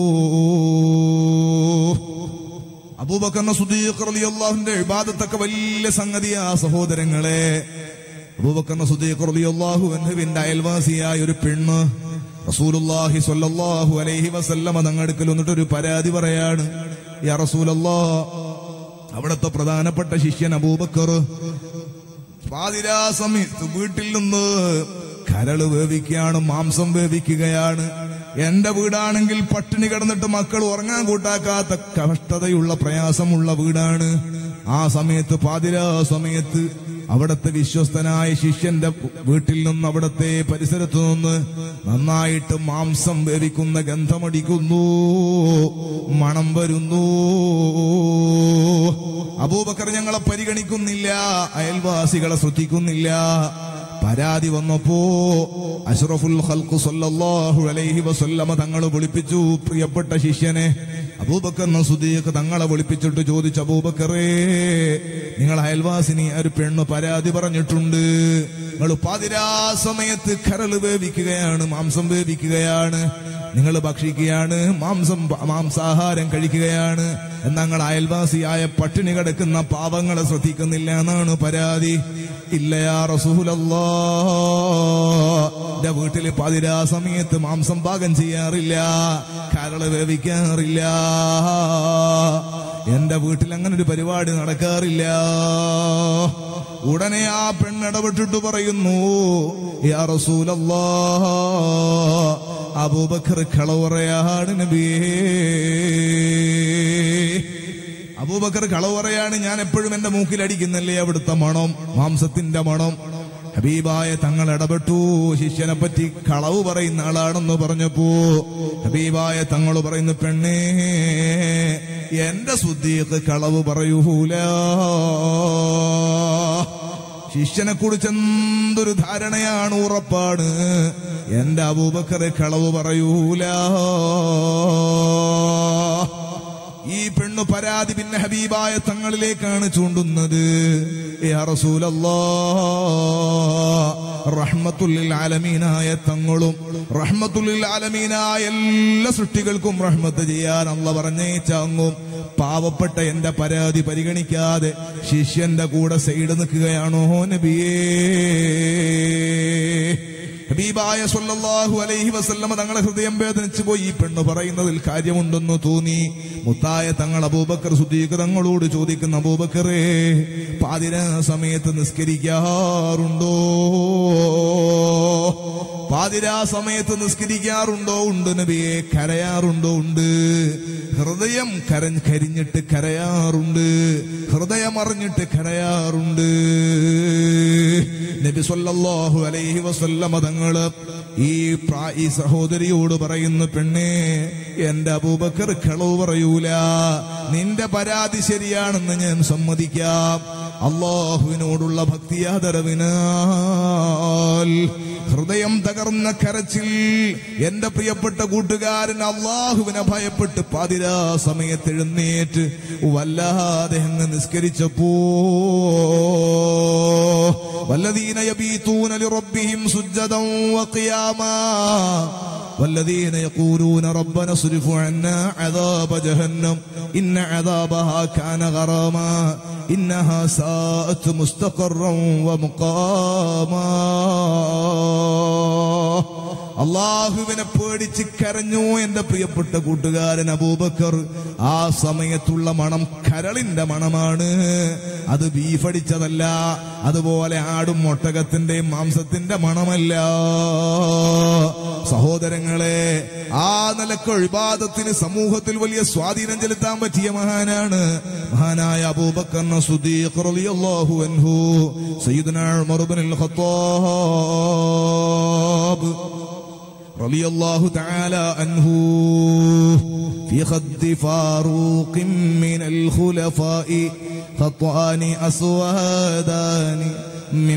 അബൂബക്കറിന്റെ സുദീഖ് റളിയല്ലാഹുവിന്റെ ഇബാദത്തൊക്കെ വലിയ സംഗതിയാ സഹോദരങ്ങളെ അബൂബക്കറിന്റെ സുദീഖ് റളിയല്ലാഹു അൻഹുവിന്റെ അയൽവാസിയായ ഒരു പെണ്ണ് റസൂലുള്ളാഹി സ്വല്ലല്ലാഹു അലൈഹി വസല്ലമ തങ്ങടുക്കൽ വന്നിട്ട് ഒരു പരാതി പറയാണ് യാ റസൂലല്ലാ അവിടുത്തെ പ്രധാനപ്പെട്ട ശിഷ്യൻ അബൂബക്കർ പാതിരാ സമയത്ത് വീട്ടിൽ നിന്ന് കരള് വേവിക്കുകയാണ് മാംസം വേവിക്കുകയാണ് എന്റെ വീടാണെങ്കിൽ പട്ടിണി കിടന്നിട്ട് മക്കൾ ഉറങ്ങാൻ കൂട്ടാക്കാത്ത കഷ്ടതയുള്ള പ്രയാസമുള്ള വീടാണ് ആ സമയത്ത് പാതിരാ സമയത്ത് അവിടത്തെ വിശ്വസ്തനായ ശിഷ്യന്റെ വീട്ടിൽ നിന്ന് അവിടത്തെ പരിസരത്തു നിന്ന് നന്നായിട്ട് മാംസം വേവിക്കുന്ന ഗന്ധമടിക്കുന്നു മണം വരുന്നു അബൂബക്കർ ഞങ്ങളെ പരിഗണിക്കുന്നില്ല അയൽവാസികളെ ശ്രദ്ധിക്കുന്നില്ല പരാതി വന്നപ്പോ അഷ്റഫുൽ ഖൽഖ് സല്ലല്ലാഹു അലൈഹി വസല്ലമ തങ്ങൾ വിളിപ്പിച്ചു പ്രിയപ്പെട്ട ശിഷ്യനെ അബൂബക്കർ സുദീഖ് തങ്ങളെ വിളിപ്പിച്ചിട്ട് ചോദിച്ചു അബൂബക്കറേ നിങ്ങൾ അയൽവാസിനി ഒരു പെണ്ണ് പരാതി പറഞ്ഞിട്ടുണ്ട് നിങ്ങൾ പാതിരാ സമയത്ത് കരള് വേവിക്കുകയാണ് മാംസം വേവിക്കുകയാണ് നിങ്ങൾ ഭക്ഷിക്കുകയാണ് മാംസം മാംസാഹാരം കഴിക്കുകയാണ് എന്നങ്ങൾ അയൽവാസിയായ പട്ടിണി കിടക്കുന്ന പാവങ്ങളെ ശ്രദ്ധിക്കുന്നില്ല എന്നാണ് പരാതി ഇല്ലയാ റസൂലല്ലാ എന്റെ വീട്ടില് പതിരാ സമയത്ത് മാംസം പാകം ചെയ്യാറില്ല കരള് വേവിക്കാറില്ല എന്റെ വീട്ടിൽ അങ്ങനെ ഒരു പരിപാടി നടക്കാറില്ല ഉടനെ ആ പെണ്ണിടപെട്ടിട്ട് പറയുന്നു യാ റസൂലല്ലാ അബൂബക്കർ കളവറയാണ് നബിയേ അബൂബക്കർ കളവ് പറയാണ് ഞാൻ എപ്പോഴും എന്റെ മൂക്കിൽ അടിക്കുന്നല്ലേ അവിടുത്തെ മണം മാംസത്തിന്റെ മണം ഹബീബായ തങ്ങൾ ഇടപെട്ടു ശിഷ്യനെ പറ്റി കളവ് പറയുന്ന ആളാണെന്ന് പറഞ്ഞപ്പോ ഹബീബായ തങ്ങൾ പറയുന്നു പെണ്ണേ എന്റെ സുദ്ദീഖ് കളവ് പറയൂല ശിഷ്യനെ കുറിച്ച് എന്തൊരു ധാരണയാണ് ഉറപ്പാണ് എന്റെ അബൂബക്കർ കളവ് പറയൂല ഈ പെണ്ണു പരാതി പിന്നെ ഹബീബായ തങ്ങളിലേക്കാണ് ചൂണ്ടുന്നത് യാ റസൂലല്ലാ റഹ്മത്തുല്ലിൽ ആലമീനായ തങ്ങളും റഹ്മത്തുല്ലിൽ ആലമീനായ എല്ലാ സൃഷ്ടികൾക്കും റഹ്മത്ത് ചെയ്യാൻ അല്ല പറഞ്ഞേച്ചങ്ങും പാവപ്പെട്ട എന്റെ പരാതി പരിഗണിക്കാതെ ശിഷ്യന്റെ കൂടെ സൈഡ് നിൽക്കുകയാണോ നബിയേ ഹബീബായ സല്ലല്ലാഹു അലൈഹി വസല്ലമ തങ്ങളെ ഹൃദയം വേദനിച്ചു പോയി ഈ പെണ്ണ് പറയുന്നതിൽ കാര്യമുണ്ടെന്ന് തോന്നി മുത്തായ തങ്ങൾ അബൂബക്കർ സുദ്ദീഖ് തങ്ങളോട് ചോദിക്കുന്ന അബൂബക്കറേ പാതിര സമയത്ത് നിസ്കരിക്കാറുണ്ടോ പാതിരാ സമയത്ത് നിസ്കരിക്കാറുണ്ടോ ഉണ്ട് നബിയെ കരയാറുണ്ടോ ഉണ്ട് ഹൃദയം കരൻ കരിഞ്ഞിട്ട് കരയാറുണ്ട് ഹൃദയം അറിഞ്ഞിട്ട് കരയാറുണ്ട് നബി സല്ലല്ലാഹു അലൈഹി വസല്ലമ തങ്ങള് ഈ പ്രാ- ഈ സഹോദരിയോട് പറയുന്നു പെണ്ണേ എന്റെ അബൂബക്കർ കളവ് പറയൂല നിന്റെ പരാതി ശരിയാണെന്ന് ഞാൻ സമ്മതിക്കാം അള്ളാഹുവിനോടുള്ള ഭക്തിയാദരവിനാൽ ഹൃദയം തകർന്ന കരച്ചിൽ എന്റെ പ്രിയപ്പെട്ട കൂട്ടുകാരൻ അള്ളാഹുവിനെ ഭയപ്പെട്ട് പാതിരാ സമയത്ത് എഴുന്നേറ്റ് വല്ലാതെ അങ്ങ് നിസ്കരിച്ചപ്പോ والذين يبيتون لربهم سجدا وقياما والذين يقولون ربنا اصرف عنا عذاب جهنم إن عذابها كان غراما إنها ساءت مستقرا ومقاما അള്ളാഹുവിനെ പേടിച്ച് കരഞ്ഞു എന്റെ പ്രിയപ്പെട്ട കൂട്ടുകാരൻ അബൂബക്കർ ആ സമയത്തുള്ള മണം കരളിന്റെ മണമാണ് അത് ബീഫടിച്ചതല്ല അതുപോലെ ആടും ഒട്ടകത്തിന്റെയും മാംസത്തിന്റെ മണമല്ല സഹോദരങ്ങളെ ആ നിലക്ക് ഇബാദത്തിന് സമൂഹത്തിൽ വലിയ സ്വാധീനം ചെലുത്താൻ പറ്റിയ മഹാനാണ് മഹാനായ അബൂബക്കർ സുദീഖ് റളിയല്ലാഹു അൻഹു സയ്യിദുനാ ഉമർ ഇബ്നുൽ ഖത്താബ് رضي الله تعالى عنه في خد فاروق من الخلفاء خطان أسودان من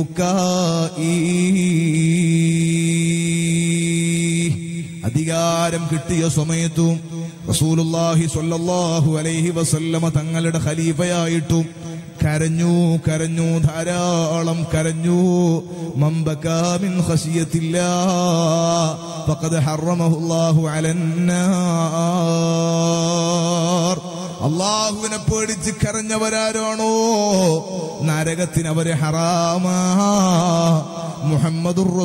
بكائي അധികാരം കിട്ടിയ സമയത്തും റസൂലുള്ളാഹി സ്വല്ലല്ലാഹു അലൈഹി വസല്ലമ തങ്ങളുടെ ഖലീഫയായിട്ടും കരഞ്ഞു കരഞ്ഞു ധാരാളം കരഞ്ഞു മമ്പകാമിൻ ഖശിയത്തില്ല ഫഖദ് ഹറമഹു അല്ലാഹു അലന്നാർ അള്ളാഹുവിനെ പേടിച്ച് കരഞ്ഞവരാരാണോ നരകത്തിന് അവരെ ഹറാമാ മുഹമ്മദുർ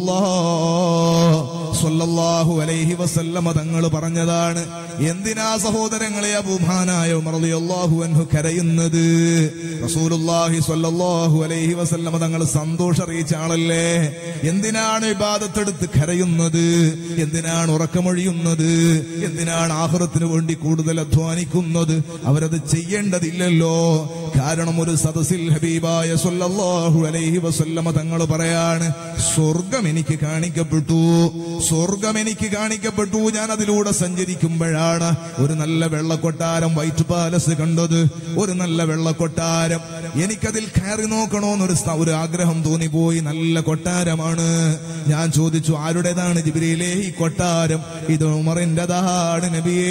റസൂലുള്ളാഹു അലൈഹി വസല്ലമ തങ്ങൾ പറഞ്ഞതാണ് എന്തിനാ സഹോദരങ്ങളെ അബൂമാനായ ഉമർ റളിയല്ലാഹു അൻഹു കരയുന്നത് റസൂലുള്ളാഹി സ്വല്ലല്ലാഹു അലൈഹി വസല്ലമ തങ്ങൾ സന്തോഷം അറിയിച്ച ആളല്ലേ എന്തിനാണ് ഇബാദത്തെടുത്ത് കരയുന്നത് എന്തിനാണ് ഉറക്കമൊഴിയുന്നത് എന്തിനാണ് ആഹ്റത്തിന് വേണ്ടി കൂടുതൽ അധ്വാനിക്കുന്നത് അവരത് ചെയ്യേണ്ടതില്ലല്ലോ കാരണം ഒരു സദസ്സിൽ ഹബീബായ സല്ലല്ലാഹു അലൈഹി വസല്ലമ തങ്ങൾ പറയാണ് സ്വർഗം എനിക്ക് കാണിക്കപ്പെട്ടു സ്വർഗം എനിക്ക് കാണിക്കപ്പെട്ടു ഞാൻ അതിലൂടെ സഞ്ചരിക്കുമ്പോഴാണ് ഒരു നല്ല വെള്ളക്കൊട്ടാരം വൈറ്റ് പാലസ് കണ്ടത് ഒരു നല്ല വെള്ളക്കൊട്ടാരം എനിക്കതിൽ കയറി നോക്കണോന്നൊരു സ- ഒരു ആഗ്രഹം തോന്നിപ്പോയി നല്ല കൊട്ടാരമാണ് ഞാൻ ചോദിച്ചു ആരുടേതാണ് ജിബിരിയിലെ ഈ കൊട്ടാരം ഇത് ഉമറിൻ്റെതാണ് നബിയേ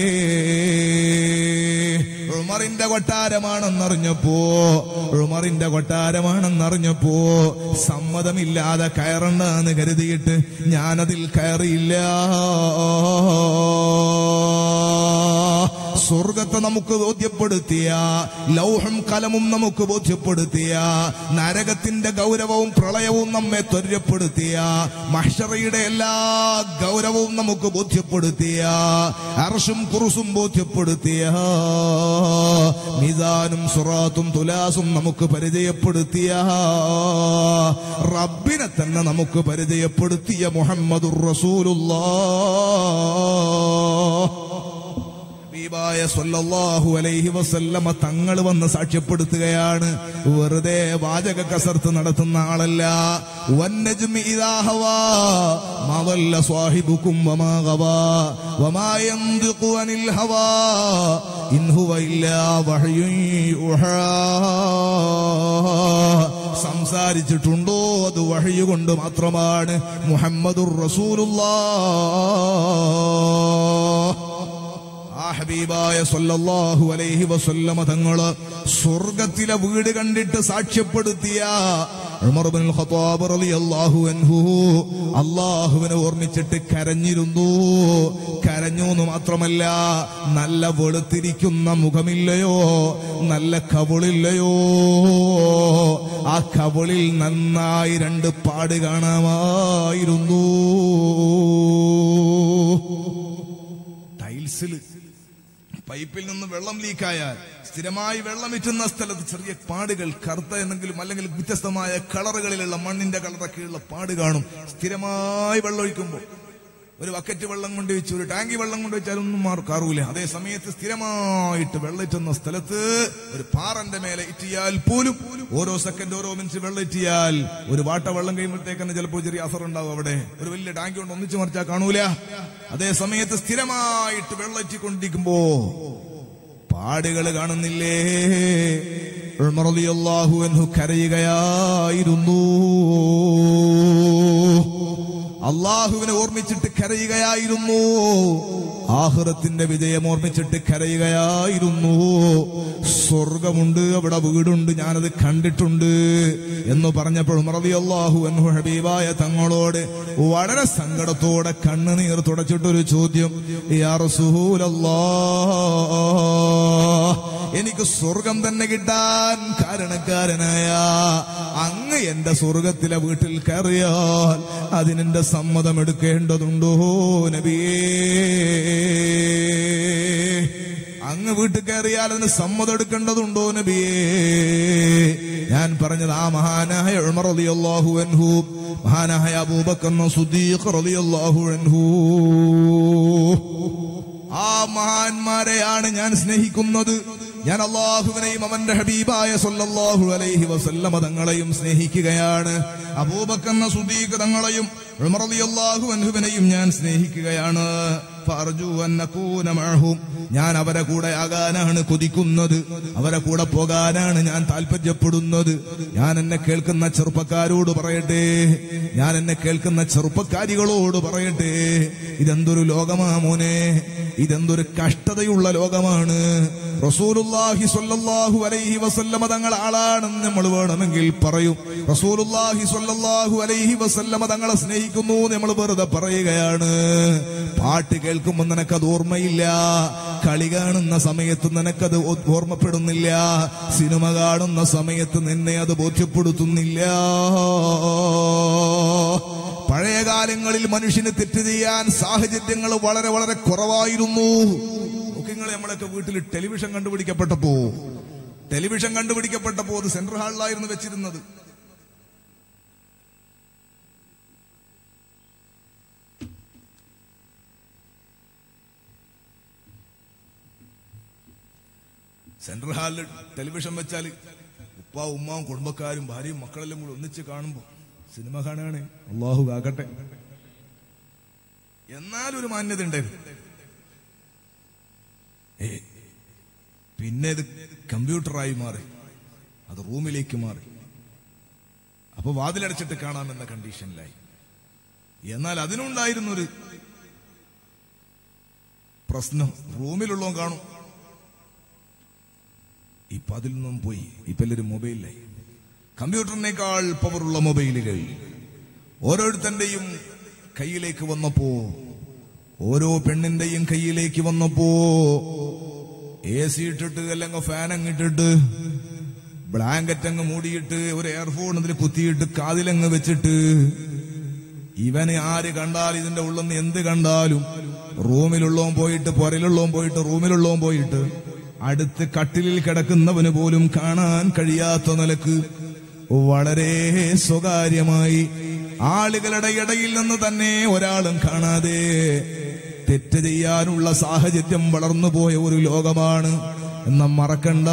ഉമറിന്റെ കൊട്ടാരമാണെന്നറിഞ്ഞപ്പോ ഉമറിന്റെ കൊട്ടാരമാണെന്നറിഞ്ഞപ്പോ സമ്മതമില്ലാതെ കയറണ്ടെന്ന് കരുതിയിട്ട് ഞാനതിൽ കയറിയില്ല സ്വർഗത്തെ നമുക്ക് ബോധ്യപ്പെടുത്തിയ ലൗഹം കലമും നമുക്ക് ബോധ്യപ്പെടുത്തിയ നരകത്തിന്റെ ഗൗരവവും പ്രളയവും നമ്മെ ത്വര്യപ്പെടുത്തിയ മഹ്ഷറയുടെ എല്ലാ ഗൗരവവും നമുക്ക് ബോധ്യപ്പെടുത്തിയ അർഷും കുറുസും ബോധ്യപ്പെടുത്തിയ മിസാനും സുറാത്തും തുലാസും നമുക്ക് പരിചയപ്പെടുത്തിയ റബ്ബിനെ തന്നെ നമുക്ക് പരിചയപ്പെടുത്തിയ മുഹമ്മദുർ റസൂലുള്ളാഹ് ഹബീബായ സല്ലല്ലാഹു അലൈഹി വസല്ലമ തങ്ങൾ വന്ന് സാക്ഷ്യപ്പെടുത്തുകയാണ് വെറുതെ വാചക കസർത്ത് നടത്തുന്ന ആളല്ല വന്നജ്മി ഇദാ ഹവാ മാ ضل صاحبكم وما غوى وما ينطق عن الهوى إن هو إلا وحي يوحى സംസാരിച്ചിട്ടുണ്ടോ അത് വഴിയു കൊണ്ട് മാത്രമാണ് മുഹമ്മദുർ റസൂലുള്ളാഹ് ആ ഹബീബായ സല്ലല്ലാഹു അലൈഹി വസല്ലമ തങ്ങള് സ്വർഗത്തിലെ വീട് കണ്ടിട്ട് സാക്ഷ്യപ്പെടുത്തിയ ഉമർ ഇബ്നുൽ ഖത്താബ് റളിയല്ലാഹു അൻഹു അള്ളാഹുവിനെ ഓർമ്മിച്ചിട്ട് കരഞ്ഞിരുന്നു കരഞ്ഞു എന്ന് മാത്രമല്ല നല്ല വെളുത്തിരിക്കുന്ന മുഖമില്ലയോ നല്ല കവിളില്ലയോ ആ കവിളിൽ നന്നായി രണ്ട് പാട് കാണാമായിരുന്നു ടൈൽസിൽ പൈപ്പിൽ നിന്ന് വെള്ളം ലീക്കായാൽ സ്ഥിരമായി വെള്ളം ഇറ്റുന്ന സ്ഥലത്ത് ചെറിയ പാടുകൾ കറുത്ത എന്തെങ്കിലും അല്ലെങ്കിൽ വ്യത്യസ്തമായ കളറുകളിലുള്ള മണ്ണിന്റെ കളറൊക്കെയുള്ള പാട് കാണും സ്ഥിരമായി വെള്ളം ഒഴിക്കുമ്പോൾ ഒരു ബക്കറ്റ് വെള്ളം കൊണ്ട് വെച്ച് ഒരു ടാങ്കി വെള്ളം കൊണ്ട് വെച്ചാൽ ഒന്നും മാർക്കാറൂല അതേ സമയത്ത് സ്ഥിരമായിട്ട് വെള്ളം ഇറ്റുന്ന സ്ഥലത്ത് ഒരു പാറന്റെ മേലെ ഇറ്റിയാൽ പോലും ഓരോ സെക്കൻഡ് ഓരോ മിനിറ്റ് വെള്ളം ഇറ്റിയാൽ ഒരു വാട്ട വെള്ളം കഴിയുമ്പോഴത്തേക്ക് തന്നെ ചിലപ്പോൾ ചെറിയ അസർ ഉണ്ടാവും അവിടെ ഒരു വലിയ ടാങ്കി കൊണ്ട് ഒന്നിച്ചു മറിച്ചാൽ കാണൂല അതേ സമയത്ത് സ്ഥിരമായിട്ട് വെള്ളം ഇറ്റിക്കൊണ്ടിരിക്കുമ്പോ പാടുകൾ കാണുന്നില്ലേ ഉമർ റളിയല്ലാഹു അൻഹു കരയുകയായിരുന്നു അള്ളാഹുവിനെ ഓർമ്മിച്ചിട്ട് കരയുകയായിരുന്നു ആഹുറത്തിന്റെ വിജയം ഓർമ്മിച്ചിട്ട് കരയുകയായിരുന്നു സ്വർഗമുണ്ട് അവിടെ വീടുണ്ട് ഞാനത് കണ്ടിട്ടുണ്ട് എന്ന് പറഞ്ഞപ്പോൾ ഉമറലി അള്ളാഹു അൻഹു ഹബീബായ തങ്ങളോട് വളരെ സങ്കടത്തോടെ കണ്ണുനീർ തുടച്ചിട്ടൊരു ചോദ്യം യാ റസൂലല്ലാ എനിക്ക് സ്വർഗം തന്നെ കിട്ടാൻ കാരണക്കാരനായ അങ്ങ് എന്റെ സ്വർഗത്തിലെ വീട്ടിൽ കയറിയാൽ അതിനെന്റെ സമ്മതം എടുക്കേണ്ടതുണ്ടോ നബിയേ അങ്ങ് വീട്ടിൽ കയറിയാൽ അതിന് സമ്മതം എടുക്കേണ്ടതുണ്ടോ നബിയേ ഞാൻ പറഞ്ഞത് ആ മഹാനായ ഉമർ റളിയല്ലാഹു അൻഹു മഹാനായ അബൂബക്കർ സുദ്ദീഖ് റളിയല്ലാഹു അൻഹു ആ മഹാന്മാരെയാണ് ഞാൻ സ്നേഹിക്കുന്നത് ഞാൻ അള്ളാഹുവിനെയും അവന്റെ ഹബീബായ സല്ലല്ലാഹു അലൈഹി വസല്ലമ തങ്ങളെയും സ്നേഹിക്കുകയാണ് അബൂബക്കന്ന സുദീഖ് തങ്ങളെയും ഉമർ റളിയല്ലാഹു അൻഹുവിനെയും ഞാൻ സ്നേഹിക്കുകയാണ് ഫഅർജു അൻ നകൂന മഅഹും ഞാൻ അവരെ കൂടെ ആകാനാണ് കൊതിക്കുന്നത് അവരെ കൂടെ പോകാനാണ് ഞാൻ താല്പര്യപ്പെടുന്നത് ഞാൻ എന്നെ കേൾക്കുന്ന ചെറുപ്പക്കാരോട് പറയട്ടെ ഞാൻ എന്നെ കേൾക്കുന്ന ചെറുപ്പക്കാരികളോട് പറയട്ടെ ഇതെന്തൊരു ലോകമാ മോനെ ഇതെന്തൊരു കഷ്ടതയുള്ള ലോകമാണ് റസൂലുള്ളാഹി സ്വല്ലല്ലാഹു അലൈഹി വസല്ലമ തങ്ങൾ ആളാണെന്ന് നമ്മൾ വേണമെങ്കിൽ പറയും റസൂലുള്ളാഹി സ്വല്ലല്ലാഹു അലൈഹി വസല്ലമ തങ്ങളെ സ്നേഹിക്കുന്നു നമ്മൾ വെറുതെ പറയുകയാണ് പാട്ട് കേൾക്കുമ്പോൾ നിനക്കത് ഓർമ്മയില്ല കളി കാണുന്ന സമയത്ത് നിനക്കത് ഓ- ഓർമ്മപ്പെടുന്നില്ല സിനിമ കാണുന്ന സമയത്ത് നിന്നെ അത് ബോധ്യപ്പെടുത്തുന്നില്ല പഴയ കാലങ്ങളിൽ മനുഷ്യന് തെറ്റ് ചെയ്യാൻ സാഹചര്യങ്ങൾ വളരെ വളരെ കുറവായിരുന്നു നിങ്ങൾ നമ്മളൊക്കെ വീട്ടിൽ ടെലിവിഷൻ കണ്ടുപിടിക്കപ്പെട്ടപ്പോ ടെലിവിഷൻ കണ്ടുപിടിക്കപ്പെട്ടപ്പോ അത് സെൻട്രൽ ഹാളിലായിരുന്നു വെച്ചിരുന്നത് സെൻട്രൽ ഹാളിൽ ടെലിവിഷൻ വെച്ചാൽ ഉപ്പ ഉമ്മാവും കുടുംബക്കാരും ഭാര്യയും മക്കളെല്ലാം കൂടി ഒന്നിച്ച് കാണുമ്പോ സിനിമ കാണുകയാണ് അള്ളാഹു കാക്കട്ടെ എന്നാലൊരു മാന്യത ഉണ്ടായിരുന്നു ഏ പിന്നെ ഇത് കമ്പ്യൂട്ടറായി മാറി അത് റൂമിലേക്ക് മാറി അപ്പൊ വാതിലടച്ചിട്ട് കാണാമെന്ന കണ്ടീഷനിലായി എന്നാൽ അതിനുണ്ടായിരുന്നൊരു പ്രശ്നം റൂമിലുള്ളവൻ കാണും ഇപ്പൊ അതിൽ നിന്നും പോയി ഇപ്പൊ എല്ലാവരും മൊബൈലിലായി കമ്പ്യൂട്ടറിനേക്കാൾ പവറുള്ള മൊബൈലുകൾ ഓരോരുത്തന്റെയും കയ്യിലേക്ക് വന്നപ്പോ ഓരോ പെണ്ണിന്റെയും കയ്യിലേക്ക് വന്നപ്പോ എ സി ഇട്ടിട്ട് അല്ലെങ്കിൽ ഫാൻ അങ്ങിട്ടിട്ട് ബ്ലാങ്കറ്റ് അങ്ങ് മൂടിയിട്ട് ഒരു എയർഫോൺ ഇതിൽ കുത്തിയിട്ട് കാതിലങ്ങ് വെച്ചിട്ട് ഇവന് ആര് കണ്ടാൽ ഇതിന്റെ ഉള്ളിൽ നിന്ന് എന്ത് കണ്ടാലും റൂമിലുള്ളവൻ പോയിട്ട് പുരയിലുള്ളവൻ പോയിട്ട് റൂമിലുള്ളവൻ പോയിട്ട് അടുത്ത് കട്ടിലിൽ കിടക്കുന്നവന് പോലും കാണാൻ കഴിയാത്ത നിലക്ക് വളരെ സ്വകാര്യമായി ആളുകളുടെ ഇടയിൽ നിന്ന് തന്നെ ഒരാളും കാണാതെ തെറ്റ് ചെയ്യാനുള്ള സാഹചര്യം വളർന്നുപോയ ഒരു ലോകമാണ് എന്ന മറക്കണ്ട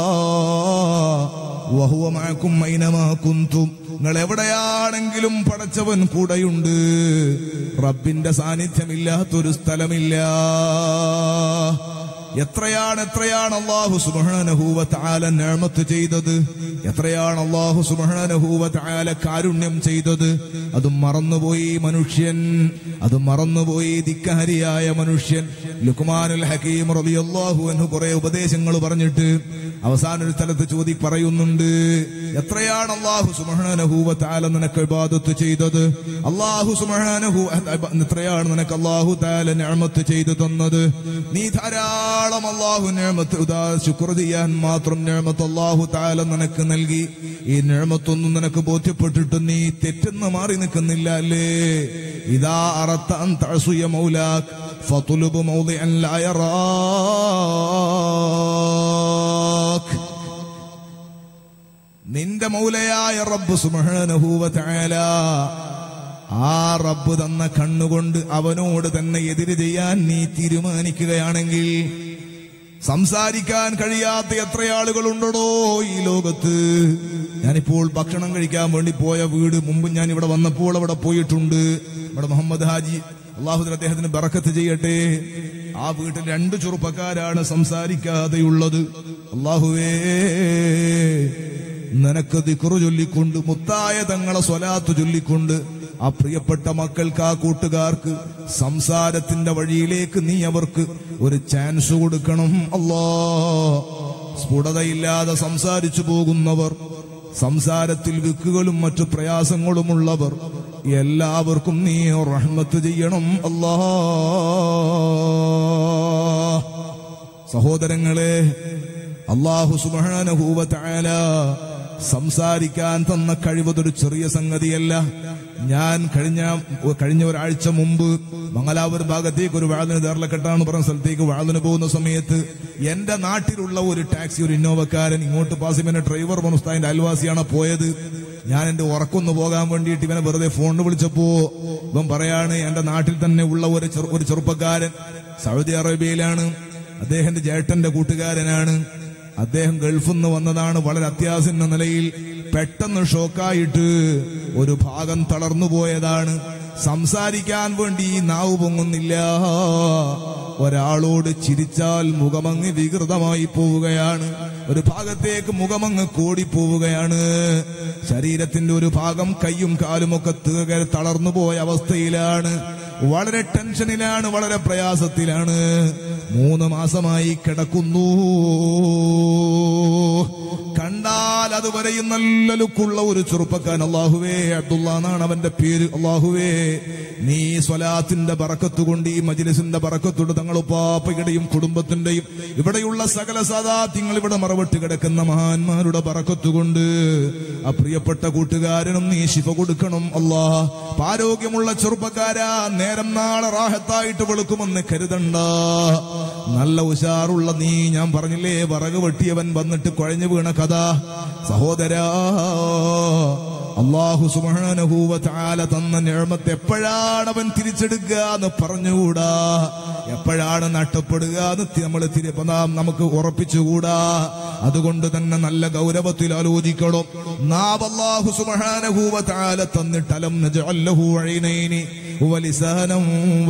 വഹുവമാക്കും മൈനമാക്കുന്തും നിങ്ങൾ എവിടെയാണെങ്കിലും പടച്ചവൻ കൂടെയുണ്ട് റബ്ബിന്റെ സാന്നിധ്യമില്ലാത്തൊരു സ്ഥലമില്ല എത്രയാണ് എത്രയാണ് അള്ളാഹു സുബാനഹൂവത്ത് ആല നേമത്ത് ചെയ്തത് എത്രയാണ് അള്ളാഹു സുബാനഹൂവത്ത് ആല കാരുണ്യം ചെയ്തത് അത് മറന്നുപോയി മനുഷ്യൻ അത് മറന്നുപോയി ധിക്കാരിയായ മനുഷ്യൻ ലുക്മാനുൽ ഹക്കീം റളിയല്ലാഹു അൻഹു കുറെ ഉപദേശങ്ങൾ പറഞ്ഞിട്ട് അവസാന ഒരു സ്ഥലത്ത് ചോദി പറയുന്നുണ്ട് എത്രയാണ് അള്ളാഹു സുബാനഹൂവത്ത് ആല നിനക്ക് ഇബാദത്ത് ചെയ്തത് അള്ളാഹു സുബാനഹു എത്രയാണ് നിനക്ക് അള്ളാഹു താല നേമത്ത് ചെയ്തു തന്നത് നീ ധാരാളം അള്ളാഹു നേമത്ത് ഉദാ ശുക്ർ ചെയ്യാൻ മാത്രം നേമത്ത് അള്ളാഹു താല നിനക്ക് നൽകി ഈ നേമത്തൊന്നും നിനക്ക് ബോധ്യപ്പെട്ടിട്ട് നീ തെറ്റെന്ന് മാറി നിൽക്കുന്നില്ല അല്ലേ ഇതാ അറത്ത അൻ തഴസുയ മൗലാക് فطلب موضعا لا يراك നിന്റെ മൗലയായ റബ്ബ് സുബ്ഹാനഹു തആല ആ റബ്ബ് തന്ന കണ്ണുകൊണ്ട് അവനോട് തന്നെ എതിര് ചെയ്യാൻ നീ തീരുമാനിക്കുകയാണെങ്കിൽ സംസാരിക്കാൻ കഴിയാത്ത എത്ര ആളുകളുണ്ടോ ഈ ലോകത്ത് ഞാനിപ്പോൾ ഭക്ഷണം കഴിക്കാൻ വേണ്ടി പോയ വീട് മുമ്പ് ഞാൻ ഇവിടെ വന്നപ്പോൾ അവിടെ പോയിട്ടുണ്ട് ഇവിടെ മുഹമ്മദ് ഹാജി അള്ളാഹുദ് അദ്ദേഹത്തിന് ബറക്കത്ത് ചെയ്യട്ടെ ആ വീട്ടിൽ രണ്ട് ചെറുപ്പക്കാരാണ് സംസാരിക്കാതെയുള്ളത് അള്ളാഹുവേ നിനക്ക് ദിക്കുറു ചൊല്ലിക്കൊണ്ട് മുത്തായ തങ്ങളെ സ്വലാത്ത് ചൊല്ലിക്കൊണ്ട് ആ പ്രിയപ്പെട്ട മക്കൾക്ക് ആ കൂട്ടുകാർക്ക് സംസാരത്തിന്റെ വഴിയിലേക്ക് നീ അവർക്ക് ഒരു ചാൻസ് കൊടുക്കണം അല്ലാ സ്ഫുടതയില്ലാതെ സംസാരിച്ചു പോകുന്നവർ സംസാരത്തിൽ വിക്കുകളും മറ്റു പ്രയാസങ്ങളുമുള്ളവർ എല്ലാവർക്കും നീ റഹ്മത്ത് ചെയ്യണം അല്ലാ സഹോദരങ്ങളെ അള്ളാഹു സുബാനഹൂവത്തായ സംസാരിക്കാൻ തന്ന കഴിവതൊരു ചെറിയ സംഗതിയല്ല ഞാൻ കഴിഞ്ഞ കഴിഞ്ഞ ഒരാഴ്ച മുമ്പ് മംഗലാപുരം ഭാഗത്തേക്ക് ഒരു വാതിന് ദേർലക്കെട്ടാണ് പറഞ്ഞ സ്ഥലത്തേക്ക് വാതിന് പോകുന്ന സമയത്ത് എന്റെ നാട്ടിലുള്ള ഒരു ടാക്സി ഒരു ഇന്നോവക്കാരൻ ഇങ്ങോട്ട് പാസിമെന്റെ ഡ്രൈവർ മനുസ്താന്റെ അയൽവാസിയാണ് പോയത് ഞാൻ എന്റെ ഉറക്കൊന്ന് പോകാൻ വേണ്ടിയിട്ട് ഇവനെ വെറുതെ ഫോണിൽ വിളിച്ചപ്പോ ഇവൻ പറയാണ് എന്റെ നാട്ടിൽ തന്നെ ഉള്ള ഒരു ചെറു- ഒരു ചെറുപ്പക്കാരൻ സൗദി അറേബ്യയിലാണ് അദ്ദേഹത്തിന്റെ ജേട്ടന്റെ കൂട്ടുകാരനാണ് അദ്ദേഹം ഗൾഫിൽ നിന്ന് വന്നതാണ് വളരെ അത്യാസന്ന നിലയിൽ പെട്ടെന്ന് ഷോക്കായിട്ട് ഒരു ഭാഗം തളർന്നു പോയതാണ് സംസാരിക്കാൻ വേണ്ടി ഈ നാവ് പൊങ്ങുന്നില്ല ഒരാളോട് ചിരിച്ചാൽ മുഖമങ്ങ് വികൃതമായി പോവുകയാണ് ഒരു ഭാഗത്തേക്ക് മുഖമങ്ങ് കോടിപ്പോവുകയാണ് ശരീരത്തിന്റെ ഒരു ഭാഗം കൈയും കാലുമൊക്കെ തീകെ തളർന്നു പോയ അവസ്ഥയിലാണ് വളരെ ടെൻഷനിലാണ് വളരെ പ്രയാസത്തിലാണ് മൂന്ന് മാസമായി കിടക്കുന്നു കണ്ടാൽ അതുവരെയും നല്ല ലുക്കുള്ള ഒരു ചെറുപ്പക്കാരൻ അള്ളാഹുവേ അബ്ദുള്ള എന്നാണ് അവന്റെ പേര് അള്ളാഹുവേ നീ സ്വലാത്തിന്റെ ബറക്കത്ത് കൊണ്ട് ഈ മജിലിസിന്റെ ബറക്കത്തോട് തങ്ങൾ ഉപ്പാപ്പയുടെയും കുടുംബത്തിന്റെയും ഇവിടെയുള്ള സകല സാദാത്യങ്ങൾ ഇവിടെ മറവിട്ട് കിടക്കുന്ന മഹാന്മാരുടെ ബറക്കത്ത് കൊണ്ട് ആ പ്രിയപ്പെട്ട കൂട്ടുകാരനും നീ ശിഫ കൊടുക്കണം അല്ലാ ആരോഗ്യമുള്ള ചെറുപ്പക്കാരാ നേരം നാളെ റാഹത്തായിട്ട് വെളുക്കുമെന്ന് കരുതണ്ട നല്ല ഉഷാറുള്ള നീ ഞാൻ പറഞ്ഞില്ലേ വിറക് വെട്ടിയവൻ വന്നിട്ട് കുഴഞ്ഞു വീണ കഥ സഹോദരാ അള്ളാഹു സുബ്ഹാനഹു താല തന്ന നിഴമത്ത് എപ്പോഴാണ് അവൻ തിരിച്ചെടുക്കുക എന്ന് പറഞ്ഞുകൂടാ എപ്പോഴാണ് നഷ്ടപ്പെടുക എന്ന് നമ്മൾ തിരുപ്പതാം നമുക്ക് ഉറപ്പിച്ചുകൂടാ അതുകൊണ്ട് തന്നെ നല്ല ഗൗരവത്തിൽ ആലോചിക്കണം നാവ് അല്ലാഹു സുബ്ഹാനഹു താല തന്നിട്ട് അലം നജഅല്ലഹു ഐനൈനി വലിസാനം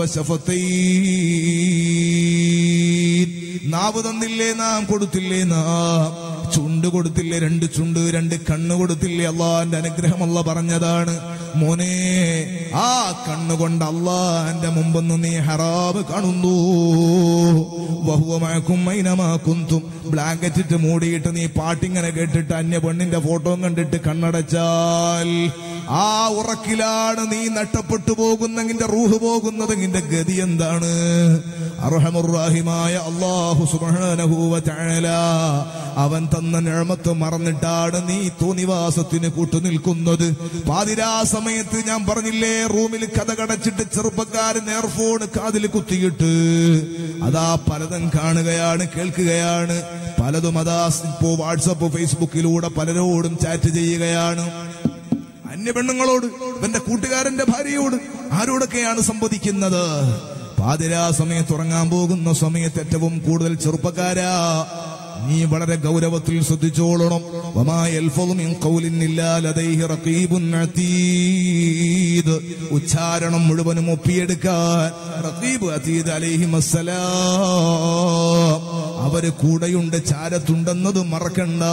വശഫത്തൈൻ നാവ് തന്നില്ലേ നാം കൊടുത്തില്ലേ നാം ചുണ്ട് കൊടുത്തില്ലേ രണ്ട് ചുണ്ട് രണ്ട് കണ്ണ് കൊടുത്തില്ലേ അള്ളാന്റെ അനുഗ്രഹം അല്ല പറഞ്ഞതാണ് മോനെ ആ കണ്ണുകൊണ്ട് അള്ളാന്റെ മുമ്പെന്ന് നീ ഹറാബ് കാണുന്നു ബഹുവമാക്കും മൈനമാക്കുന്തും ബ്ലാങ്കറ്റ് ഇട്ട് മൂടിയിട്ട് നീ പാട്ടിങ്ങനെ കേട്ടിട്ട് അന്യ പെണ്ണിന്റെ ഫോട്ടോ കണ്ടിട്ട് കണ്ണടച്ചാൽ ആ ഉറക്കിലാണ് നീ നഷ്ടപ്പെട്ടു പോകുന്നെങ്കിന്റെ റൂഹ് പോകുന്നതെങ്കിന്റെ ഗതി എന്താണ് അർഹമുറാഹിമായ അള്ളാഹു സുബ്ഹാനഹു വ തആല അവൻ തന്ന നിഴമത്ത് മറന്നിട്ടാണ് നീ തോന്നിവാസത്തിന് കൂട്ടുനിൽക്കുന്നത് പാതിരാ സമയത്ത് ഞാൻ പറഞ്ഞില്ലേ റൂമിൽ കഥ കടച്ചിട്ട് ചെറുപ്പക്കാരൻ എയർഫോൺ കാതിൽ കുത്തിയിട്ട് അതാ പലതും കാണുകയാണ് കേൾക്കുകയാണ് പലതും അതാ ഇപ്പോ വാട്സപ്പ് ഫേസ്ബുക്കിലൂടെ പലരോടും ചാറ്റ് ചെയ്യുകയാണ് അന്യ പെണ്ണുങ്ങളോട് ഇവന്റെ കൂട്ടുകാരന്റെ ഭാര്യയോട് ആരോടൊക്കെയാണ് സംവദിക്കുന്നത് പാതിരാ സമയത്ത് ഉറങ്ങാൻ പോകുന്ന സമയത്ത് ഏറ്റവും കൂടുതൽ ചെറുപ്പക്കാരാ നീ വളരെ ഗൗരവത്തിൽ ശ്രദ്ധിച്ചോളണം വമാ യൽഫളു മിൻ ഖൗലിൻ ഇല്ലാ ലദൈഹി റഖീബുൻ അതീദ് ഉച്ചാരണം മുഴുവനും ഒപ്പിയെടുക്കാൻ റഖീബ് അതീദ് അലൈഹിമസ്സലാം അവര് കൂടെയുണ്ട് ചാരത്തുണ്ടെന്നത് മറക്കണ്ട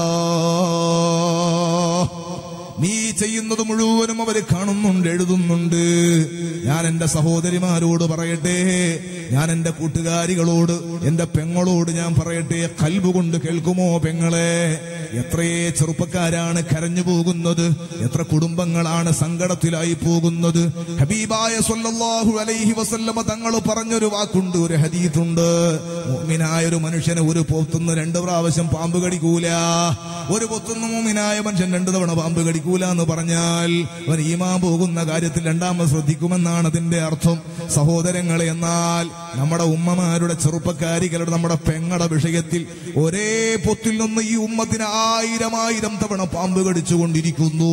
നീ ചെയ്യുന്നത് മുഴുവനും അവര് കാണുന്നുണ്ട് എഴുതുന്നുണ്ട് ഞാൻ എന്റെ സഹോദരിമാരോട് പറയട്ടെ ഞാൻ എന്റെ കൂട്ടുകാരികളോട് എന്റെ പെങ്ങളോട് ഞാൻ പറയട്ടെ കൽബുകൊണ്ട് കേൾക്കുമോ പെങ്ങളെ എത്രയേ ചെറുപ്പക്കാരാണ് കരഞ്ഞു പോകുന്നത് എത്ര കുടുംബങ്ങളാണ് സങ്കടത്തിലായി പോകുന്നത് ഹബീബായ സല്ലല്ലാഹു അലൈഹി വസല്ലമ തങ്ങൾ പറഞ്ഞൊരു വാക്കുണ്ട് ഒരു ഹദീത്തുണ്ട് മുഅ്മിനായ ഒരു മനുഷ്യന് ഒരു പോത്തുനിന്ന് രണ്ട് പ്രാവശ്യം പാമ്പ് കടിക്കൂല ഒരു പൊത്തുന്ന മുഅ്മിനായ മനുഷ്യൻ രണ്ട് തവണ പാമ്പ് കടിക്കൂല എന്ന് പറഞ്ഞാൽ അവൻ ഈമാൻ പോകുന്ന കാര്യത്തിൽ രണ്ടാമത് ശ്രദ്ധിക്കുമെന്നാണ് അതിന്റെ അർത്ഥം സഹോദരങ്ങളെ എന്നാൽ നമ്മുടെ ഉമ്മമാരുടെ ചെറുപ്പക്കാരികളുടെ നമ്മുടെ പെങ്ങടെ വിഷയത്തിൽ ഒരേ പൊത്തിൽ നിന്ന് ഈ ഉമ്മത്തിന് ആയിരം ആയിരം തവണ പാമ്പ് കടിച്ചുകൊണ്ടിരിക്കുന്നു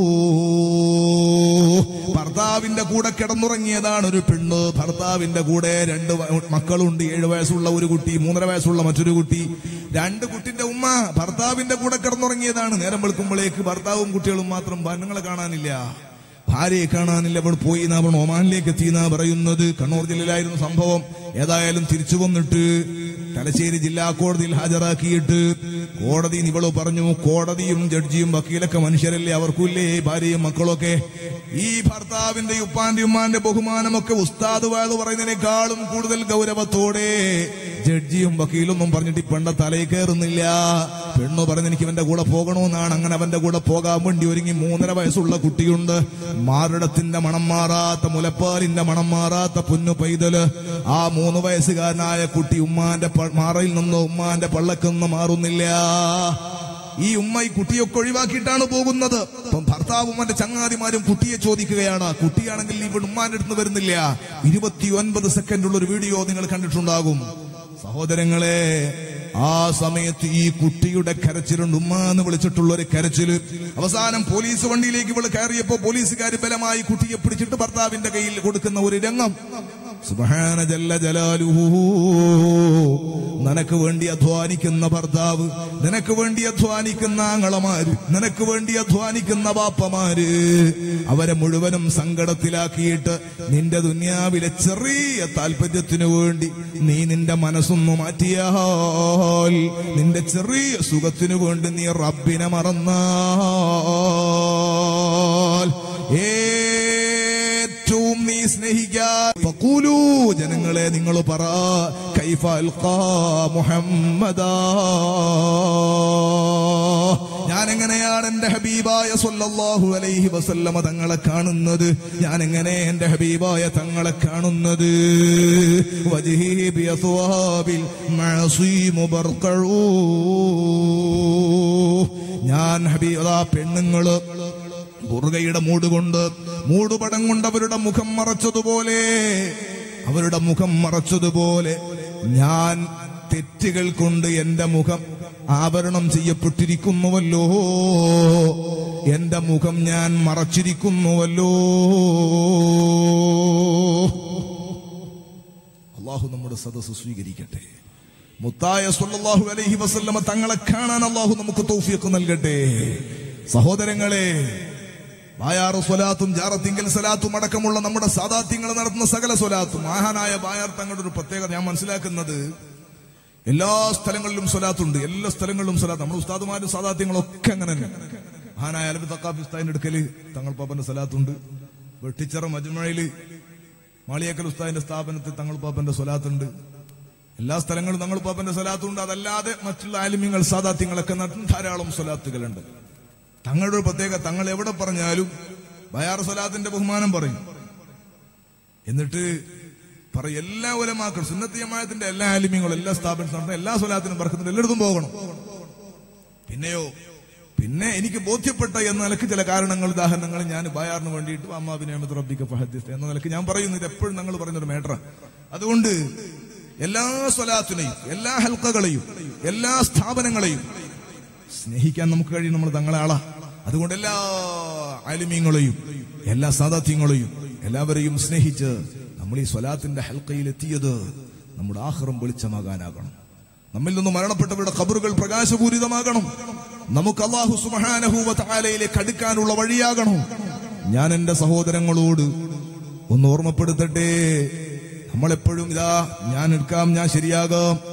ഭർത്താവിന്റെ കൂടെ കിടന്നുറങ്ങിയതാണ് ഒരു പെണ്ണ് ഭർത്താവിന്റെ കൂടെ രണ്ട് വ- മക്കളുണ്ട് ഏഴു വയസ്സുള്ള ഒരു കുട്ടി മൂന്നര വയസ്സുള്ള മറ്റൊരു കുട്ടി രണ്ട് കുട്ടിന്റെ ഉമ്മ ഭർത്താവിന്റെ കൂടെ കിടന്നുറങ്ങിയതാണ് നേരം വെളുക്കുമ്പോഴേക്ക് ഭർത്താവും കുട്ടികളും മാത്രം പെണ്ണുങ്ങളെ കാണാനില്ല ഭാര്യയെ കാണാനില്ല അവൾ പോയി എന്നാ അവൾ ഒമാനിലേക്ക് എത്തിയെന്നാ പറയുന്നത് കണ്ണൂർ ജില്ലയിലായിരുന്നു സംഭവം ഏതായാലും തിരിച്ചു വന്നിട്ട് തലശ്ശേരി ജില്ലാ കോടതിയിൽ ഹാജരാക്കിയിട്ട് കോടതി ഇവള് പറഞ്ഞു കോടതിയും ജഡ്ജിയും വക്കീലൊക്കെ മനുഷ്യരല്ലേ അവർക്കില്ലേ ഭാര്യയും മക്കളൊക്കെ ഈ ഭർത്താവിന്റെ ഉപ്പാന്റെ ഉമ്മാന്റെ ബഹുമാനമൊക്കെ ഉസ്താദ് വയത് പറയുന്നതിനേക്കാളും കൂടുതൽ ഗൗരവത്തോടെ ജഡ്ജിയും വക്കീലൊന്നും പറഞ്ഞിട്ട് ഈ പെണ്ണ തലയിൽ കയറുന്നില്ല പെണ്ണു പറഞ്ഞ് എനിക്ക് ഇവന്റെ കൂടെ പോകണമെന്നാണ് അങ്ങനെ അവന്റെ കൂടെ പോകാൻ വേണ്ടി ഒരുങ്ങി മൂന്നര വയസ്സുള്ള കുട്ടിയുണ്ട് മാറിടത്തിന്റെ മണം മാറാത്ത മുലപ്പാലിന്റെ മണം മാറാത്ത പൊന്നു പൈതല് ആ മൂന്ന് വയസ്സുകാരനായ കുട്ടി ഉമ്മാന്റെ പ- മാറയിൽ നിന്ന് ഉമ്മാന്റെ പള്ളക്കിൽ നിന്ന് മാറുന്നില്ല ഈ ഉമ്മ ഈ കുട്ടിയൊക്കെ ഒഴിവാക്കിയിട്ടാണ് പോകുന്നത് അപ്പം ഭർത്താവും അവന്റെ ചങ്ങാതിമാരും കുട്ടിയെ ചോദിക്കുകയാണ് കുട്ടിയാണെങ്കിൽ ഇവിടെ ഉമ്മാന്റെ അടുത്ത് വരുന്നില്ല ഇരുപത്തിയൊൻപത് സെക്കൻഡുള്ള ഒരു വീഡിയോ നിങ്ങൾ കണ്ടിട്ടുണ്ടാകും സഹോദരങ്ങളെ ആ സമയത്ത് ഈ കുട്ടിയുടെ കരച്ചിലുണ്ട് ഉമ്മ എന്ന് വിളിച്ചിട്ടുള്ള ഒരു കരച്ചില് അവസാനം പോലീസ് വണ്ടിയിലേക്ക് ഇവള് കയറിയപ്പോ പോലീസുകാർ ബലമായി കുട്ടിയെ പിടിച്ചിട്ട് ഭർത്താവിന്റെ കയ്യിൽ കൊടുക്കുന്ന ഒരു രംഗം സുബ്ഹാന ജല്ല ജലാലുഹു നിനക്ക് വേണ്ടി അധ്വാനിക്കുന്ന ഭർത്താവ് നിനക്ക് വേണ്ടി അധ്വാനിക്കുന്ന ആങ്ങളമാര് നിനക്ക് വേണ്ടി അധ്വാനിക്കുന്ന ബാപ്പമാര് അവരെ മുഴുവനും സങ്കടത്തിലാക്കിയിട്ട് നിന്റെ ദുന്യാവിലെ ചെറിയ താല്പര്യത്തിനു വേണ്ടി നീ നിന്റെ മനസ്സൊന്നു മാറ്റിയാൽ നിന്റെ ചെറിയ സുഖത്തിനു വേണ്ടി നീ റബ്ബിനെ മറന്നാൽ ഏറ്റവും നീ സ്നേഹിക്കാൻ ഫഖൂലൂ ജനങ്ങളെ നിങ്ങൾ പറ കൈഫ അൽഖാ മുഹമ്മദാ ഞാൻ എങ്ങനെയാണ് എന്റെ ഹബീബായ സല്ലല്ലാഹു അലൈഹി വസല്ലമ തങ്ങളെ കാണുന്നത് ഞാൻ എങ്ങനെ എന്റെ ഹബീബായ തങ്ങളെ കാണുന്നത് വജ്ഹി ബിഅസ്വാബിൽ മഅസി മുബർഖഊ ഞാൻ ഹബീബാ പെണ്ണുങ്ങള് ബുർഗയുടെ മൂടുകൊണ്ട് മൂടുപടം കൊണ്ട് അവരുടെ മുഖം മറച്ചതുപോലെ അവരുടെ മുഖം മറച്ചതുപോലെ ഞാൻ തെറ്റുകൾ കൊണ്ട് എന്റെ മുഖം ആവരണം ചെയ്യപ്പെട്ടിരിക്കുന്നുവല്ലോ എന്റെ മുഖം ഞാൻ മറച്ചിരിക്കുന്നുവല്ലോ അള്ളാഹു നമ്മുടെ സദസ്സ് സ്വീകരിക്കട്ടെ മുത്തായ സല്ലല്ലാഹു അലൈഹി വസല്ലമ തങ്ങളെ കാണാൻ അള്ളാഹു നമുക്ക് തൗഫീഖ് നൽകട്ടെ സഹോദരങ്ങളെ ബായാറ് സ്വലാത്തും ജാറത്തിങ്കൽ സ്വലാത്തും അടക്കമുള്ള നമ്മുടെ സാദാത്യങ്ങൾ നടത്തുന്ന സകല സ്വലാത്തും മഹാനായ ബായാർ തങ്ങളുടെ ഒരു പ്രത്യേകത ഞാൻ മനസ്സിലാക്കുന്നത് എല്ലാ സ്ഥലങ്ങളിലും സ്വലാത്തുണ്ട് എല്ലാ സ്ഥലങ്ങളിലും സ്വലാത്ത് നമ്മുടെ ഉസ്താദുമാരും സാദാത്യങ്ങളും ഒക്കെ അങ്ങനെ തന്നെ മഹാനായ അലബി തക്കാഫി ഉസ്താദിന്റെ അടുക്കല് തങ്ങൾ പാപ്പന്റെ സ്വലാത്തുണ്ട് വെട്ടിച്ചിറ മജ്മഴയില് മാളിയേക്കൽ ഉസ്താദിന്റെ സ്ഥാപനത്തിൽ തങ്ങൾ പാപ്പന്റെ സ്വലാത്തുണ്ട് എല്ലാ സ്ഥലങ്ങളും തങ്ങൾ പാപ്പന്റെ സ്വലാത്തുണ്ട് അതല്ലാതെ മറ്റുള്ള ആലിമ്യങ്ങൾ സാദാത്യങ്ങളൊക്കെ നടത്തുന്ന ധാരാളം സ്വലാത്തുകളുണ്ട് തങ്ങളുടെ ഒരു പ്രത്യേക തങ്ങൾ എവിടെ പറഞ്ഞാലും ബയാർ സ്വലാത്തിന്റെ ബഹുമാനം പറയും എന്നിട്ട് പറയും എല്ലാ ഉലമാക്കളും സുന്നത്തി ജമാഅത്തിന്റെ എല്ലാ ആലിമ്യങ്ങളും എല്ലാ സ്ഥാപനത്തിലും നടത്തുന്ന എല്ലാ സ്വലാത്തിനും പറക്കുന്നുണ്ട് എല്ലായിടത്തും പോകണം പിന്നെയോ പിന്നെ എനിക്ക് ബോധ്യപ്പെട്ട എന്ന നിലക്ക് ചില കാരണങ്ങൾ ഉദാഹരണങ്ങൾ ഞാൻ ബയാറിന് വേണ്ടിയിട്ട് അമ്മാബിൻ അഹമ്മദ് റബ്ബിക്ക് ഫഹദിസ് എന്ന നിലക്ക് ഞാൻ പറയുന്നു ഇത് എപ്പോഴും ഞങ്ങൾ പറയുന്നൊരു മേട്ടർ അതുകൊണ്ട് എല്ലാ സ്വലാത്തിനെയും എല്ലാ ഹൽക്കകളെയും എല്ലാ സ്ഥാപനങ്ങളെയും സ്നേഹിക്കാൻ നമുക്ക് കഴിയും നമ്മൾ തങ്ങളെ ആളാ അതുകൊണ്ട് എല്ലാ ആലിമ്യങ്ങളെയും എല്ലാ സാദാത്യങ്ങളെയും എല്ലാവരെയും സ്നേഹിച്ച് നമ്മൾ ഈ സ്വലാത്തിന്റെ ഹൽക്കയിൽ എത്തിയത് നമ്മുടെ ആഹ്റം വെളിച്ചമാകാനാകണം നമ്മിൽ നിന്ന് മരണപ്പെട്ടവരുടെ ഖബറുകൾ പ്രകാശപൂരിതമാകണം നമുക്ക് അള്ളാഹു സുബഹാനഹൂവ താലയിലേക്ക് അടുക്കാനുള്ള വഴിയാകണം ഞാൻ എന്റെ സഹോദരങ്ങളോട് ഒന്ന് ഓർമ്മപ്പെടുത്തട്ടെ നമ്മളെപ്പോഴും ഇതാ ഞാൻ എടുക്കാം ഞാൻ ശരിയാകാം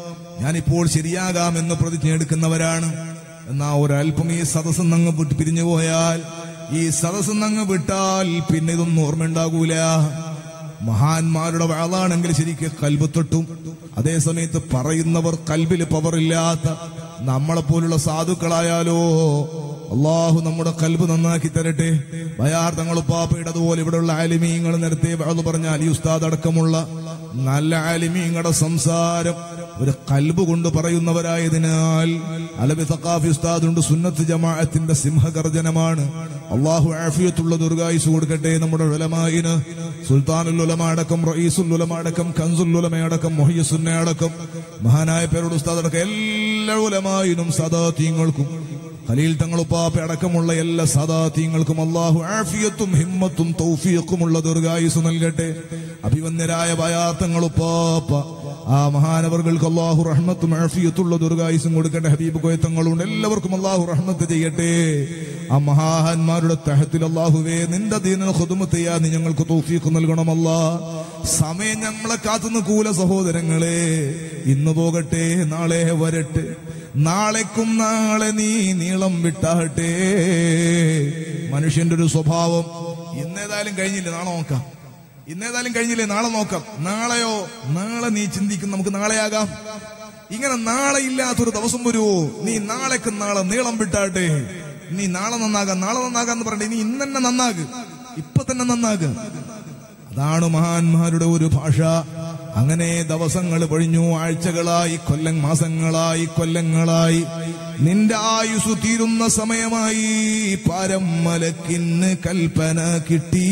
ഞാനിപ്പോൾ ശരിയാകാമെന്ന് പ്രതിജ്ഞ എടുക്കുന്നവരാണ് എന്നാ ഒരല്പം ഈ സദസ്സ് നങ്ങ് വിട്ട് പിരിഞ്ഞു പോയാൽ ഈ സദസ്സ് നങ്ങ് വിട്ടാൽ പിന്നെ ഇതൊന്നും ഓർമ്മയുണ്ടാകൂല മഹാന്മാരുടെ വാളാണെങ്കിൽ ശരിക്ക് കൽബ് തൊട്ടും അതേ സമയത്ത് പറയുന്നവർ കൽബിൽ പവറില്ലാത്ത നമ്മളെ പോലുള്ള സാധുക്കളായാലോ അള്ളാഹു നമ്മുടെ കൽബ് നന്നാക്കി തരട്ടെ ബയാർ തങ്ങളുപ്പാപ്പയുടെ അതുപോലെ ഇവിടെയുള്ള ആലിമീങ്ങൾ നേരത്തെ അത് പറഞ്ഞ അലി ഉസ്താദ് അടക്കമുള്ള നല്ല ആലിമീങ്ങളുടെ സംസാരം ഒരു കൽബ് കൊണ്ട് പറയുന്നവരായതിനാൽ അലബി സക്കാഫി ഉസ്താദുണ്ട് സുന്നത്ത് ജമാഅത്തിന്റെ സിംഹഗർജനമാണ് അള്ളാഹു ആഫിയത്തുള്ള ദുർഗായുസ് കൊടുക്കട്ടെ നമ്മുടെ ഉലമായിന് സുൽത്താനുൽ ഉലമ അടക്കം റഈസുൽ ഉലമ അടക്കം കൻസുൽ ഉലമ അടക്കം മൊഹിയുസുന്ന അടക്കം മഹാനായ പേരോട് ഉസ്താദ് അടക്കം എല്ലാ ഉലമായിനും സദാത്യങ്ങൾക്കും ഖലീൽ തങ്ങളുപ്പാപ്പ അടക്കമുള്ള എല്ലാ സദാത്യങ്ങൾക്കും അള്ളാഹു ആഫിയത്തും ഹിമ്മത്തും തൗഫീഖുമുള്ള ദീർഘായുസ് നൽകട്ടെ അഭിവന്യരായ ബയാത്തങ്ങളുപ്പാപ്പ ആ മഹാനവർക്ക് അള്ളാഹു റഹ്മത്തും ആഫിയത്തുള്ള ദീർഘായുസും കൊടുക്കട്ടെ ഹബീബ് കോയത്തങ്ങളുണ്ട് എല്ലാവർക്കും അള്ളാഹു റഹ്മത്ത് ചെയ്യട്ടെ ആ മഹാന്മാരുടെ തഹത്തിൽ അള്ളാഹുവേ നിന്റെ ദീന ഹുദുമത്ത് ചെയ്യാൻ നീ ഞങ്ങൾക്ക് തൗഫീഖ് നൽകണമല്ല സമയം നമ്മളെ കാത്തു നിൽക്കൂല സഹോദരങ്ങളെ ഇന്ന് പോകട്ടെ നാളെ വരട്ടെ നാളേക്കും നാളെ നീ നീളം വിട്ടാട്ടെ മനുഷ്യന്റെ ഒരു സ്വഭാവം ഇന്നേതായാലും കഴിഞ്ഞില്ലേ നാളെ നോക്കാം ഇന്നേതായാലും കഴിഞ്ഞില്ലേ നാളെ നോക്കാം നാളെയോ നാളെ നീ ചിന്തിക്കും നമുക്ക് നാളെയാകാം ഇങ്ങനെ നാളെ ഇല്ലാത്തൊരു ദിവസം വരുവോ നീ നാളേക്ക് നാളെ നീളം വിട്ടാട്ടെ നീ നാളെ നന്നാകാം നാളെ നന്നാകാന്ന് പറഞ്ഞേ നീ ഇന്ന് തന്നെ നന്നാക് ഇപ്പൊ തന്നെ നന്നാക് അതാണ് മഹാന്മാരുടെ ഒരു ഭാഷ അങ്ങനെ ദിവസങ്ങൾ പൊഴിഞ്ഞു ആഴ്ചകളായി കൊല്ലം മാസങ്ങളായി കൊല്ലങ്ങളായി നിന്റെ ആയുസ് തീരുന്ന സമയമായി പരമലക്കിന് കൽപ്പന കിട്ടി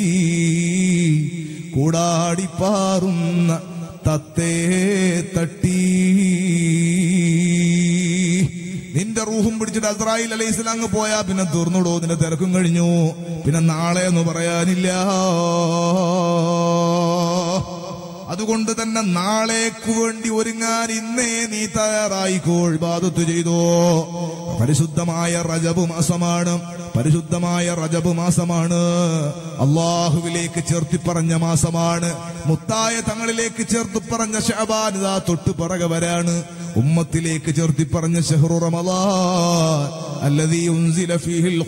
കൂടാടിപ്പാറുന്ന തത്തേ തട്ടി നിന്റെ റൂഹും പിടിച്ചിട്ട് അസ്രായിൽ അലൈഹി ഇസ്ലാം അങ്ങ് പോയാ പിന്നെ തീർന്നുടോ നിന്റെ തിരക്കും കഴിഞ്ഞു പിന്നെ നാളെ എന്ന് പറയാനില്ല അതുകൊണ്ട് തന്നെ നാളേക്ക് വേണ്ടി ഒരുങ്ങാൻ ഇന്നേ നീ തയ്യാറായിക്കോ ഇബാദത്ത് ചെയ്തോ പരിശുദ്ധമായ റജബ് മാസമാണ് പരിശുദ്ധമായ റജബ് മാസമാണ് അള്ളാഹുവിലേക്ക് ചേർത്തി പറഞ്ഞ മാസമാണ് മുത്തായ തങ്ങളിലേക്ക് ചേർത്ത് പറഞ്ഞ ഷഹബാനിതാ തൊട്ട് പറക വരാണ് ഉമ്മത്തിലേക്ക് ചേർത്തി പറഞ്ഞ ഷഹ്റു റമളാൻ അല്ലദീ ഉൻസില ഫീഹിൽ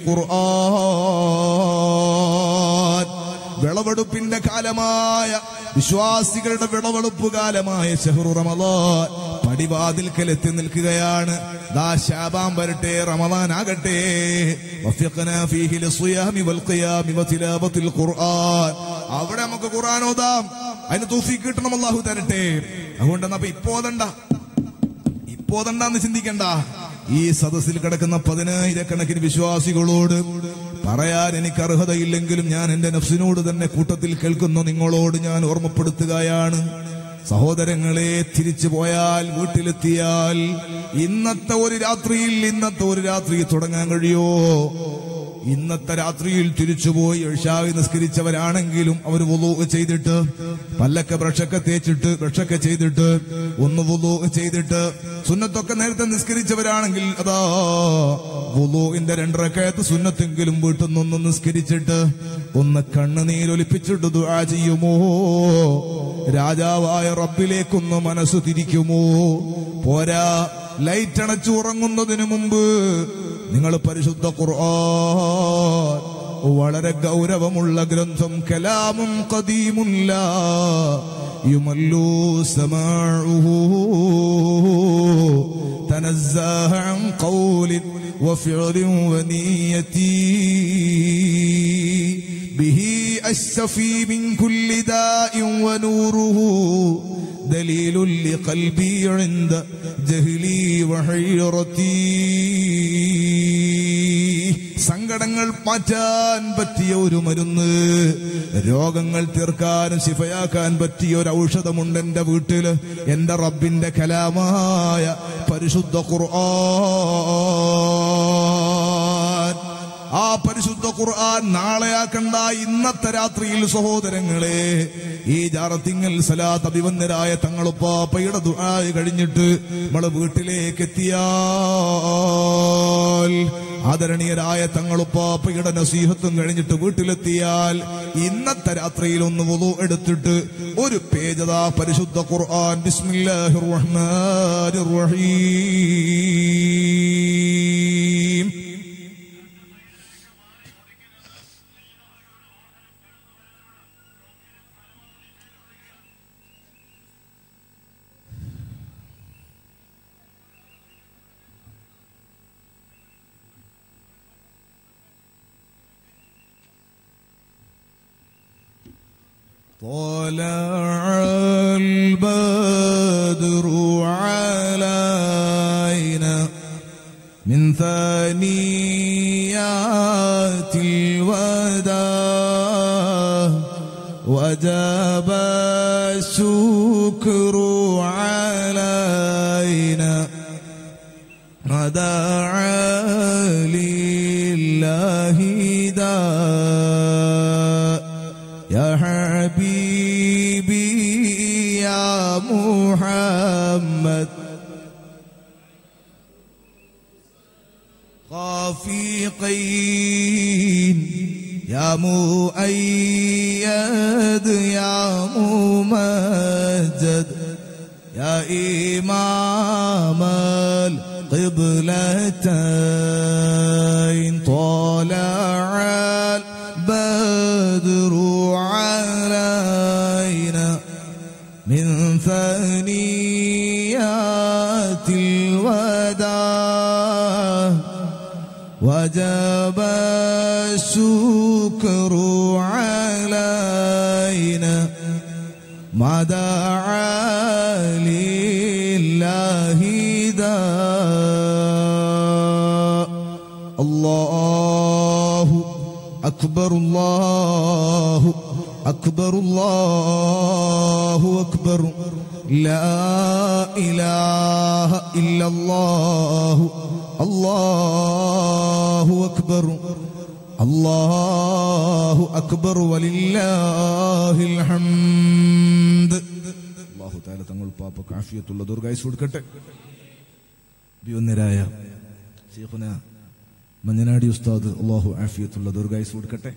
ഖുർആൻ വിളവെടുപ്പിന്റെ കാലമായ വിശ്വാസികളുടെ വിളവെടുപ്പ് കാലമായ ഷഹ്റു റമളാൻ പടിവാതിൽക്കൽ എത്തി നിൽക്കുകയാണ് ദാ ശാബാൻ വരട്ടെ റമളാൻ ആകട്ടെ വഫിഖ്നാ ഫീഹി ലിസ്സിയാമി വൽ ഖിയാമി വതിലാവത്തിൽ ഖുർആൻ അവിടെ നമുക്ക് ഖുർആൻ ഓതാം അതിന് തൗഫീഖ് കിട്ടണം അല്ലാഹു തരട്ടെ അതുകൊണ്ട് എന്നാ ഇപ്പോ ഓതണ്ട ഇപ്പോ ഓതണ്ടെന്ന് ചിന്തിക്കണ്ട ഈ സദസ്സിൽ കിടക്കുന്ന പതിനായിരക്കണക്കിന് വിശ്വാസികളോട് പറയാൻ എനിക്ക് അർഹതയില്ലെങ്കിലും ഞാൻ എന്റെ നഫ്സിനോട് തന്നെ കൂട്ടത്തിൽ കേൾക്കുന്ന നിങ്ങളോട് ഞാൻ ഓർമ്മപ്പെടുത്തുകയാണ് സഹോദരങ്ങളെ തിരിച്ചു പോയാൽ വീട്ടിലെത്തിയാൽ ഇന്നത്തെ ഒരു രാത്രിയിൽ ഇന്നത്തെ ഒരു രാത്രി തുടങ്ങാൻ കഴിയോ ഇന്നത്തെ രാത്രിയിൽ തിരിച്ചുപോയി എഴുഷാവി നിസ്കരിച്ചവരാണെങ്കിലും അവർ വുളു ചെയ്തിട്ട് പല്ലൊക്കെ ബ്രഷൊക്കെ തേച്ചിട്ട് ബ്രഷൊക്കെ ചെയ്തിട്ട് ഒന്ന് വുളു ചെയ്തിട്ട് സുന്നത്തൊക്കെ നേരത്തെ നിസ്കരിച്ചവരാണെങ്കിൽ അതാ വുളുവിന്റെ രണ്ടരക്കയത്ത് സുന്നത്തെങ്കിലും വീട്ടിൽ നിന്നൊന്ന് നിസ്കരിച്ചിട്ട് ഒന്ന് കണ്ണുനീരൊലിപ്പിച്ചിട്ട് ദുആ ചെയ്യുമോ രാജാവായ റബ്ബിലേക്കൊന്ന് മനസ്സ് തിരിക്കുമോ പോരാ ലൈറ്റ് അണച്ചു ഉറങ്ങുന്നതിന് മുമ്പ് നിങ്ങൾ പരിശുദ്ധ ഖുർആൻ വളരെ ഗൗരവമുള്ള ഗ്രന്ഥം കലാമും കദീമുല്ല യുമല്ലു സമാഉഹു تنزه عن قول وفعل ونيتي به أشفي من كل داء ونوره دليل لقلبي عند جهلي وحيرتي സങ്കടങ്ങൾ മാറ്റാൻ പറ്റിയ ഒരു മരുന്ന് രോഗങ്ങൾ തീർക്കാനും ശിഫയാക്കാൻ പറ്റിയ ഒരു ഔഷധമുണ്ട് എന്റെ വീട്ടില് എന്റെ റബ്ബിന്റെ കലാമായ പരിശുദ്ധ ഖുർആൻ ആ പരിശുദ്ധ ഖുർആൻ നാളെയാക്കണ്ട ഇന്നത്തെ രാത്രിയിൽ സഹോദരങ്ങളെ ഈ ജാറത്തിങ്ങൽ സലാത്ത് അഭിവന്ദരായ തങ്ങളുപ്പാപ്പയുടെ ദുആ കഴിഞ്ഞിട്ട് നമ്മളെ വീട്ടിലേക്ക് എത്തിയാൽ ആദരണീയരായ തങ്ങളുപ്പാപ്പയുടെ നസീഹത്തും കഴിഞ്ഞിട്ട് വീട്ടിലെത്തിയാൽ ഇന്നത്തെ രാത്രിയിൽ ഒന്ന് വുളു എടുത്തിട്ട് ഒരു പേജതാ പരിശുദ്ധ ഖുർആൻ ബിസ്മില്ലാഹിർ റഹ്മാനിർ റഹീം طلع البدر علينا من ثنيات الوداع وجب الشكر علينا ودعا لله داء يا حبيبي يا محمد خافقين يا مؤيد يا ممجد يا إمام القبلتين طلع البدر علينا من ثنيات الوداع وجب الشكر علينا ما دعا لله داء الله أكبر الله أكبر الله أكبر لا إله إلا الله الله أكبر الله أكبر ولله الحمد അള്ളാഹു താല തങ്ങൾ പാപ്പക്ക് ആഫിയത്തുള്ള ദുർഗായുസ് കൊടുക്കട്ടെ ബിയൊന്നരായ ഷെയ്ഖുന മഞ്ഞനാടി ഉസ്താദ് അള്ളാഹു ആഫിയത്തുള്ള ദുർഗായുസ് കൊടുക്കട്ടെ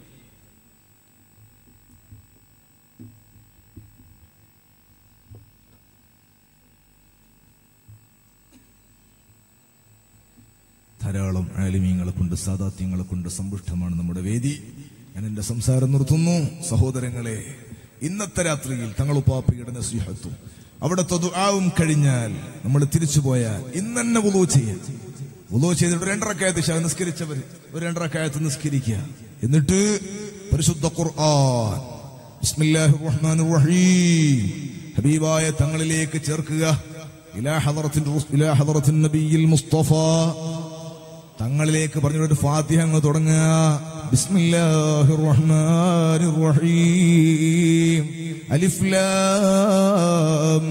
ധാരാളം ആലിമീങ്ങളെ കൊണ്ട് സാദാത്യങ്ങളെ കൊണ്ട് സമ്പുഷ്ടമാണ് നമ്മുടെ വേദി ഞാൻ എന്റെ സംസാരം നിർത്തുന്നു സഹോദരങ്ങളെ ഇന്നത്തെ രാത്രിയിൽ തങ്ങളുപ്പാപ്പയുടെ നസീഹത്തും അവിടുത്തെ ദുആവും കഴിഞ്ഞാൽ നമ്മൾ തിരിച്ചു പോയാൽ ഇന്ന് തന്നെ വുളു ചെയ്യാം വുളു ചെയ്തിട്ട് രണ്ടരക്കായത്ത് ശാ നിസ്കരിച്ചവർ ഒരു രണ്ടരക്കായത്ത് നിസ്കരിക്കുക എന്നിട്ട് പരിശുദ്ധ ഖുർആൻ ബിസ്മില്ലാഹിർ റഹ്മാനിർ റഹീം ഹബീബായ തങ്ങളിലേക്ക് ചേർക്കുക ഇലാ ഹദറത്തിൻ റസൂ- ഇലാ ഹദറത്തിൻ നബിയിൽ മുസ്തഫ തങ്ങളിലേക്ക് പറഞ്ഞൊരു ഫാത്തിഹ അങ്ങ് തുടങ്ങുക ബിസ്മില്ലാഹിർ റഹ്മാനിർ റഹീം അലിഫ് ലാം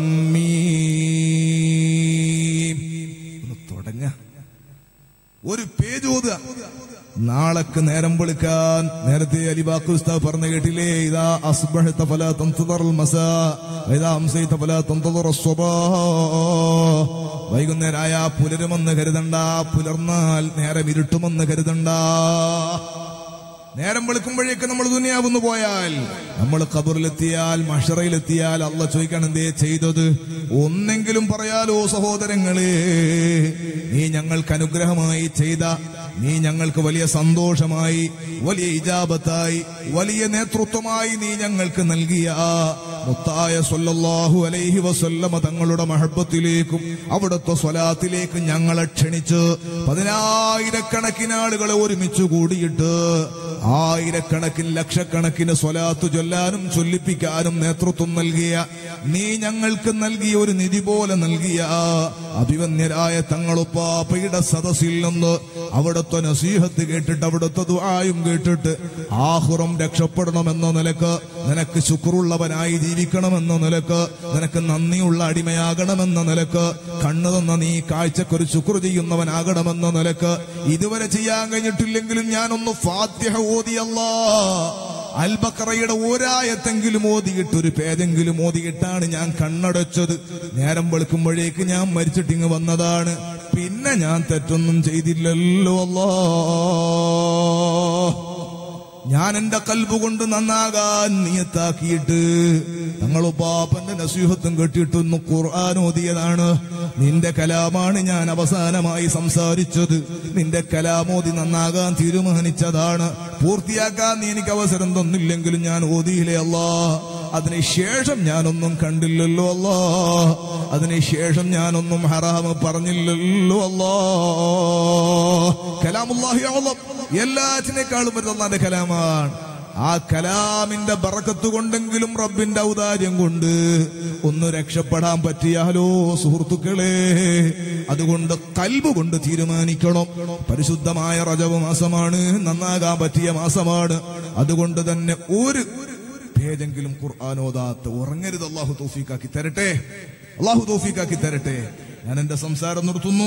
മീം ഒന്ന് തുടങ്ങ ഒരു പേജ് ഓതുക നാളക്ക് നേരം വെളുക്കാൻ നേരത്തെ അലിബാക്കു ഉസ്താദ് പറഞ്ഞു കേട്ടില്ലേ ഇതാ അസ്ബഹത ഫലാ തൻതദർ മസാ ഇതാ അംസൈത ഫലാ തൻതദർ അസ്സബാ വൈകുന്നേരമായ പുലരുമെന്ന് കരുതണ്ട പുലർന്നാൽ നേരം ഇരുട്ടുമെന്ന് കരുതണ്ട നേരം വെളുക്കുമ്പോഴേക്ക് നമ്മൾ ദുനിയാവുന്നു പോയാൽ നമ്മൾ ഖബറിലെത്തിയാൽ മഷറയിലെത്തിയാൽ അല്ല ചോദിക്കണം എന്തേ ചെയ്തത് ഒന്നെങ്കിലും പറയാലോ സഹോദരങ്ങളെ നീ ഞങ്ങൾക്ക് അനുഗ്രഹമായി ചെയ്ത നീ ഞങ്ങൾക്ക് വലിയ സന്തോഷമായി വലിയ ഇജാബത്തായി വലിയ നേതൃത്വമായി നീ ഞങ്ങൾക്ക് നൽകിയ മുത്തായ സല്ലല്ലാഹു അലൈഹി വസല്ലമ തങ്ങളുടെ മഹബത്തിലേക്കും അവിടുത്തെ സ്വലാത്തിലേക്ക് ഞങ്ങളെ ക്ഷണിച്ച് പതിനായിരക്കണക്കിന് ആളുകളെ ഒരുമിച്ച് കൂടിയിട്ട് ആയിരക്കണക്കിന് ലക്ഷക്കണക്കിന് സ്വലാത്ത് ചൊല്ലാനും ചൊല്ലിപ്പിക്കാനും നേതൃത്വം നൽകിയ നീ ഞങ്ങൾക്ക് നൽകിയ ഒരു നിധി പോലെ നൽകിയ അഭിവന്യരായ തങ്ങളുപ്പാപ്പയുടെ സദസ്സിൽ നിന്ന് അവിടുത്തെ നസീഹത്ത് കേട്ടിട്ട് അവിടുത്തെ ദുആയും കേട്ടിട്ട് ആഹുറം രക്ഷപ്പെടണമെന്ന നിലക്ക് നിനക്ക് ശുക്രുള്ളവനായി ജീവിക്കണമെന്ന നിലക്ക് നിനക്ക് നന്ദിയുള്ള അടിമയാകണമെന്ന നിലക്ക് കണ്ണു തന്ന നീ കാഴ്ചക്കൊരു ശുക്ർ ചെയ്യുന്നവനാകണമെന്ന നിലക്ക് ഇതുവരെ ചെയ്യാൻ കഴിഞ്ഞിട്ടില്ലെങ്കിലും ഞാനൊന്ന് ഫാത്തിഹ ഓതിയല്ലാ അൽബക്കറയുടെ ഒരായത്തെങ്കിലും ഓതിയിട്ട് ഒരു പേജെങ്കിലും ഓതിയിട്ടാണ് ഞാൻ കണ്ണടച്ചത് നേരം വെളുക്കുമ്പോഴേക്ക് ഞാൻ മരിച്ചിട്ടിങ് വന്നതാണ് പിന്നെ പിന്നെ ഞാൻ തെറ്റൊന്നും ചെയ്തില്ലല്ലോ അല്ലാ ഞാൻ എന്റെ കൽബ് കൊണ്ട് നന്നാകാൻ നിയത്താക്കിയിട്ട് തങ്ങൾ പാപ്പന്റെ നസീഹത്തും കെട്ടിയിട്ടൊന്ന് ഖുർആൻ ഓതിയതാണ് നിന്റെ കലാമാണ് ഞാൻ അവസാനമായി സംസാരിച്ചത് നിന്റെ കലാമോതി നന്നാകാൻ തീരുമാനിച്ചതാണ് പൂർത്തിയാക്കാൻ നീ എനിക്ക് അവസരം തന്നില്ലെങ്കിലും ഞാൻ ഓതിയില്ലേ അല്ലാ അതിനുശേഷം ഞാനൊന്നും കണ്ടില്ലല്ലോ അല്ലാ അതിനുശേഷം ഞാനൊന്നും ഹറാമ് പറഞ്ഞില്ലല്ലോ അല്ലാ കലാമുല്ലാഹി അഅ്ലം. എല്ലാറ്റിനേക്കാളും വരുന്ന അള്ളാന്റെ കലാമാണ് ആ കലാമിന്റെ ബറക്കത്ത് കൊണ്ടെങ്കിലും റബ്ബിന്റെ ഔദാര്യം കൊണ്ട് ഒന്ന് രക്ഷപ്പെടാൻ പറ്റിയാലോ സുഹൃത്തുക്കളെ അതുകൊണ്ട് കൽബ് കൊണ്ട് തീരുമാനിക്കണം പരിശുദ്ധമായ റജവ് മാസമാണ് നന്നാകാൻ പറ്റിയ മാസമാണ് അതുകൊണ്ട് തന്നെ ഒരു പേജെങ്കിലും ഖുർആാനോദാത്ത് ഉറങ്ങരുത് അള്ളാഹു തൗഫീഖാക്കി തരട്ടെ അള്ളാഹു തൗഫീഖാക്കി തരട്ടെ ഞാൻ എന്റെ സംസാരം നിർത്തുന്നു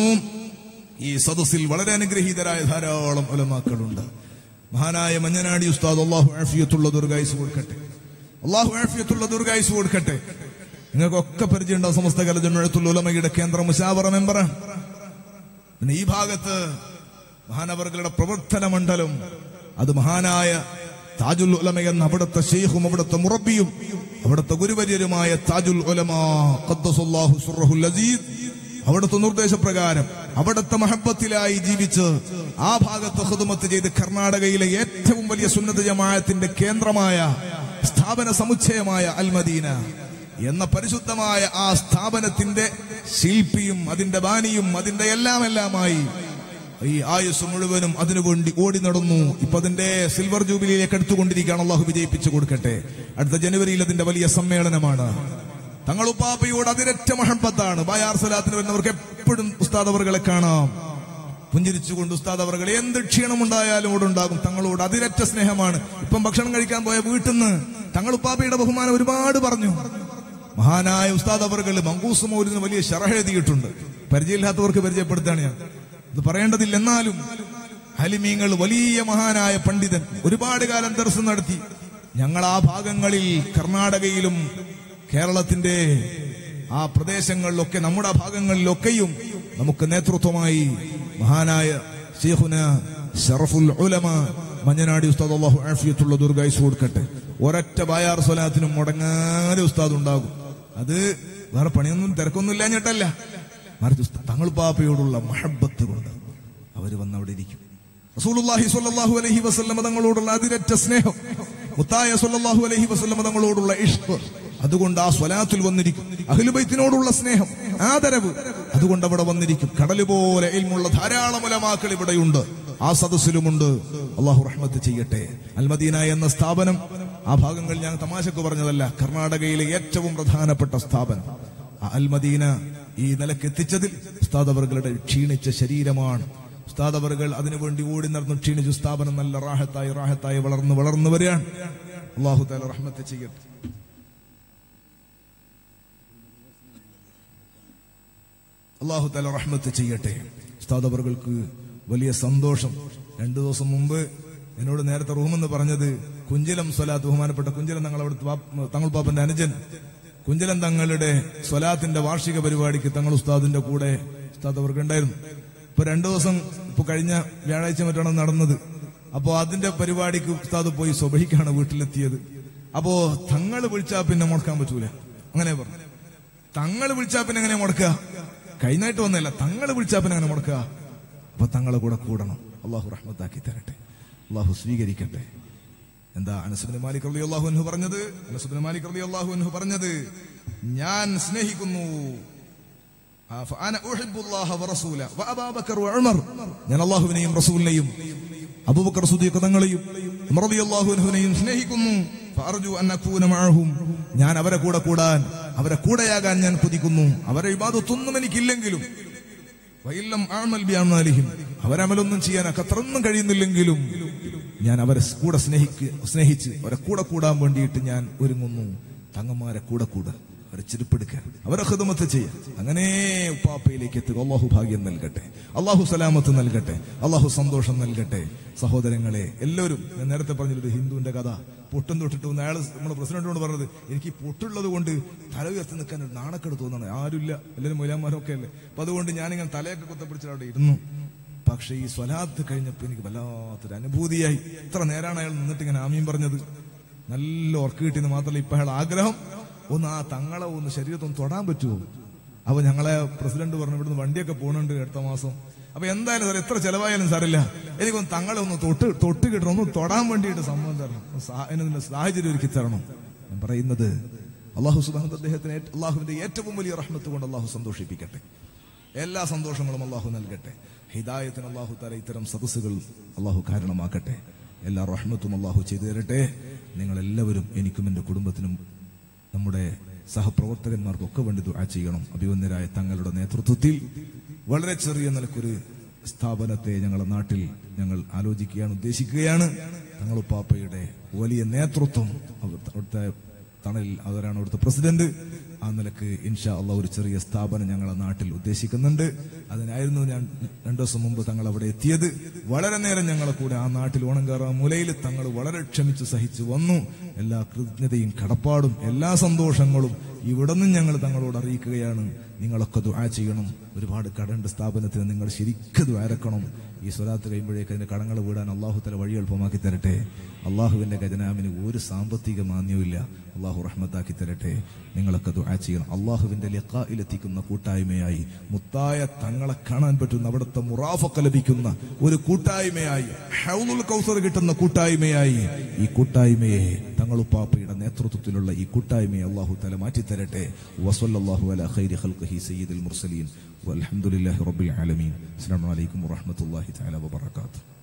ഈ സദസ്സിൽ വളരെ അനുഗ്രഹീതരായ ധാരാളം ഉലമാക്കളുണ്ട് മഹാനായ മഞ്ഞനാടി ഉസ്താദ് അള്ളാഹു ആഫിയത്തുള്ള ദുർഗായുസ് കൊടുക്കട്ടെ അള്ളാഹു ആഫിയത്തുള്ള ദുർഗായുസ് കൊടുക്കട്ടെ നിങ്ങൾക്കൊക്കെ പരിചയമുണ്ടാവും സമസ്ത കലജുള്ള ഉലമയുടെ കേന്ദ്ര മുശാവറ മെമ്പറാണ് പിന്നെ ഈ ഭാഗത്ത് മഹാനവറുകളുടെ പ്രവർത്തന മണ്ഡലം അത് മഹാനായ താജുൽ ഉലമ എന്ന അവിടുത്തെ ഷെയ്ഖും അവിടുത്തെ മുറബിയും അവിടുത്തെ ഗുരുവര്യരുമായ താജുൽ ഉലമ ഖദ്ദസുല്ലാഹു സുറഹുൽ അസീസ് അവിടുത്തെ നിർദ്ദേശപ്രകാരം അവിടുത്തെ മഹബത്തിലായി ജീവിച്ച് ആ ഭാഗത്ത് ഹുദുമത്ത് ചെയ്ത് കർണാടകയിലെ ഏറ്റവും വലിയ സുന്നത ജമാഅത്തിന്റെ കേന്ദ്രമായ സ്ഥാപന സമുച്ചയമായ അൽമദീന എന്ന പരിശുദ്ധമായ ആ സ്ഥാപനത്തിന്റെ ശില്പിയും അതിന്റെ ബാനിയും അതിന്റെ എല്ലാം എല്ലാമായി ഈ ആയുസ് മുഴുവനും അതിനുവേണ്ടി ഓടി നടന്നു ഇപ്പൊ അതിന്റെ സിൽവർ ജൂബിലിയിലേക്ക് എടുത്തുകൊണ്ടിരിക്കുകയാണ് അള്ളാഹു വിജയിപ്പിച്ചു കൊടുക്കട്ടെ അടുത്ത ജനുവരിയിൽ അതിന്റെ വലിയ സമ്മേളനമാണ് തങ്ങൾ ഉപ്പാപ്പയോട് അതിരറ്റ മഹബത്താണ് ബായാർ സലാത്തിന് വരുന്നവർക്ക് എപ്പോഴും ഉസ്താദ് അവറുകളെ കാണാം പുഞ്ചിരിച്ചുകൊണ്ട് ഉസ്താദ് അവറുകൾ എന്ത് ക്ഷീണമുണ്ടായാലും ഇവിടെ ഉണ്ടാകും തങ്ങളോട് അതിരറ്റ സ്നേഹമാണ് ഇപ്പം ഭക്ഷണം കഴിക്കാൻ പോയ വീട്ടിൽ നിന്ന് തങ്ങൾ ഉപ്പാപ്പയുടെ ബഹുമാനം ഒരുപാട് പറഞ്ഞു മഹാനായ ഉസ്താദ് അവറുകൾ മങ്കൂസ് മൗലിന് വലിയ ഷറഹ എഴുതിയിട്ടുണ്ട് പരിചയമില്ലാത്തവർക്ക് പരിചയപ്പെടുത്താണ് ഞാൻ ഇത് പറയേണ്ടതില്ല എന്നാലും ഹലിമീങ്ങൾ വലിയ മഹാനായ പണ്ഡിതൻ ഒരുപാട് കാലം ദർശനം നടത്തി ഞങ്ങൾ ആ ഭാഗങ്ങളിൽ കർണാടകയിലും കേരളത്തിന്റെ ആ പ്രദേശങ്ങളിലൊക്കെ നമ്മുടെ ഭാഗങ്ങളിലൊക്കെയും നമുക്ക് നേതൃത്വമായി മഹാനായ ഷെയ്ഖുന ഷറഫുൽ ഉലമ മഞ്ഞനാടി ഉസ്താദ് അള്ളാഹു ആഫിയത്തുള്ള ദുർഗായുസ് കൊടുക്കട്ടെ ഒരൊറ്റ ബായാർ സ്വലാത്തിനും മുടങ്ങാതെ ഉസ്താദ് ഉണ്ടാകും അത് വേറെ പണിയൊന്നും തിരക്കൊന്നും ഇല്ലാഞ്ഞിട്ടല്ല മറിച്ച് ഉസ്താദ് തങ്ങൾ പാപ്പയോടുള്ള മഹബത്ത് കൊണ്ട് അവര് വന്ന് അവിടെ ഇരിക്കും റസൂലുള്ളാഹി സ്വല്ലല്ലാഹു അലൈഹി വസല്ലമ തങ്ങളോടുള്ള അതിരറ്റ സ്നേഹം മുത്തായ സ്വല്ലല്ലാഹു അലൈഹി വസല്ലമ തങ്ങളോടുള്ള ഇഷ്ക് അതുകൊണ്ട് ആ സ്വലാത്തിൽ വന്നിരിക്കും അഹ്ലുബൈത്തിനോടുള്ള സ്നേഹം ആദരവ് അതുകൊണ്ട് അവിടെ വന്നിരിക്കും കടല് പോലെ ഇൽമുള്ള ധാരാളം ഉലമാക്കൾ ഇവിടെയുണ്ട് ആ സദസ്സിലുമുണ്ട് അള്ളാഹു റഹ്മത്ത് ചെയ്യട്ടെ അൽമദീന എന്ന സ്ഥാപനം ആ ഭാഗങ്ങൾ ഞാൻ തമാശക്ക് പറഞ്ഞതല്ല കർണാടകയിലെ ഏറ്റവും പ്രധാനപ്പെട്ട സ്ഥാപനം ആ അൽമദീന ഈ നിലക്ക് എത്തിച്ചതിൽ ഉസ്താദ് അവറുകളുടെ ക്ഷീണിച്ച ശരീരമാണ് ഉസ്താദ് അവറുകൾ അതിനുവേണ്ടി ഓടി നടന്ന് ക്ഷീണിച്ചു സ്ഥാപനം നല്ല റാഹത്തായി റാഹത്തായി വളർന്ന് വളർന്നു വരികയാണ് അള്ളാഹു താല റഹ്മത്ത് ചെയ്യട്ടെ അള്ളാഹു താല റഹ്മത്ത് ചെയ്യട്ടെ ഉസ്താദ് അവറുകൾക്ക് വലിയ സന്തോഷം രണ്ടു ദിവസം മുമ്പ് എന്നോട് നേരത്തെ റൂമെന്ന് പറഞ്ഞത് കുഞ്ചിലം സ്വലാത്ത് ബഹുമാനപ്പെട്ട കുഞ്ചിലം തങ്ങൾ അവിടുത്തെ പാപ്പ- തങ്ങൾ പാപ്പന്റെ അനുജൻ കുഞ്ചിലം തങ്ങളുടെ സ്വലാത്തിന്റെ വാർഷിക പരിപാടിക്ക് തങ്ങൾ ഉസ്താദിന്റെ കൂടെ ഉസ്താദ് അവർക്ക് ഉണ്ടായിരുന്നു ഇപ്പൊ രണ്ടു ദിവസം ഇപ്പൊ കഴിഞ്ഞ വ്യാഴാഴ്ച മറ്റാണ് നടന്നത് അപ്പോ അതിന്റെ പരിപാടിക്ക് ഉസ്താദ് പോയി സ്വബഹിക്കാണ് വീട്ടിലെത്തിയത് അപ്പോ തങ്ങൾ വിളിച്ചാൽ പിന്നെ മുടക്കാൻ പറ്റൂല അങ്ങനെ പറഞ്ഞു തങ്ങൾ വിളിച്ചാൽ പിന്നെ എങ്ങനെ മുടക്കുക കഴിഞ്ഞായിട്ട് വന്നല്ല തങ്ങൾ വിളിച്ചാൽ പിന്നെ എങ്ങനെ മുടക്കുക അപ്പൊ തങ്ങളെ കൂടെ കൂടണം അള്ളാഹു റഹ്മത്താക്കി തരട്ടെ അള്ളാഹു സ്വീകരിക്കട്ടെ എന്താ അനസുബിന് മാലിക് റളി അള്ളാഹു അൻഹു പറഞ്ഞത് അനസുബിന് മാലിക് റളി അള്ളാഹു അൻഹു പറഞ്ഞത് ഞാൻ സ്നേഹിക്കുന്നു ആ, ഫഅന ഉഹിബ്ബുല്ലാഹ വറസൂല വഅബാ ബക്കർ വഉമർ ഞാൻ അള്ളാഹുവിനെയും റസൂലിനെയും അബൂബക്കർ സുദീഖ് തങ്ങളെയും ഉമർ റളിയല്ലാഹു അൻഹുവിനെയും സ്നേഹിക്കുന്നു ഫഅർജു അൻ അകൂന മഅഹും ഞാൻ അവരെ കൂടെ കൂടാൻ അവരെ കൂടെയാകാൻ ഞാൻ കൊതിക്കുന്നു അവരെ ഇബാദത്തൊന്നും എനിക്കില്ലെങ്കിലും വൈല്ലം ആമൽ ബിഅമാലിഹിം അവരമലൊന്നും ചെയ്യാൻ അത്രയൊന്നും കഴിയുന്നില്ലെങ്കിലും ഞാൻ അവരെ കൂടെ സ്നേഹിക്ക് സ്നേഹിച്ച് അവരെ കൂടെ കൂടാൻ വേണ്ടിയിട്ട് ഞാൻ ഒരുങ്ങുന്നു തങ്ങന്മാരെ കൂടെ കൂടെ അവരെ ചെരുപ്പെടുക്കുക അവരെ ഹിതമത്ത് ചെയ്യുക അങ്ങനെ ഉപ്പാപ്പയിലേക്ക് എത്തുക അള്ളാഹു ഭാഗ്യം നൽകട്ടെ അള്ളാഹു സലാമത്ത് നൽകട്ടെ അള്ളാഹു സന്തോഷം നൽകട്ടെ സഹോദരങ്ങളെ എല്ലാവരും ഞാൻ നേരത്തെ പറഞ്ഞൊരു ഹിന്ദുവിന്റെ കഥ പൊട്ടും തൊട്ടിട്ട് ഒന്ന് അയാൾ നമ്മുടെ പ്രസിഡന്റിനോട് പറഞ്ഞത് എനിക്ക് പൊട്ടുള്ളത് കൊണ്ട് തല ഉയർത്തി നിൽക്കാൻ ഒരു നാണക്കെട് തോന്നണം ആരുമില്ല എല്ലാവരും മൊലാന്മാരൊക്കെ അല്ലേ അപ്പൊ അതുകൊണ്ട് ഞാനിങ്ങനെ തലയൊക്കെ കുത്തപ്പിടിച്ചിട്ട് അവിടെ ഇരുന്നു പക്ഷെ ഈ സ്വലാത്ത് കഴിഞ്ഞപ്പോ എനിക്ക് വല്ലാത്തൊരു അനുഭൂതിയായി ഇത്ര നേരാണ് അയാൾ നിന്നിട്ട് ഇങ്ങനെ ആമീൻ പറഞ്ഞത് നല്ല ഉറക്ക് കിട്ടിയെന്ന് മാത്രമല്ല ഇപ്പൊ അയാൾ ആഗ്രഹം ഒന്ന് ആ തങ്ങളെ ഒന്ന് ശരീരത്തൊന്ന് തൊടാൻ പറ്റുമോ അപ്പൊ ഞങ്ങളെ പ്രസിഡന്റ് പറഞ്ഞു ഇവിടുന്ന് വണ്ടിയൊക്കെ പോകുന്നുണ്ട് അടുത്ത മാസം അപ്പൊ എന്തായാലും സാർ എത്ര ചെലവായാലും സാറില്ല എനിക്കൊന്ന് തങ്ങളെ ഒന്ന് തൊട്ട് തൊട്ട് കിട്ടണം ഒന്ന് തൊടാൻ വേണ്ടിയിട്ട് സമ്മതം തരണം സാ- അതിനുള്ള സാഹചര്യം ഒരുക്കി തരണം ഞാൻ പറയുന്നത് അള്ളാഹു സുബാൻ അദ്ദേഹത്തിന് ഏറ്റ- അള്ളാഹുവിന്റെ ഏറ്റവും വലിയ റഹ്മത്ത് കൊണ്ട് അള്ളാഹു സന്തോഷിപ്പിക്കട്ടെ എല്ലാ സന്തോഷങ്ങളും അള്ളാഹു നൽകട്ടെ ഹിദായത്തിന് അള്ളാഹു തല ഇത്തരം സദസ്സുകൾ അള്ളാഹു കാരണമാക്കട്ടെ എല്ലാ റഹ്മത്തും അള്ളാഹു ചെയ്തു തരട്ടെ നിങ്ങൾ എല്ലാവരും എനിക്കും എന്റെ കുടുംബത്തിനും നമ്മുടെ സഹപ്രവർത്തകന്മാർക്കൊക്കെ വേണ്ടി ദുആ ചെയ്യണം അഭിവന്ദരായ തങ്ങളുടെ നേതൃത്വത്തിൽ വളരെ ചെറിയ നിലക്കൊരു സ്ഥാപനത്തെ ഞങ്ങളുടെ നാട്ടിൽ ഞങ്ങൾ ആലോചിക്കുകയാണ് ഉദ്ദേശിക്കുകയാണ് തങ്ങളുപ്പാപ്പയുടെ വലിയ നേതൃത്വം അവിടുത്തെ അവിടുത്തെ തണലിൽ അവരാണ് അവിടുത്തെ പ്രസിഡന്റ് ആ നിലക്ക് ഇൻഷാ അള്ള ഒരു ചെറിയ സ്ഥാപനം ഞങ്ങളുടെ നാട്ടിൽ ഉദ്ദേശിക്കുന്നുണ്ട് അതിനായിരുന്നു ഞാൻ രണ്ടു ദിവസം മുമ്പ് തങ്ങൾ അവിടെ എത്തിയത് വളരെ നേരം ഞങ്ങളെ കൂടെ ആ നാട്ടിൽ ഓണങ്കാറ മൂലയിൽ തങ്ങൾ വളരെ ക്ഷമിച്ച് സഹിച്ചു വന്നു എല്ലാ കൃതജ്ഞതയും കടപ്പാടും എല്ലാ സന്തോഷങ്ങളും ഇവിടെ നിന്നും ഞങ്ങൾ തങ്ങളോട് അറിയിക്കുകയാണ് നിങ്ങളൊക്കെ ദുആ ചെയ്യണം ഒരുപാട് കടണ്ട് സ്ഥാപനത്തിന് നിങ്ങൾ ശരിക്കും ദ്വാരക്കണം ഈ സ്വലാത്ത് കഴിയുമ്പോഴേക്ക് അതിന്റെ കടങ്ങൾ വീടാൻ അള്ളാഹു തല വഴി എളുപ്പമാക്കി തരട്ടെ അള്ളാഹുവിന്റെ ഖജനാമിന് ഒരു സാമ്പത്തിക മാന്യവുമില്ല അള്ളാഹു റഹ്മത്താക്കി തരട്ടെ നിങ്ങളൊക്കെ ദുആ ചെയ്യണം അള്ളാഹുവിന്റെ ലക്കായിലെത്തിക്കുന്ന കൂട്ടായ്മയായി മുത്തായ തങ്ങളെ കാണാൻ പറ്റുന്ന അവിടുത്തെ മുറാഫൊക്കെ ലഭിക്കുന്ന ഒരു കൂട്ടായ്മയായി ഹൗലുൽ കൗസർ കിട്ടുന്ന കൂട്ടായ്മയായി ഈ കൂട്ടായ്മയെ തങ്ങളുപ്പാപ്പയുടെ നേതൃത്വത്തിലുള്ള ഈ കൂട്ടായ്മയെ അള്ളാഹു തല മാറ്റിത്തരട്ടെ വസല്ലല്ലാഹു അലാ ഖൈരി ഖൽഖിഹി സയ്യിദുൽ മുർസലീൻ والحمد لله رب العالمين السلام عليكم ورحمة الله تعالى وبركاته